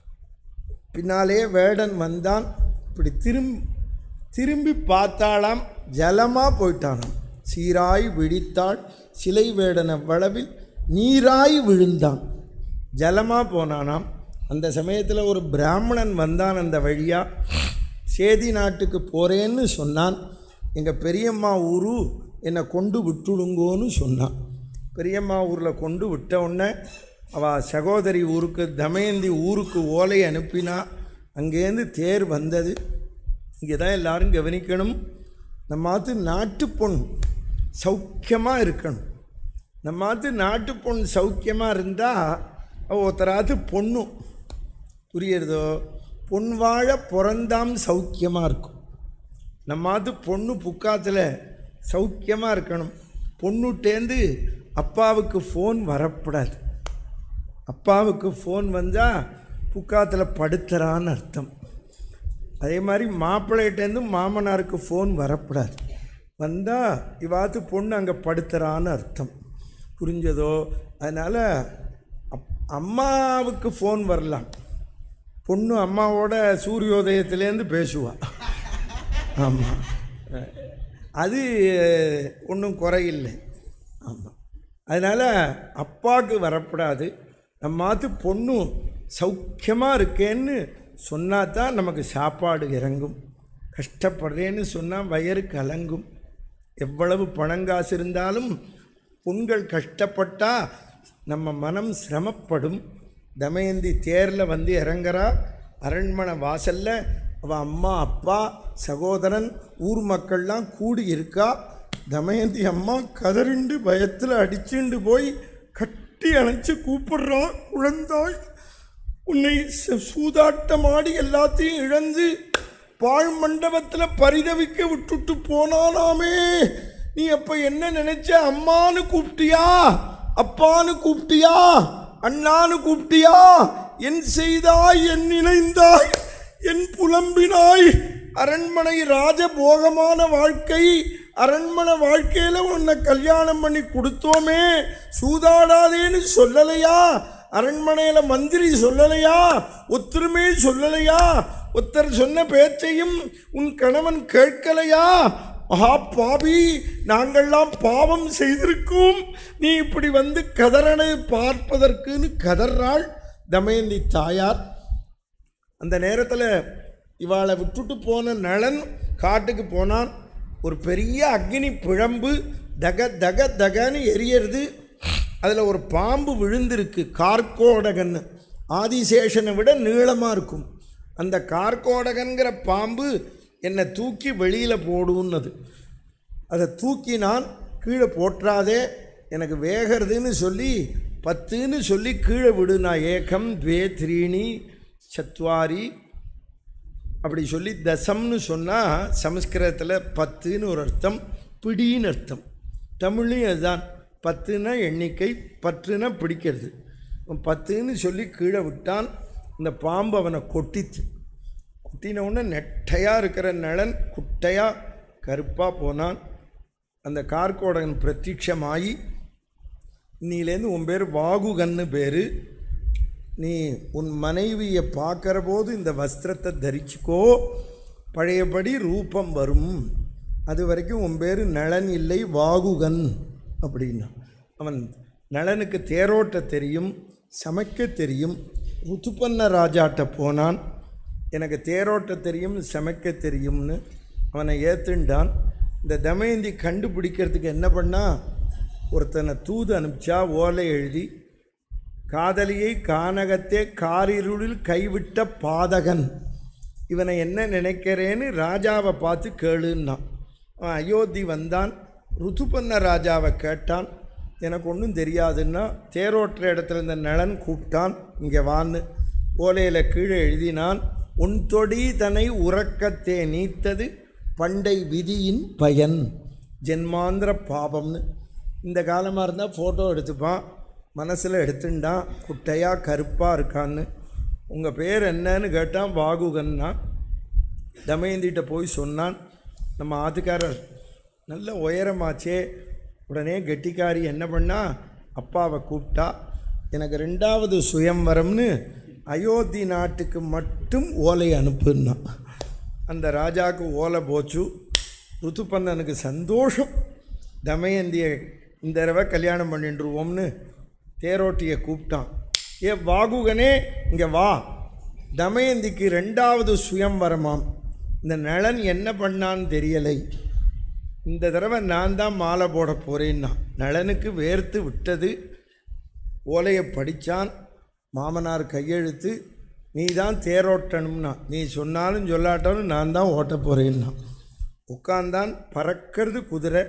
பின்னாலே வேடன் வந்தான் இப்படி திரும்பி திரும்பி பார்த்தாளாம் ஜலமாக போயிட்டானாம் சீராய் விழித்தாள் சிலை வேடன வளவில் நீராய் விழுந்தான் ஜலமாக போனானாம் அந்த சமயத்தில் ஒரு பிராமணன் வந்தான் அந்த வழியாக சேதி நாட்டுக்கு போகிறேன்னு சொன்னான் எங்கள் பெரியம்மா ஊரு என்னை கொண்டு விட்டுடுங்கோன்னு சொன்னான் பெரியம்மா ஊரில் கொண்டு விட்ட உடனே அவள் சகோதரி ஊருக்கு தமயந்தி ஊருக்கு ஓலை அனுப்பினா அங்கேருந்து தேர் வந்தது இங்கே தான் எல்லாரும் கவனிக்கணும் நம்ம ஆத்து நாட்டு பொண்ணு சௌக்கியமாக இருக்கணும் நம்ம ஆத்து நாட்டு பொண்ணு சௌக்கியமாக இருந்தால் அவள் ஒருத்தராத்து பொண்ணும் புரியுறதோ பொன் வாழ பிறந்தாம் சௌக்கியமாக இருக்கும் நம்மாத்து பொண்ணு புக்காத்தில் சௌக்கியமாக இருக்கணும் பொண்ணுட்டேந்து அப்பாவுக்கு ஃபோன் வரக்கூடாது அப்பாவுக்கு ஃபோன் வந்தால் புக்காத்தில் படுத்துறான்னு அர்த்தம் அதே மாதிரி மாப்பிள்ளைகிட்டேருந்து மாமனாருக்கு ஃபோன் வரக்கூடாது வந்தால் இவாத்து பொண்ணு அங்கே படுத்துறான்னு அர்த்தம் புரிஞ்சதோ அதனால் அப் அம்மாவுக்கு ஃபோன் வரலாம் பொண்ணு அம்மாவோட சூரியோதயத்துலேருந்து பேசுவா ஆமாம் அது ஒன்றும் குறையில்லை ஆமாம் அதனால் அப்பாவுக்கு வரக்கூடாது நம்மாத்து பொண்ணு சௌக்கியமாக இருக்கேன்னு சொன்னா தான் நமக்கு சாப்பாடு இறங்கும் கஷ்டப்படுறேன்னு சொன்னால் வயிறு கலங்கும் எவ்வளவு பணங்காசு இருந்தாலும் பொண்கள் கஷ்டப்பட்டா நம்ம மனம் சிரமப்படும் தமயந்தி தேரில் வந்து இறங்குறா அரண்மனை வாசல்ல அவள் அம்மா அப்பா சகோதரன் ஊர் மக்கள்லாம் கூடி இருக்கா தமயந்தி அம்மா கதறிண்டு பயத்தில் அடிச்சுண்டு போய் கட்டி அணைச்சு கூப்பிடுறான் குழந்தாய் உன்னை ச- சூதாட்டமாடி எல்லாத்தையும் இழந்து பாழ் மண்டபத்தில் பரிதவிக்க விட்டுட்டு போனானாமே நீ அப்ப என்ன நினைச்ச அம்மான்னு கூப்பிட்டியா அப்பான்னு கூப்பிட்டியா அண்ணான்னு கூப்பிட்டியா என் செய்தாய் என் நினைந்தாய் என் புலம்பினாய் அரண்மனை ராஜபோகமான வாழ்க்கை அரண்மனை வாழ்க்கையில உன்னை கல்யாணம் பண்ணி கொடுத்தோமே சூதாடாதேன்னு சொல்லலையா அரண்மனையில மந்திரி சொல்லலையா ஒத்துருமே சொல்லலையா ஒருத்தர் சொன்ன பேச்சையும் உன் கணவன் கேட்கலையா மகா பாவி நாங்கள்லாம் பாவம் செய்திருக்கோம் நீ இப்படி வந்து கதறனை பார்ப்பதற்குன்னு கதறாள் தமயந்தி தாயார் அந்த நேரத்தில் இவாளை விட்டுட்டு போன நளன் காட்டுக்கு போனான் ஒரு பெரிய அக்னி பிழம்பு தக தக தகன்னு எரியறது அதில் ஒரு பாம்பு விழுந்திருக்கு கார்கோடகன்னு ஆதிசேஷனை விட நீளமாக இருக்கும் அந்த கார்கோடகன்கிற பாம்பு என்னை தூக்கி வெளியில் போடுன்னது அதை தூக்கி நான் கீழே போற்றாதே எனக்கு வேகிறதுன்னு சொல்லி பத்துன்னு சொல்லி கீழே விடு நான் ஏகம் துவே த்ரீணி சத்வாரி அப்படி சொல்லி தசம்னு சொன்னால் சமஸ்கிருதத்தில் பத்துன்னு ஒரு அர்த்தம் பிடின்னு அர்த்தம் தமிழ்லையும் அதுதான் பத்துனா எண்ணிக்கை பற்றுனா பிடிக்கிறது அவன் பத்துன்னு சொல்லி கீழே விட்டான் இந்த பாம்பு அவனை கொட்டித்து குட்டின உடனே நெட்டையாக இருக்கிற நலன் குட்டையாக கருப்பாக போனான் அந்த கார்கோடகன் பிரத்யட்சமாகி இன்னிலேருந்து உன் பேர் வாகுகன்னு பேர் நீ உன் மனைவியை பார்க்குற போது இந்த வஸ்திரத்தை தரிச்சுக்கோ பழையபடி ரூபம் வரும் அது வரைக்கும் உன் பேர் நளன் இல்லை வாகுகன் அப்படின்னா அவன் நளனுக்கு தேரோட்ட தெரியும் சமைக்க தெரியும் ருத்துப்பண்ண ராஜாட்ட போனான் எனக்கு தேரோட்ட தெரியும் சமைக்க தெரியும்னு அவனை ஏத்துண்டான் இந்த தமயந்தி கண்டுபிடிக்கிறதுக்கு என்ன பண்ணா ஒருத்தனை தூது அனுப்பிச்சா ஓலை எழுதி காதலியை கானகத்தே காரிருளில் கைவிட்ட பாதகன் இவனை என்ன நினைக்கிறேன்னு ராஜாவை பார்த்து கேளுன்னான் அவன் அயோத்தி வந்தான் ருத்துப்பண்ண ராஜாவை கேட்டான் எனக்கு ஒன்றும் தெரியாதுன்னா தேரோட்டுற இடத்துல இந்த நலன் கூப்பிட்டான் இங்கே வான்னு ஓலையில் கீழே எழுதினான் உன் தொடி தன்னை உறக்கத்தே நீத்தது பண்டை விதியின் பயன் ஜென்மாந்திர பாபம்னு இந்த காலமாக இருந்தால் ஃபோட்டோ எடுத்துப்பான் மனசில் எடுத்துட்டான் குட்டையாக கருப்பாக இருக்கான்னு உங்கள் பேர் என்னன்னு கேட்டான் வாகுகன்னா தமயந்திட்ட போய் சொன்னான் நம்ம ஆத்துக்காரர் நல்ல உயரமாச்சே உடனே கெட்டிக்காரி என்ன பண்ணா அப்பாவை கூப்பிட்டா எனக்கு ரெண்டாவது சுயம்வரம்னு அயோத்தி நாட்டுக்கு மட்டும் ஓலை அனுப்புன்னா அந்த ராஜாவுக்கு ஓலை போச்சு ருத்துப்பண்ணனுக்கு சந்தோஷம் தமயந்தியை இந்த தடவை கல்யாணம் பண்ணிட்டுருவோம்னு தேரோட்டியை கூப்பிட்டான் ஏ வாகுகனே இங்கே வா தமயந்திக்கு ரெண்டாவது சுயம்வரமாம் இந்த நளன் என்ன பண்ணான்னு தெரியலை இந்த தடவை நான் தான் மாலை போட போகிறேன்னா நளனுக்கு வேர்த்து விட்டது ஓலையை படித்தான் மாமனார் கையெழுத்து நீ தான் தேரோட்டணும்னா நீ சொன்னாலும் சொல்லாட்டாலும் நான் தான் ஓட்ட போகிறேன்னா உட்கார்ந்தான் பறக்கிறது குதிரை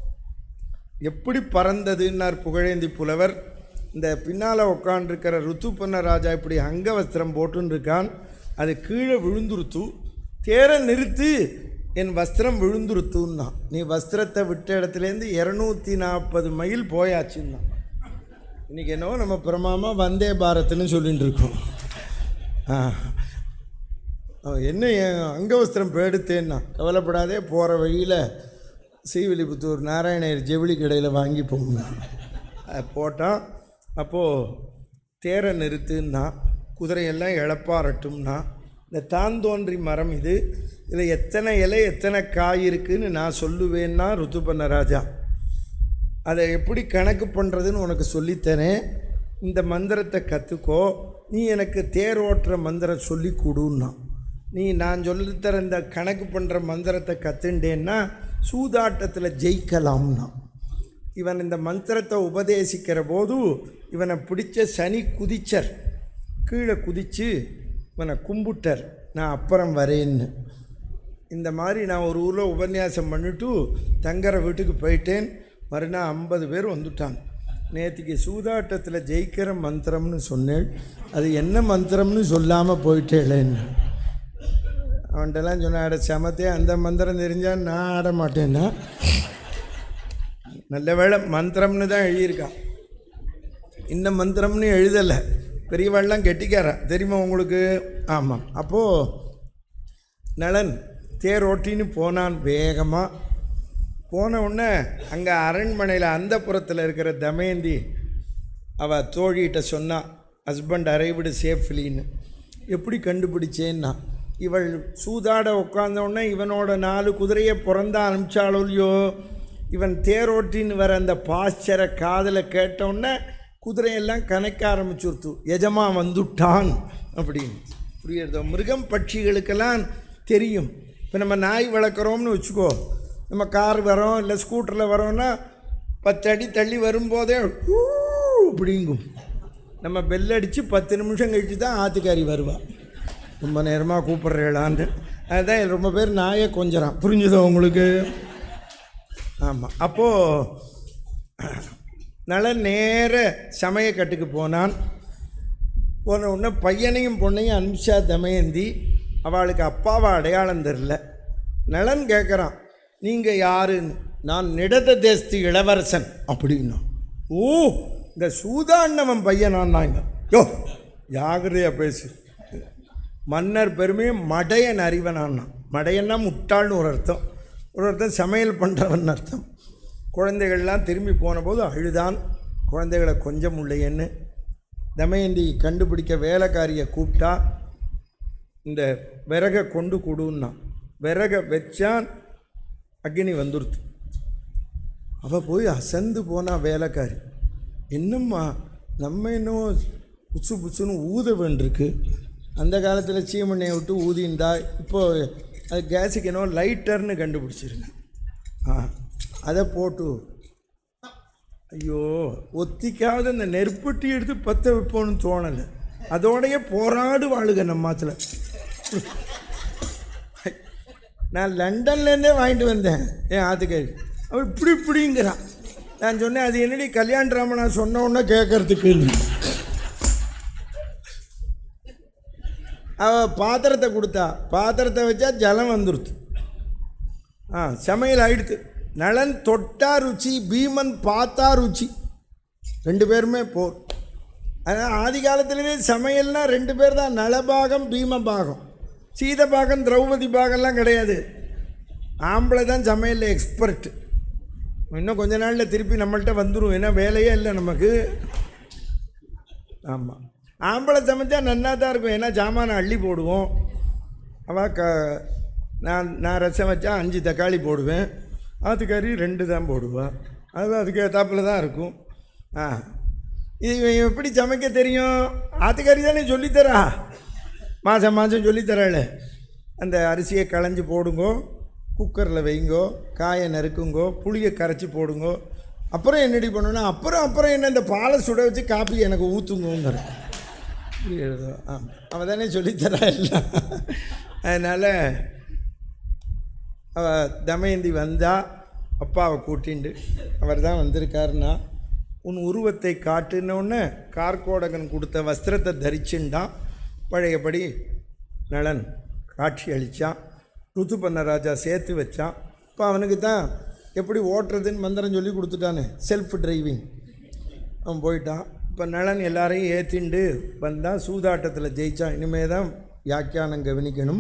எப்படி பறந்ததுன்னார் புகழேந்தி புலவர் இந்த பின்னால் உட்காண்டிருக்கிற ருத்துப்பண்ண ராஜா இப்படி அங்கவஸ்திரம் போட்டுன்னு இருக்கான் அது கீழே விழுந்துருத்து தேரை நிறுத்து என் வஸ்திரம் விழுந்துருத்துன்னா நீ வஸ்திரத்தை விட்ட இடத்துலேருந்து இரநூத்தி நாற்பது மைல் போயாச்சுன்னா இன்றைக்கி என்னவோ நம்ம பிரமாமா வந்தே பாரத்னு சொல்லிட்டு இருக்கோம் ஆ அவன் என்ன என் அங்கவஸ்திரம் போயிடுத்தேன்னா கவலைப்படாதே போகிற வழியில் ஸ்ரீவில்லிபுத்தூர் நாராயணர் ஜெவுளி கடையில் வாங்கி போகணும் அது போட்டான் அப்போது தேரை நிறுத்துன்னா குதிரையெல்லாம் இழப்பாரட்டும்னா இந்த தாந்தோன்றி மரம் இது இதில் எத்தனை இலை எத்தனை காய் இருக்குன்னு நான் சொல்லுவேன்னா ருத்துபண்ண ராஜா அதை எப்படி கணக்கு பண்ணுறதுன்னு உனக்கு சொல்லித்தரேன் இந்த மந்திரத்தை கற்றுக்கோ நீ எனக்கு தேர் ஓட்டுற மந்திரம் சொல்லி கொடுன்னா நீ நான் சொல்லித்தர இந்த கணக்கு பண்ணுற மந்திரத்தை கற்றுண்டேன்னா சூதாட்டத்தில் ஜெயிக்கலாம்னா இவன் இந்த மந்திரத்தை உபதேசிக்கிற போது இவனை பிடிச்ச சனி குதிச்சர் கீழே குதித்து இவனை கும்பிட்டர் நான் அப்புறம் வரேன்னு இந்த மாதிரி நான் ஒரு ஊரில் உபன்யாசம் பண்ணிட்டு தங்குற வீட்டுக்கு போயிட்டேன் மறுநாள் ஐம்பது பேர் வந்துட்டாங்க நேற்றுக்கு சூதாட்டத்தில் ஜெயிக்கிற மந்திரம்னு சொன்னேன் அது என்ன மந்திரம்னு சொல்லாமல் போயிட்டேளேன்னு அவன்கிட்டலாம் சொன்ன ஆட சமத்தே அந்த மந்திரம் தெரிஞ்சால் நான் ஆட மாட்டேன்னா நல்ல வேளை மந்திரம்னு தான் எழுதியிருக்கான் இந்த மந்திரம்னு எழுதலை பெரியவாள்லாம் கெட்டிக்காரன் தெரியுமா உங்களுக்கு ஆமாம் அப்போது நலன் தேர் ஓட்டின்னு போனான் வேகமாக போன உடனே அங்கே அரண்மனையில் அந்த புறத்தில் இருக்கிற தமயந்தி அவள் தோழிகிட்ட சொன்னா ஹஸ்பண்ட் அரைவிடு சேஃப்லின்னு எப்படி கண்டுபிடிச்சேன்னா இவள் சூதாட உட்கார்ந்த உடனே இவனோட நாலு குதிரையை பிறந்தா அனுப்பிச்சாளோ இல்லையோ இவன் தேரோட்டின்னு வர அந்த பாஸ்சரை காதில் கேட்டவுடனே குதிரையெல்லாம் கணக்க ஆரம்பிச்சுருத்து எஜமா வந்துட்டான் அப்படின்னு புரியுறதோ மிருகம் பட்சிகளுக்கெல்லாம் தெரியும் இப்போ நம்ம நாய் வளர்க்குறோம்னு வச்சுக்கோ நம்ம கார் வரோம் இல்லை ஸ்கூட்டரில் வரோம்னா பத்து அடி தள்ளி வரும்போதே ஊ அப்படிங்கும் நம்ம பெல் அடித்து பத்து நிமிஷம் கழித்து தான் ஆத்துக்காரி வருவா ரொம்ப நேரமாக கூப்பிட்றேளான்ட்டு அதுதான் ரொம்ப பேர் நாயை கொஞ்சறான் புரிஞ்சுதோ உங்களுக்கு ஆமாம் அப்போது நல நேர சமயக்கட்டுக்கு போனான் போன உடனே பையனையும் பொண்ணையும் அனுப்பிச்சா தமயந்தி அவளுக்கு அப்பாவை அடையாளம் தெரில நலன் கேட்குறான் நீங்கள் யாருன்னு நான் நிடத தேஸ்தி இளவரசன் அப்படின்னா ஓ இந்த சூதாண்டவன் பையனான் நாங்க யோ ஜாகிரதையாக பேசு மன்னர் பெருமையை மடையன் அறிவனான்னா மடையன்னா முட்டாள்னு ஒரு அர்த்தம் ஒரு அர்த்தம் சமையல் பண்ணுறவன் அர்த்தம் குழந்தைகள்லாம் திரும்பி போனபோது அழுதான் குழந்தைகளை கொஞ்சம் இல்லையேன்னு தமயந்தி கண்டுபிடிக்க வேலைக்காரியை கூப்பிட்டா இந்த விறகை கொண்டு கொடுன்னா விறகை வச்சான் அக்னி வந்துருத்து அவள் போய் அசந்து போனா வேலைக்காரி என்னம்மா நம்ம இன்னும் புசு புசுன்னு ஊத வேண்டிருக்கு அந்த காலத்தில் சீமண்ணையை விட்டு ஊதிண்டா இப்போது அது கேஸுக்கு என்னவோ லைட்டர்னு கண்டுபிடிச்சிருங்க ஆ அதை போட்டு ஐயோ ஒத்திக்காவது அந்த நெருப்பட்டி எடுத்து பற்ற வைப்போன்னு தோணலை அதோடைய போராடு வாழுக நம்ம ஆத்துல நான் லண்டன்லேருந்தே வாங்கிட்டு வந்தேன் என் ஆத்துக்காரி அவள் இப்படி இப்படிங்கிறான் நான் சொன்னேன் அது என்னடி கல்யாண ராமனா சொன்ன உடனே கேட்கறதுக்கு அவள் பாத்திரத்தை கொடுத்தா பாத்திரத்தை வச்சா ஜலம் வந்துருது ஆ சமையல் ஆயிடுத்து நலன் தொட்டா ருச்சி பீமன் பார்த்தா ருச்சி ரெண்டு பேருமே போர் அதான் ஆதி காலத்துலேயே சமையல்னால் ரெண்டு பேர் தான் நலபாகம் பீமபாகம் சீதபாகம் திரௌபதி பாகம்லாம் கிடையாது ஆம்பளை தான் சமையலில் எக்ஸ்பர்ட் இன்னும் கொஞ்ச நாளில் திருப்பி நம்மள்ட்ட வந்துடும் ஏன்னா வேலையே இல்லை நமக்கு ஆமாம் ஆம்பளை சமைச்சா நன்னா தான் இருக்கும் ஏன்னா ஜாமானை அள்ளி போடுவோம் அவள் க நான் நான் ரசம் வச்சா அஞ்சு தக்காளி போடுவேன் ஆத்துக்கறி ரெண்டு தான் போடுவாள் அது அதுக்கு ஏத்தாப்பில் தான் இருக்கும் ஆ இது இவன் எப்படி சமைக்க தெரியும் ஆத்துக்கறி தானே சொல்லித்தரா மாதம் மாதம் சொல்லித்தராள் அந்த அரிசியை களைஞ்சி போடுங்கோ குக்கரில் வைங்கோ காயை நறுக்குங்கோ புளியை கரைச்சி போடுங்கோ அப்புறம் என்னடி பண்ணணும் அப்புறம் அப்புறம் என்ன இந்த பாலை சுட வச்சு காப்பி எனக்கு ஊற்றுங்கோங்கிற இப்படி எழுதும் ஆ அவள் தானே சொல்லித்தரா எல்லாம் அதனால் அவ தமயந்தி வந்தா அப்பாவை கூட்டிண்டு அவர் தான் வந்திருக்காருன்னா உன் உருவத்தை காட்டுனோடனே கார்கோடகன் கொடுத்த வஸ்திரத்தை தரிச்சுண்டான் பழையபடி நலன் காட்சி அளித்தான் ருத்துப்பண்ண ராஜா சேர்த்து வச்சான் இப்போ அவனுக்கு தான் எப்படி ஓட்டுறதுன்னு மந்திரம் சொல்லி கொடுத்துட்டானே செல்ஃப் டிரைவிங் அவன் போயிட்டான் இப்போ நலன் எல்லாரையும் ஏற்றிண்டு வந்தான் சூதாட்டத்தில் ஜெயிச்சான் இனிமே தான் வியாக்கியானம் கவனிக்கணும்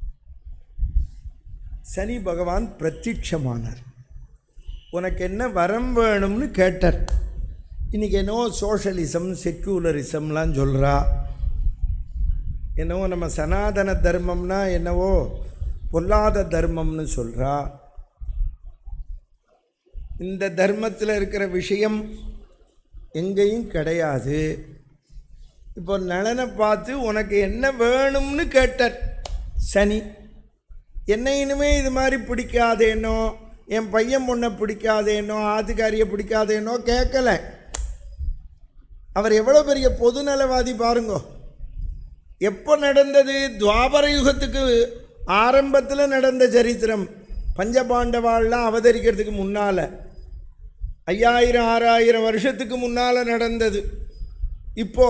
சனி பகவான் பிரத்யட்சமானார் உனக்கு என்ன வரம் வேணும்னு கேட்டார் இன்றைக்கி என்னவோ சோஷலிசம் செக்யூலரிசம்லாம் சொல்கிறா என்னவோ நம்ம சனாதன தர்மம்னா என்னவோ பொல்லாத தர்மம்னு சொல்கிறா இந்த தர்மத்தில் இருக்கிற விஷயம் எங்கேயும் கிடையாது இப்போ நலனை பார்த்து உனக்கு என்ன வேணும்னு கேட்டார் சனி என்னை இனிமே இது மாதிரி பிடிக்காதேனோ என் பையன் பொண்ணை பிடிக்காதேனோ ஆத்துக்காரியை பிடிக்காதேனோ கேட்கல அவர் எவ்வளோ பெரிய பொதுநலவாதி பாருங்கோ எப்போ நடந்தது துவாபர யுகத்துக்கு ஆரம்பத்தில் நடந்த சரித்திரம் பஞ்சபாண்டவாள்லாம் அவதரிக்கிறதுக்கு முன்னால் ஐயாயிரம் ஆறாயிரம் வருஷத்துக்கு முன்னால் நடந்தது இப்போ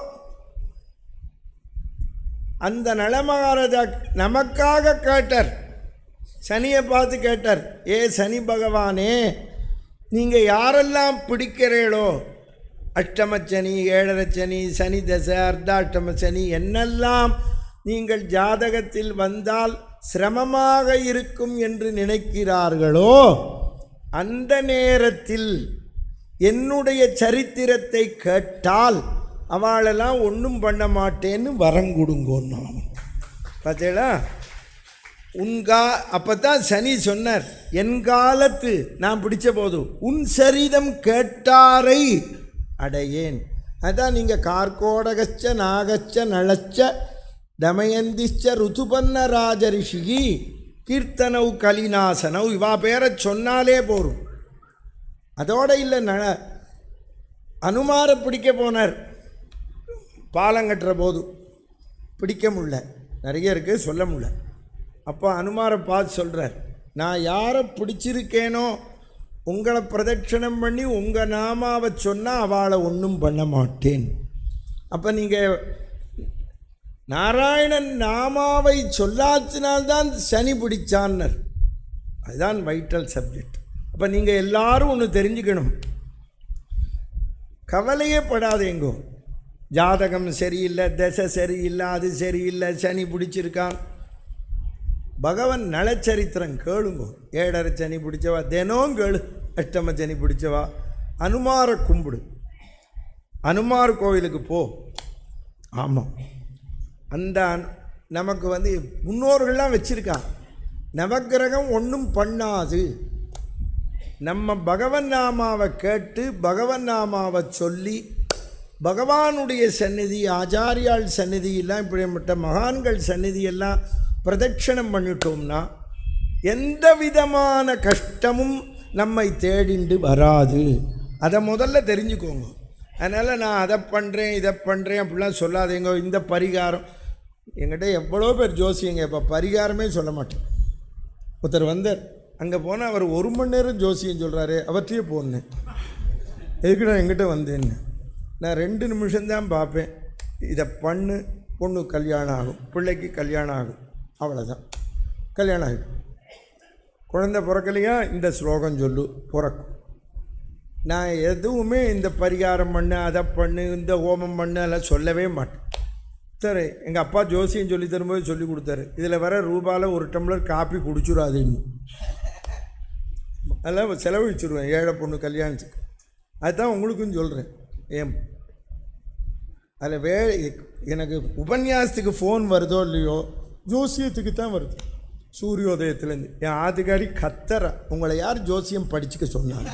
அந்த நலமகாராஜா நமக்காக கேட்டார் சனியை பார்த்து கேட்டார் ஏ சனி பகவானே நீங்கள் யாரெல்லாம் பிடிக்கிறீளோ அஷ்டமச்சனி ஏழரை சனி சனி தசை அர்த்தாஷ்டம சனி என்னெல்லாம் நீங்கள் ஜாதகத்தில் வந்தால் சிரமமாக இருக்கும் என்று நினைக்கிறார்களோ அந்த நேரத்தில் என்னுடைய சரித்திரத்தை கேட்டால் அவளெல்லாம் ஒன்றும் பண்ண மாட்டேன்னு வரங்குடுங்கோன்னு பார்த்தீங்களா உன்கா அப்போ தான் சனி சொன்னார் என் காலத்து நான் பிடிச்ச போது உன் சரிதம் கேட்டாரை அடையேன் அதான் நீங்கள் கார்கோடகச்ச நாகச்ச நளச்ச தமயந்திச்ச ருதுபன்ன ராஜரிஷிகி கீர்த்தனவு கலிநாசனவ் இவா பேரை சொன்னாலே போரும் அதோட இல்லை ந அனுமாரை பிடிக்க போனார் பாலம் கட்டுற போது பிடிக்க முடியல நிறைய இருக்குது சொல்ல முடியல அப்போ அனுமாரை பார்த்து சொல்கிறார் நான் யாரை பிடிச்சிருக்கேனோ உங்களை பிரதட்சணம் பண்ணி உங்கள் நாமாவை சொன்னால் அவளை ஒன்றும் பண்ண மாட்டேன் அப்போ நீங்கள் நாராயணன் நாமாவை சொல்லாத்தினால்தான் சனி பிடிச்சான்னர் அதுதான் வைட்டல் சப்ஜெக்ட் அப்போ நீங்கள் எல்லாரும் ஒன்று தெரிஞ்சுக்கணும் கவலையே படாதேங்கோ ஜாதகம் சரியில்லை தசை சரியில்லை அது சரியில்லை சனி பிடிச்சிருக்கான் பகவன் நலச்சரித்திரம் கேளுங்கோ ஏழரை சனி பிடிச்சவா தினம் கேளு அஷ்டம சனி பிடிச்சவா அனுமார கும்பிடு அனுமார் கோவிலுக்கு போ ஆமாம் அந்த அனு- நமக்கு வந்து முன்னோர்கள்லாம் வச்சுருக்கா நவக்கிரகம் ஒன்றும் பண்ணாது நம்ம பகவன் நாமாவை கேட்டு பகவன் நாமாவை சொல்லி பகவானுடைய சந்நிதி ஆச்சாரியாள் சந்நிதியெல்லாம் இப்படிப்பட்ட மகான்கள் சந்நிதியெல்லாம் பிரதட்சணம் பண்ணிட்டோம்னா எந்த விதமான கஷ்டமும் நம்மை தேடிண்டு வராது அதை முதல்ல தெரிஞ்சுக்கோங்க அதனால் நான் அதை பண்ணுறேன் இதை பண்ணுறேன் அப்படிலாம் சொல்லாதீங்க இந்த பரிகாரம் என்கிட்ட எவ்வளோ பேர் ஜோசியங்க இப்போ பரிகாரமே சொல்ல மாட்டேன் ஒருத்தர் வந்தார் அங்கே போனால் அவர் ஒரு மணி நேரம் ஜோசியம் சொல்கிறாரு அவற்றையே போனேன் எதுக்கு நான் எங்கிட்ட வந்தேன்னு நான் ரெண்டு நிமிஷம்தான் பார்ப்பேன் இதை பண்ணு பொண்ணு கல்யாணம் ஆகும் பிள்ளைக்கு கல்யாணம் ஆகும் அவ்வளோதான் கல்யாணம் ஆகும் குழந்தை பிறக்கலையா இந்த ஸ்லோகம் சொல்லு பிறக்கும் நான் எதுவுமே இந்த பரிகாரம் பண்ணு அதை பண்ணு இந்த ஹோமம் பண்ணு அதெல்லாம் சொல்லவே மாட்டேன் சரி எங்கள் அப்பா ஜோசியம் சொல்லி தரும்போது சொல்லி கொடுத்தாரு இதில் வர ரூபாயில் ஒரு டம்ளர் காப்பி குடிச்சுடாதேன்னு அதெல்லாம் செலவழிச்சிருவேன் ஏழை பொண்ணு கல்யாணத்துக்கு அதுதான் உங்களுக்கும் சொல்கிறேன் ஏன் அதில் வே எனக்கு உபன்யாசத்துக்கு ஃபோன் வருதோ இல்லையோ ஜோசியத்துக்கு தான் வருது சூரியோதயத்துலேருந்து என் ஆத்துக்காரி கத்தரா உங்களை யார் ஜோசியம் படிச்சுக்க சொன்னாங்க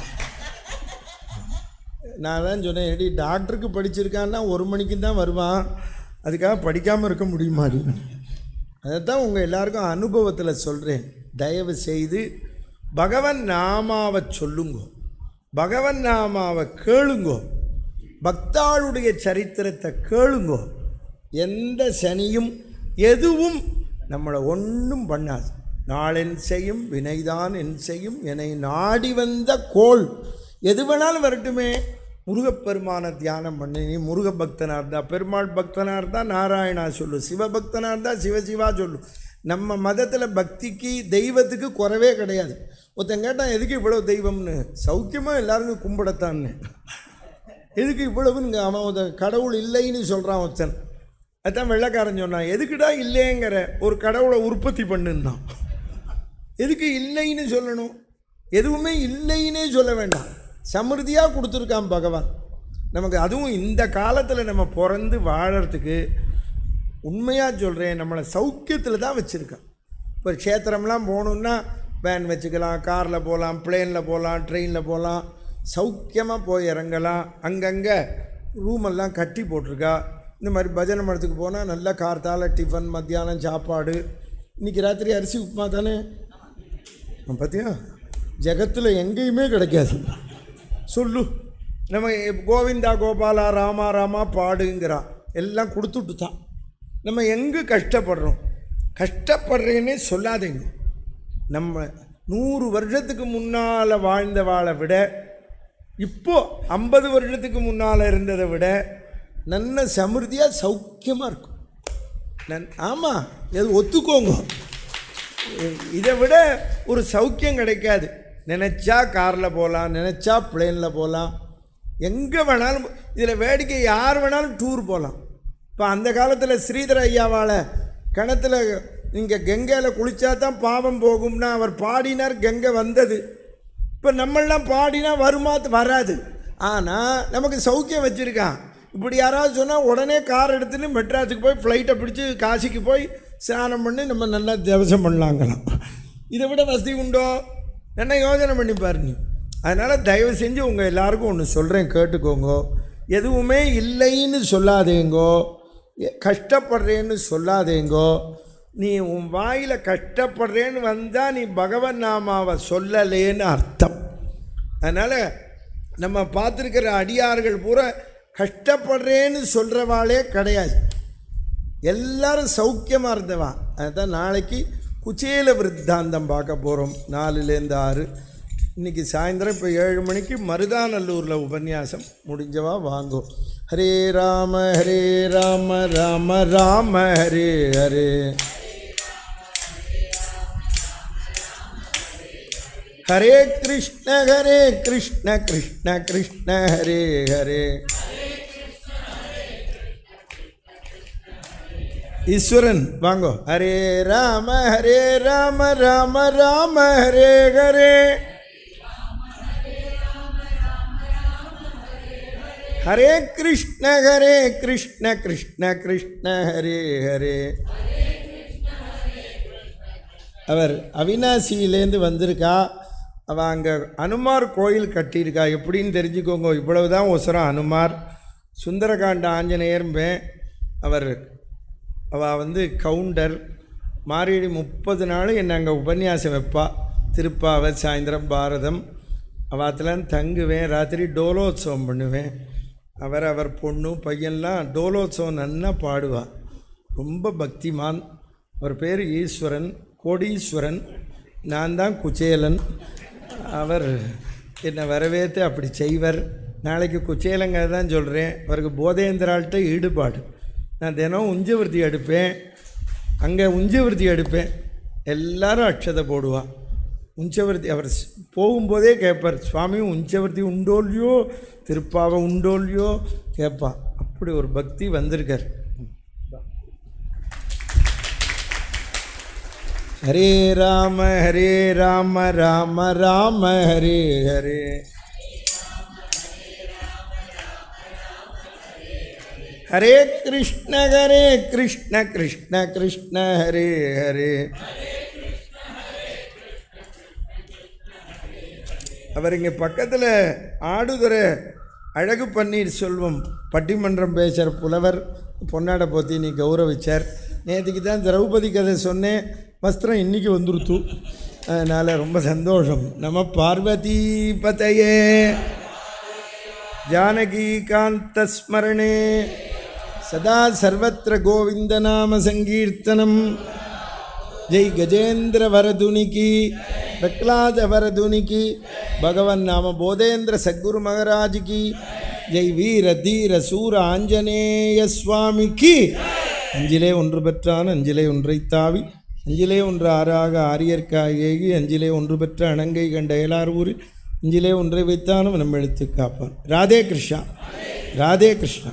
நான் தான் சொன்னேன் ஏடி டாக்டருக்கு படிச்சிருக்கான்னா ஒரு மணிக்கு தான் வருவான் அதுக்காக படிக்காமல் இருக்க முடியுமா அப்படின்னு அதைத்தான் உங்கள் எல்லாருக்கும் அனுபவத்தில் சொல்கிறேன் தயவு செய்து பகவன் நாமாவை சொல்லுங்கோ பகவன் நாமாவை கேளுங்கோ பக்தாளுடைய சரித்திரத்தை கேளுங்கோ எந்த சனியும் எதுவும் நம்மளை ஒன்றும் பண்ணாது நாளென் செய்யும் வினைதான் என் செய்யும் என்னை நாடி வந்த கோள் எது வேணாலும் வரட்டுமே முருகப்பெருமான தியானம் பண்ணி நீ முருக பக்தனாக இருந்தால் பெருமாள் பக்தனாக இருந்தால் நாராயணா சொல்லு சிவபக்தனாக இருந்தால் சிவசிவா சொல்லு நம்ம மதத்தில் பக்திக்கு தெய்வத்துக்கு குறவே கிடையாது ஒருத்தன் கேட்டான் எதுக்கு இவ்வளோ தெய்வம்னு சௌக்கியமாக எல்லாருக்கும் கும்பிடத்தான்னு எதுக்கு இவ்வளவுங்க அவன் ஒரு கடவுள் இல்லைன்னு சொல்கிறான் ஒருத்தன் அதான் வெள்ளைக்காரன் சொன்னான் எதுக்குடா இல்லைங்கிற ஒரு கடவுளை உற்பத்தி பண்ணுன்னான் எதுக்கு இல்லைன்னு சொல்லணும் எதுவுமே இல்லைன்னே சொல்ல வேண்டாம் சமிருதியாக கொடுத்துருக்கான் பகவான் நமக்கு அதுவும் இந்த காலத்தில் நம்ம பிறந்து வாழறதுக்கு உண்மையாக சொல்கிறேன் நம்மளை சௌக்கியத்தில் தான் வச்சுருக்கான் இப்போ க்ஷேத்திரம்லாம் போகணுன்னா வேன் வச்சுக்கலாம் காரில் போகலாம் பிளேனில் போகலாம் ட்ரெயினில் போகலாம் சௌக்கியமாக போய் இறங்கலாம் அங்கங்கே ரூமெல்லாம் கட்டி போட்டிருக்கா இந்த மாதிரி பஜனை மடத்துக்கு போனால் நல்ல கார்த்தால டிஃபன் மத்தியானம் சாப்பாடு இன்றைக்கி ராத்திரி அரிசி உப்புமா தானே பார்த்தியா ஜெகத்தில் எங்கேயுமே கிடைக்காது சொல்லு நம்ம கோவிந்தா கோபாலா ராமா ராமா பாடுங்கிறா எல்லாம் கொடுத்துட்டு தான் நம்ம எங்கே கஷ்டப்படுறோம் கஷ்டப்படுறேன்னே சொல்லாதீங்க நம்ம நூறு வருஷத்துக்கு முன்னால் வாழ்ந்த வாழை விட இப்போ ஐம்பது வருஷத்துக்கு முன்னால் இருந்ததை விட நல்ல சமிருத்தியாக சௌக்கியமாக இருக்கும் நன் ஆமாம் எது ஒத்துக்கோங்க இதை விட ஒரு சௌக்கியம் கிடைக்காது நினச்சா காரில் போகலாம் நினச்சா பிளேனில் போகலாம் எங்கே வேணாலும் இதில் வேடிக்கை யார் வேணாலும் டூர் போகலாம் இப்போ அந்த காலத்தில் ஸ்ரீதர ஐயாவால் கிணத்துல இங்கே கங்கையில் குளித்தா தான் பாவம் போகும்னா அவர் பாடினார் கங்கை வந்தது இப்போ நம்மளாம் பாடினா வருமா வராது ஆனால் நமக்கு சௌக்கியம் வச்சுருக்கான் இப்படி யாராவது சொன்னால் உடனே கார் எடுத்துட்டு மெட்ராஸுக்கு போய் ஃப்ளைட்டை பிடிச்சி காசிக்கு போய் ஸ்நானம் பண்ணி நம்ம நல்லா திவசம் பண்ணலாங்களாம் இதை விட வசதி உண்டோ என்ன யோசனை பண்ணி பாருங்க அதனால் தயவு செஞ்சு உங்கள் எல்லாருக்கும் ஒன்று சொல்கிறேன் கேட்டுக்கோங்க எதுவுமே இல்லைன்னு சொல்லாதேங்கோ எ- கஷ்டப்படுறேன்னு சொல்லாதேங்கோ நீ உன் வாயில் கஷ்டப்படுறேன்னு வந்தால் நீ பகவன் நாமாவை சொல்லலேன்னு அர்த்தம் அதனால் நம்ம பார்த்துருக்கிற அடியார்கள் பூரா கஷ்டப்படுறேன்னு சொல்கிறவாளே கிடையாது எல்லாரும் சௌக்கியமாக இருந்தவா அதுதான் நாளைக்கு குச்சேல விருத்தாந்தம் பார்க்க போகிறோம் நாலுலேருந்து ஆறு இன்றைக்கி சாயந்தரம் இப்போ ஏழு மணிக்கு மருதாநல்லூரில் உபன்யாசம் முடிஞ்சவா வாங்கும் ஹரே ராம ஹரே ராம ராம ராம ஹரே ஹரே ஹரே கிருஷ்ண ஹரே கிருஷ்ண கிருஷ்ண கிருஷ்ண ஹரே ஹரே ஈஸ்வரன் வாங்கோ ஹரே ராம ஹரே ராம ராம ராம ஹரே ஹரே ஹரே கிருஷ்ண ஹரே கிருஷ்ண கிருஷ்ண கிருஷ்ண ஹரே ஹரே அவர் அவினாசியிலேருந்து வந்திருக்கா அவள் அங்கே அனுமார் கோயில் கட்டியிருக்கா எப்படின்னு தெரிஞ்சுக்கோங்க இவ்வளவு தான் ஒசரம் அனுமார் சுந்தரகாண்ட ஆஞ்சநேயர்ம்பேன் அவர் அவள் வந்து கவுண்டர் மாறியடி முப்பது நாள் என்னை அங்கே உபன்யாசம் வைப்பா திருப்பாவை சாயந்தரம் பாரதம் அவாத்தில் தங்குவேன் ராத்திரி டோலோத்சவம் பண்ணுவேன் அவர் அவர் பொண்ணு பையன்லாம் டோலோத்சவம் நன்னா பாடுவா ரொம்ப பக்திமான் அவர் பேர் ஈஸ்வரன் கோடீஸ்வரன் நான் தான் குச்சேலன் அவர் என்னை வரவேற்று அப்படி செய்வர் நாளைக்கு குச்சேலங்க தான் சொல்கிறேன் அவருக்கு போதேந்திராள்கிட்ட ஈடுபாடு நான் தினம் உஞ்சவர்த்தி எடுப்பேன் அங்கே உஞ்சவர்த்தி எடுப்பேன் எல்லாரும் அக்ஷதை போடுவா உஞ்சவர்த்தி அவர் ஸ்- போகும்போதே கேட்பார் சுவாமி உஞ்சவர்த்தி உண்டோ இல்லையோ திருப்பாவை உண்டோ இல்லையோ கேட்பா அப்படி ஒரு பக்தி வந்திருக்கார் ஹரே ராம ஹரே ராம ராம ராம ஹரே ஹரே ஹரே கிருஷ்ண ஹரே கிருஷ்ண கிருஷ்ண கிருஷ்ண ஹரே ஹரே அவர் இங்கே பக்கத்தில் ஆடுதுறை அழகு பன்னீர் செல்வம் பட்டிமன்றம் பேசுகிற புலவர் பொன்னாட போத்தி நீ கௌரவிச்சார் நேற்றுக்கு தான் திரௌபதி கதை சொன்னேன் வஸ்திரம் இன்னைக்கு வந்துருத்து அதனால் ரொம்ப சந்தோஷம் நம்ம பார்வதி பதையே ஜானகி காந்த ஸ்மரணே சதா சர்வத்திர கோவிந்த நாம சங்கீர்த்தனம் ஜெய் கஜேந்திர வரதுனிக்கு பிரக்லாத வரதுனிக்கு பகவன் நாம போதேந்திர சத்குரு மகராஜுக்கு ஜெய் வீர தீர சூர ஆஞ்சநேய சுவாமிக்கு அஞ்சிலே ஒன்று பெற்றான் அஞ்சிலே ஒன்றை தாவி அஞ்சிலே ஒன்று ஆறாக ஆரியர்க்காய் ஏகி அஞ்சிலே ஒன்று பெற்ற அணங்கை கண்ட ஏலார் ஊரில் அஞ்சிலே ஒன்றை வைத்தானும் நம்ம எழுத்து காப்பான் ராதே கிருஷ்ணா ராதே கிருஷ்ணா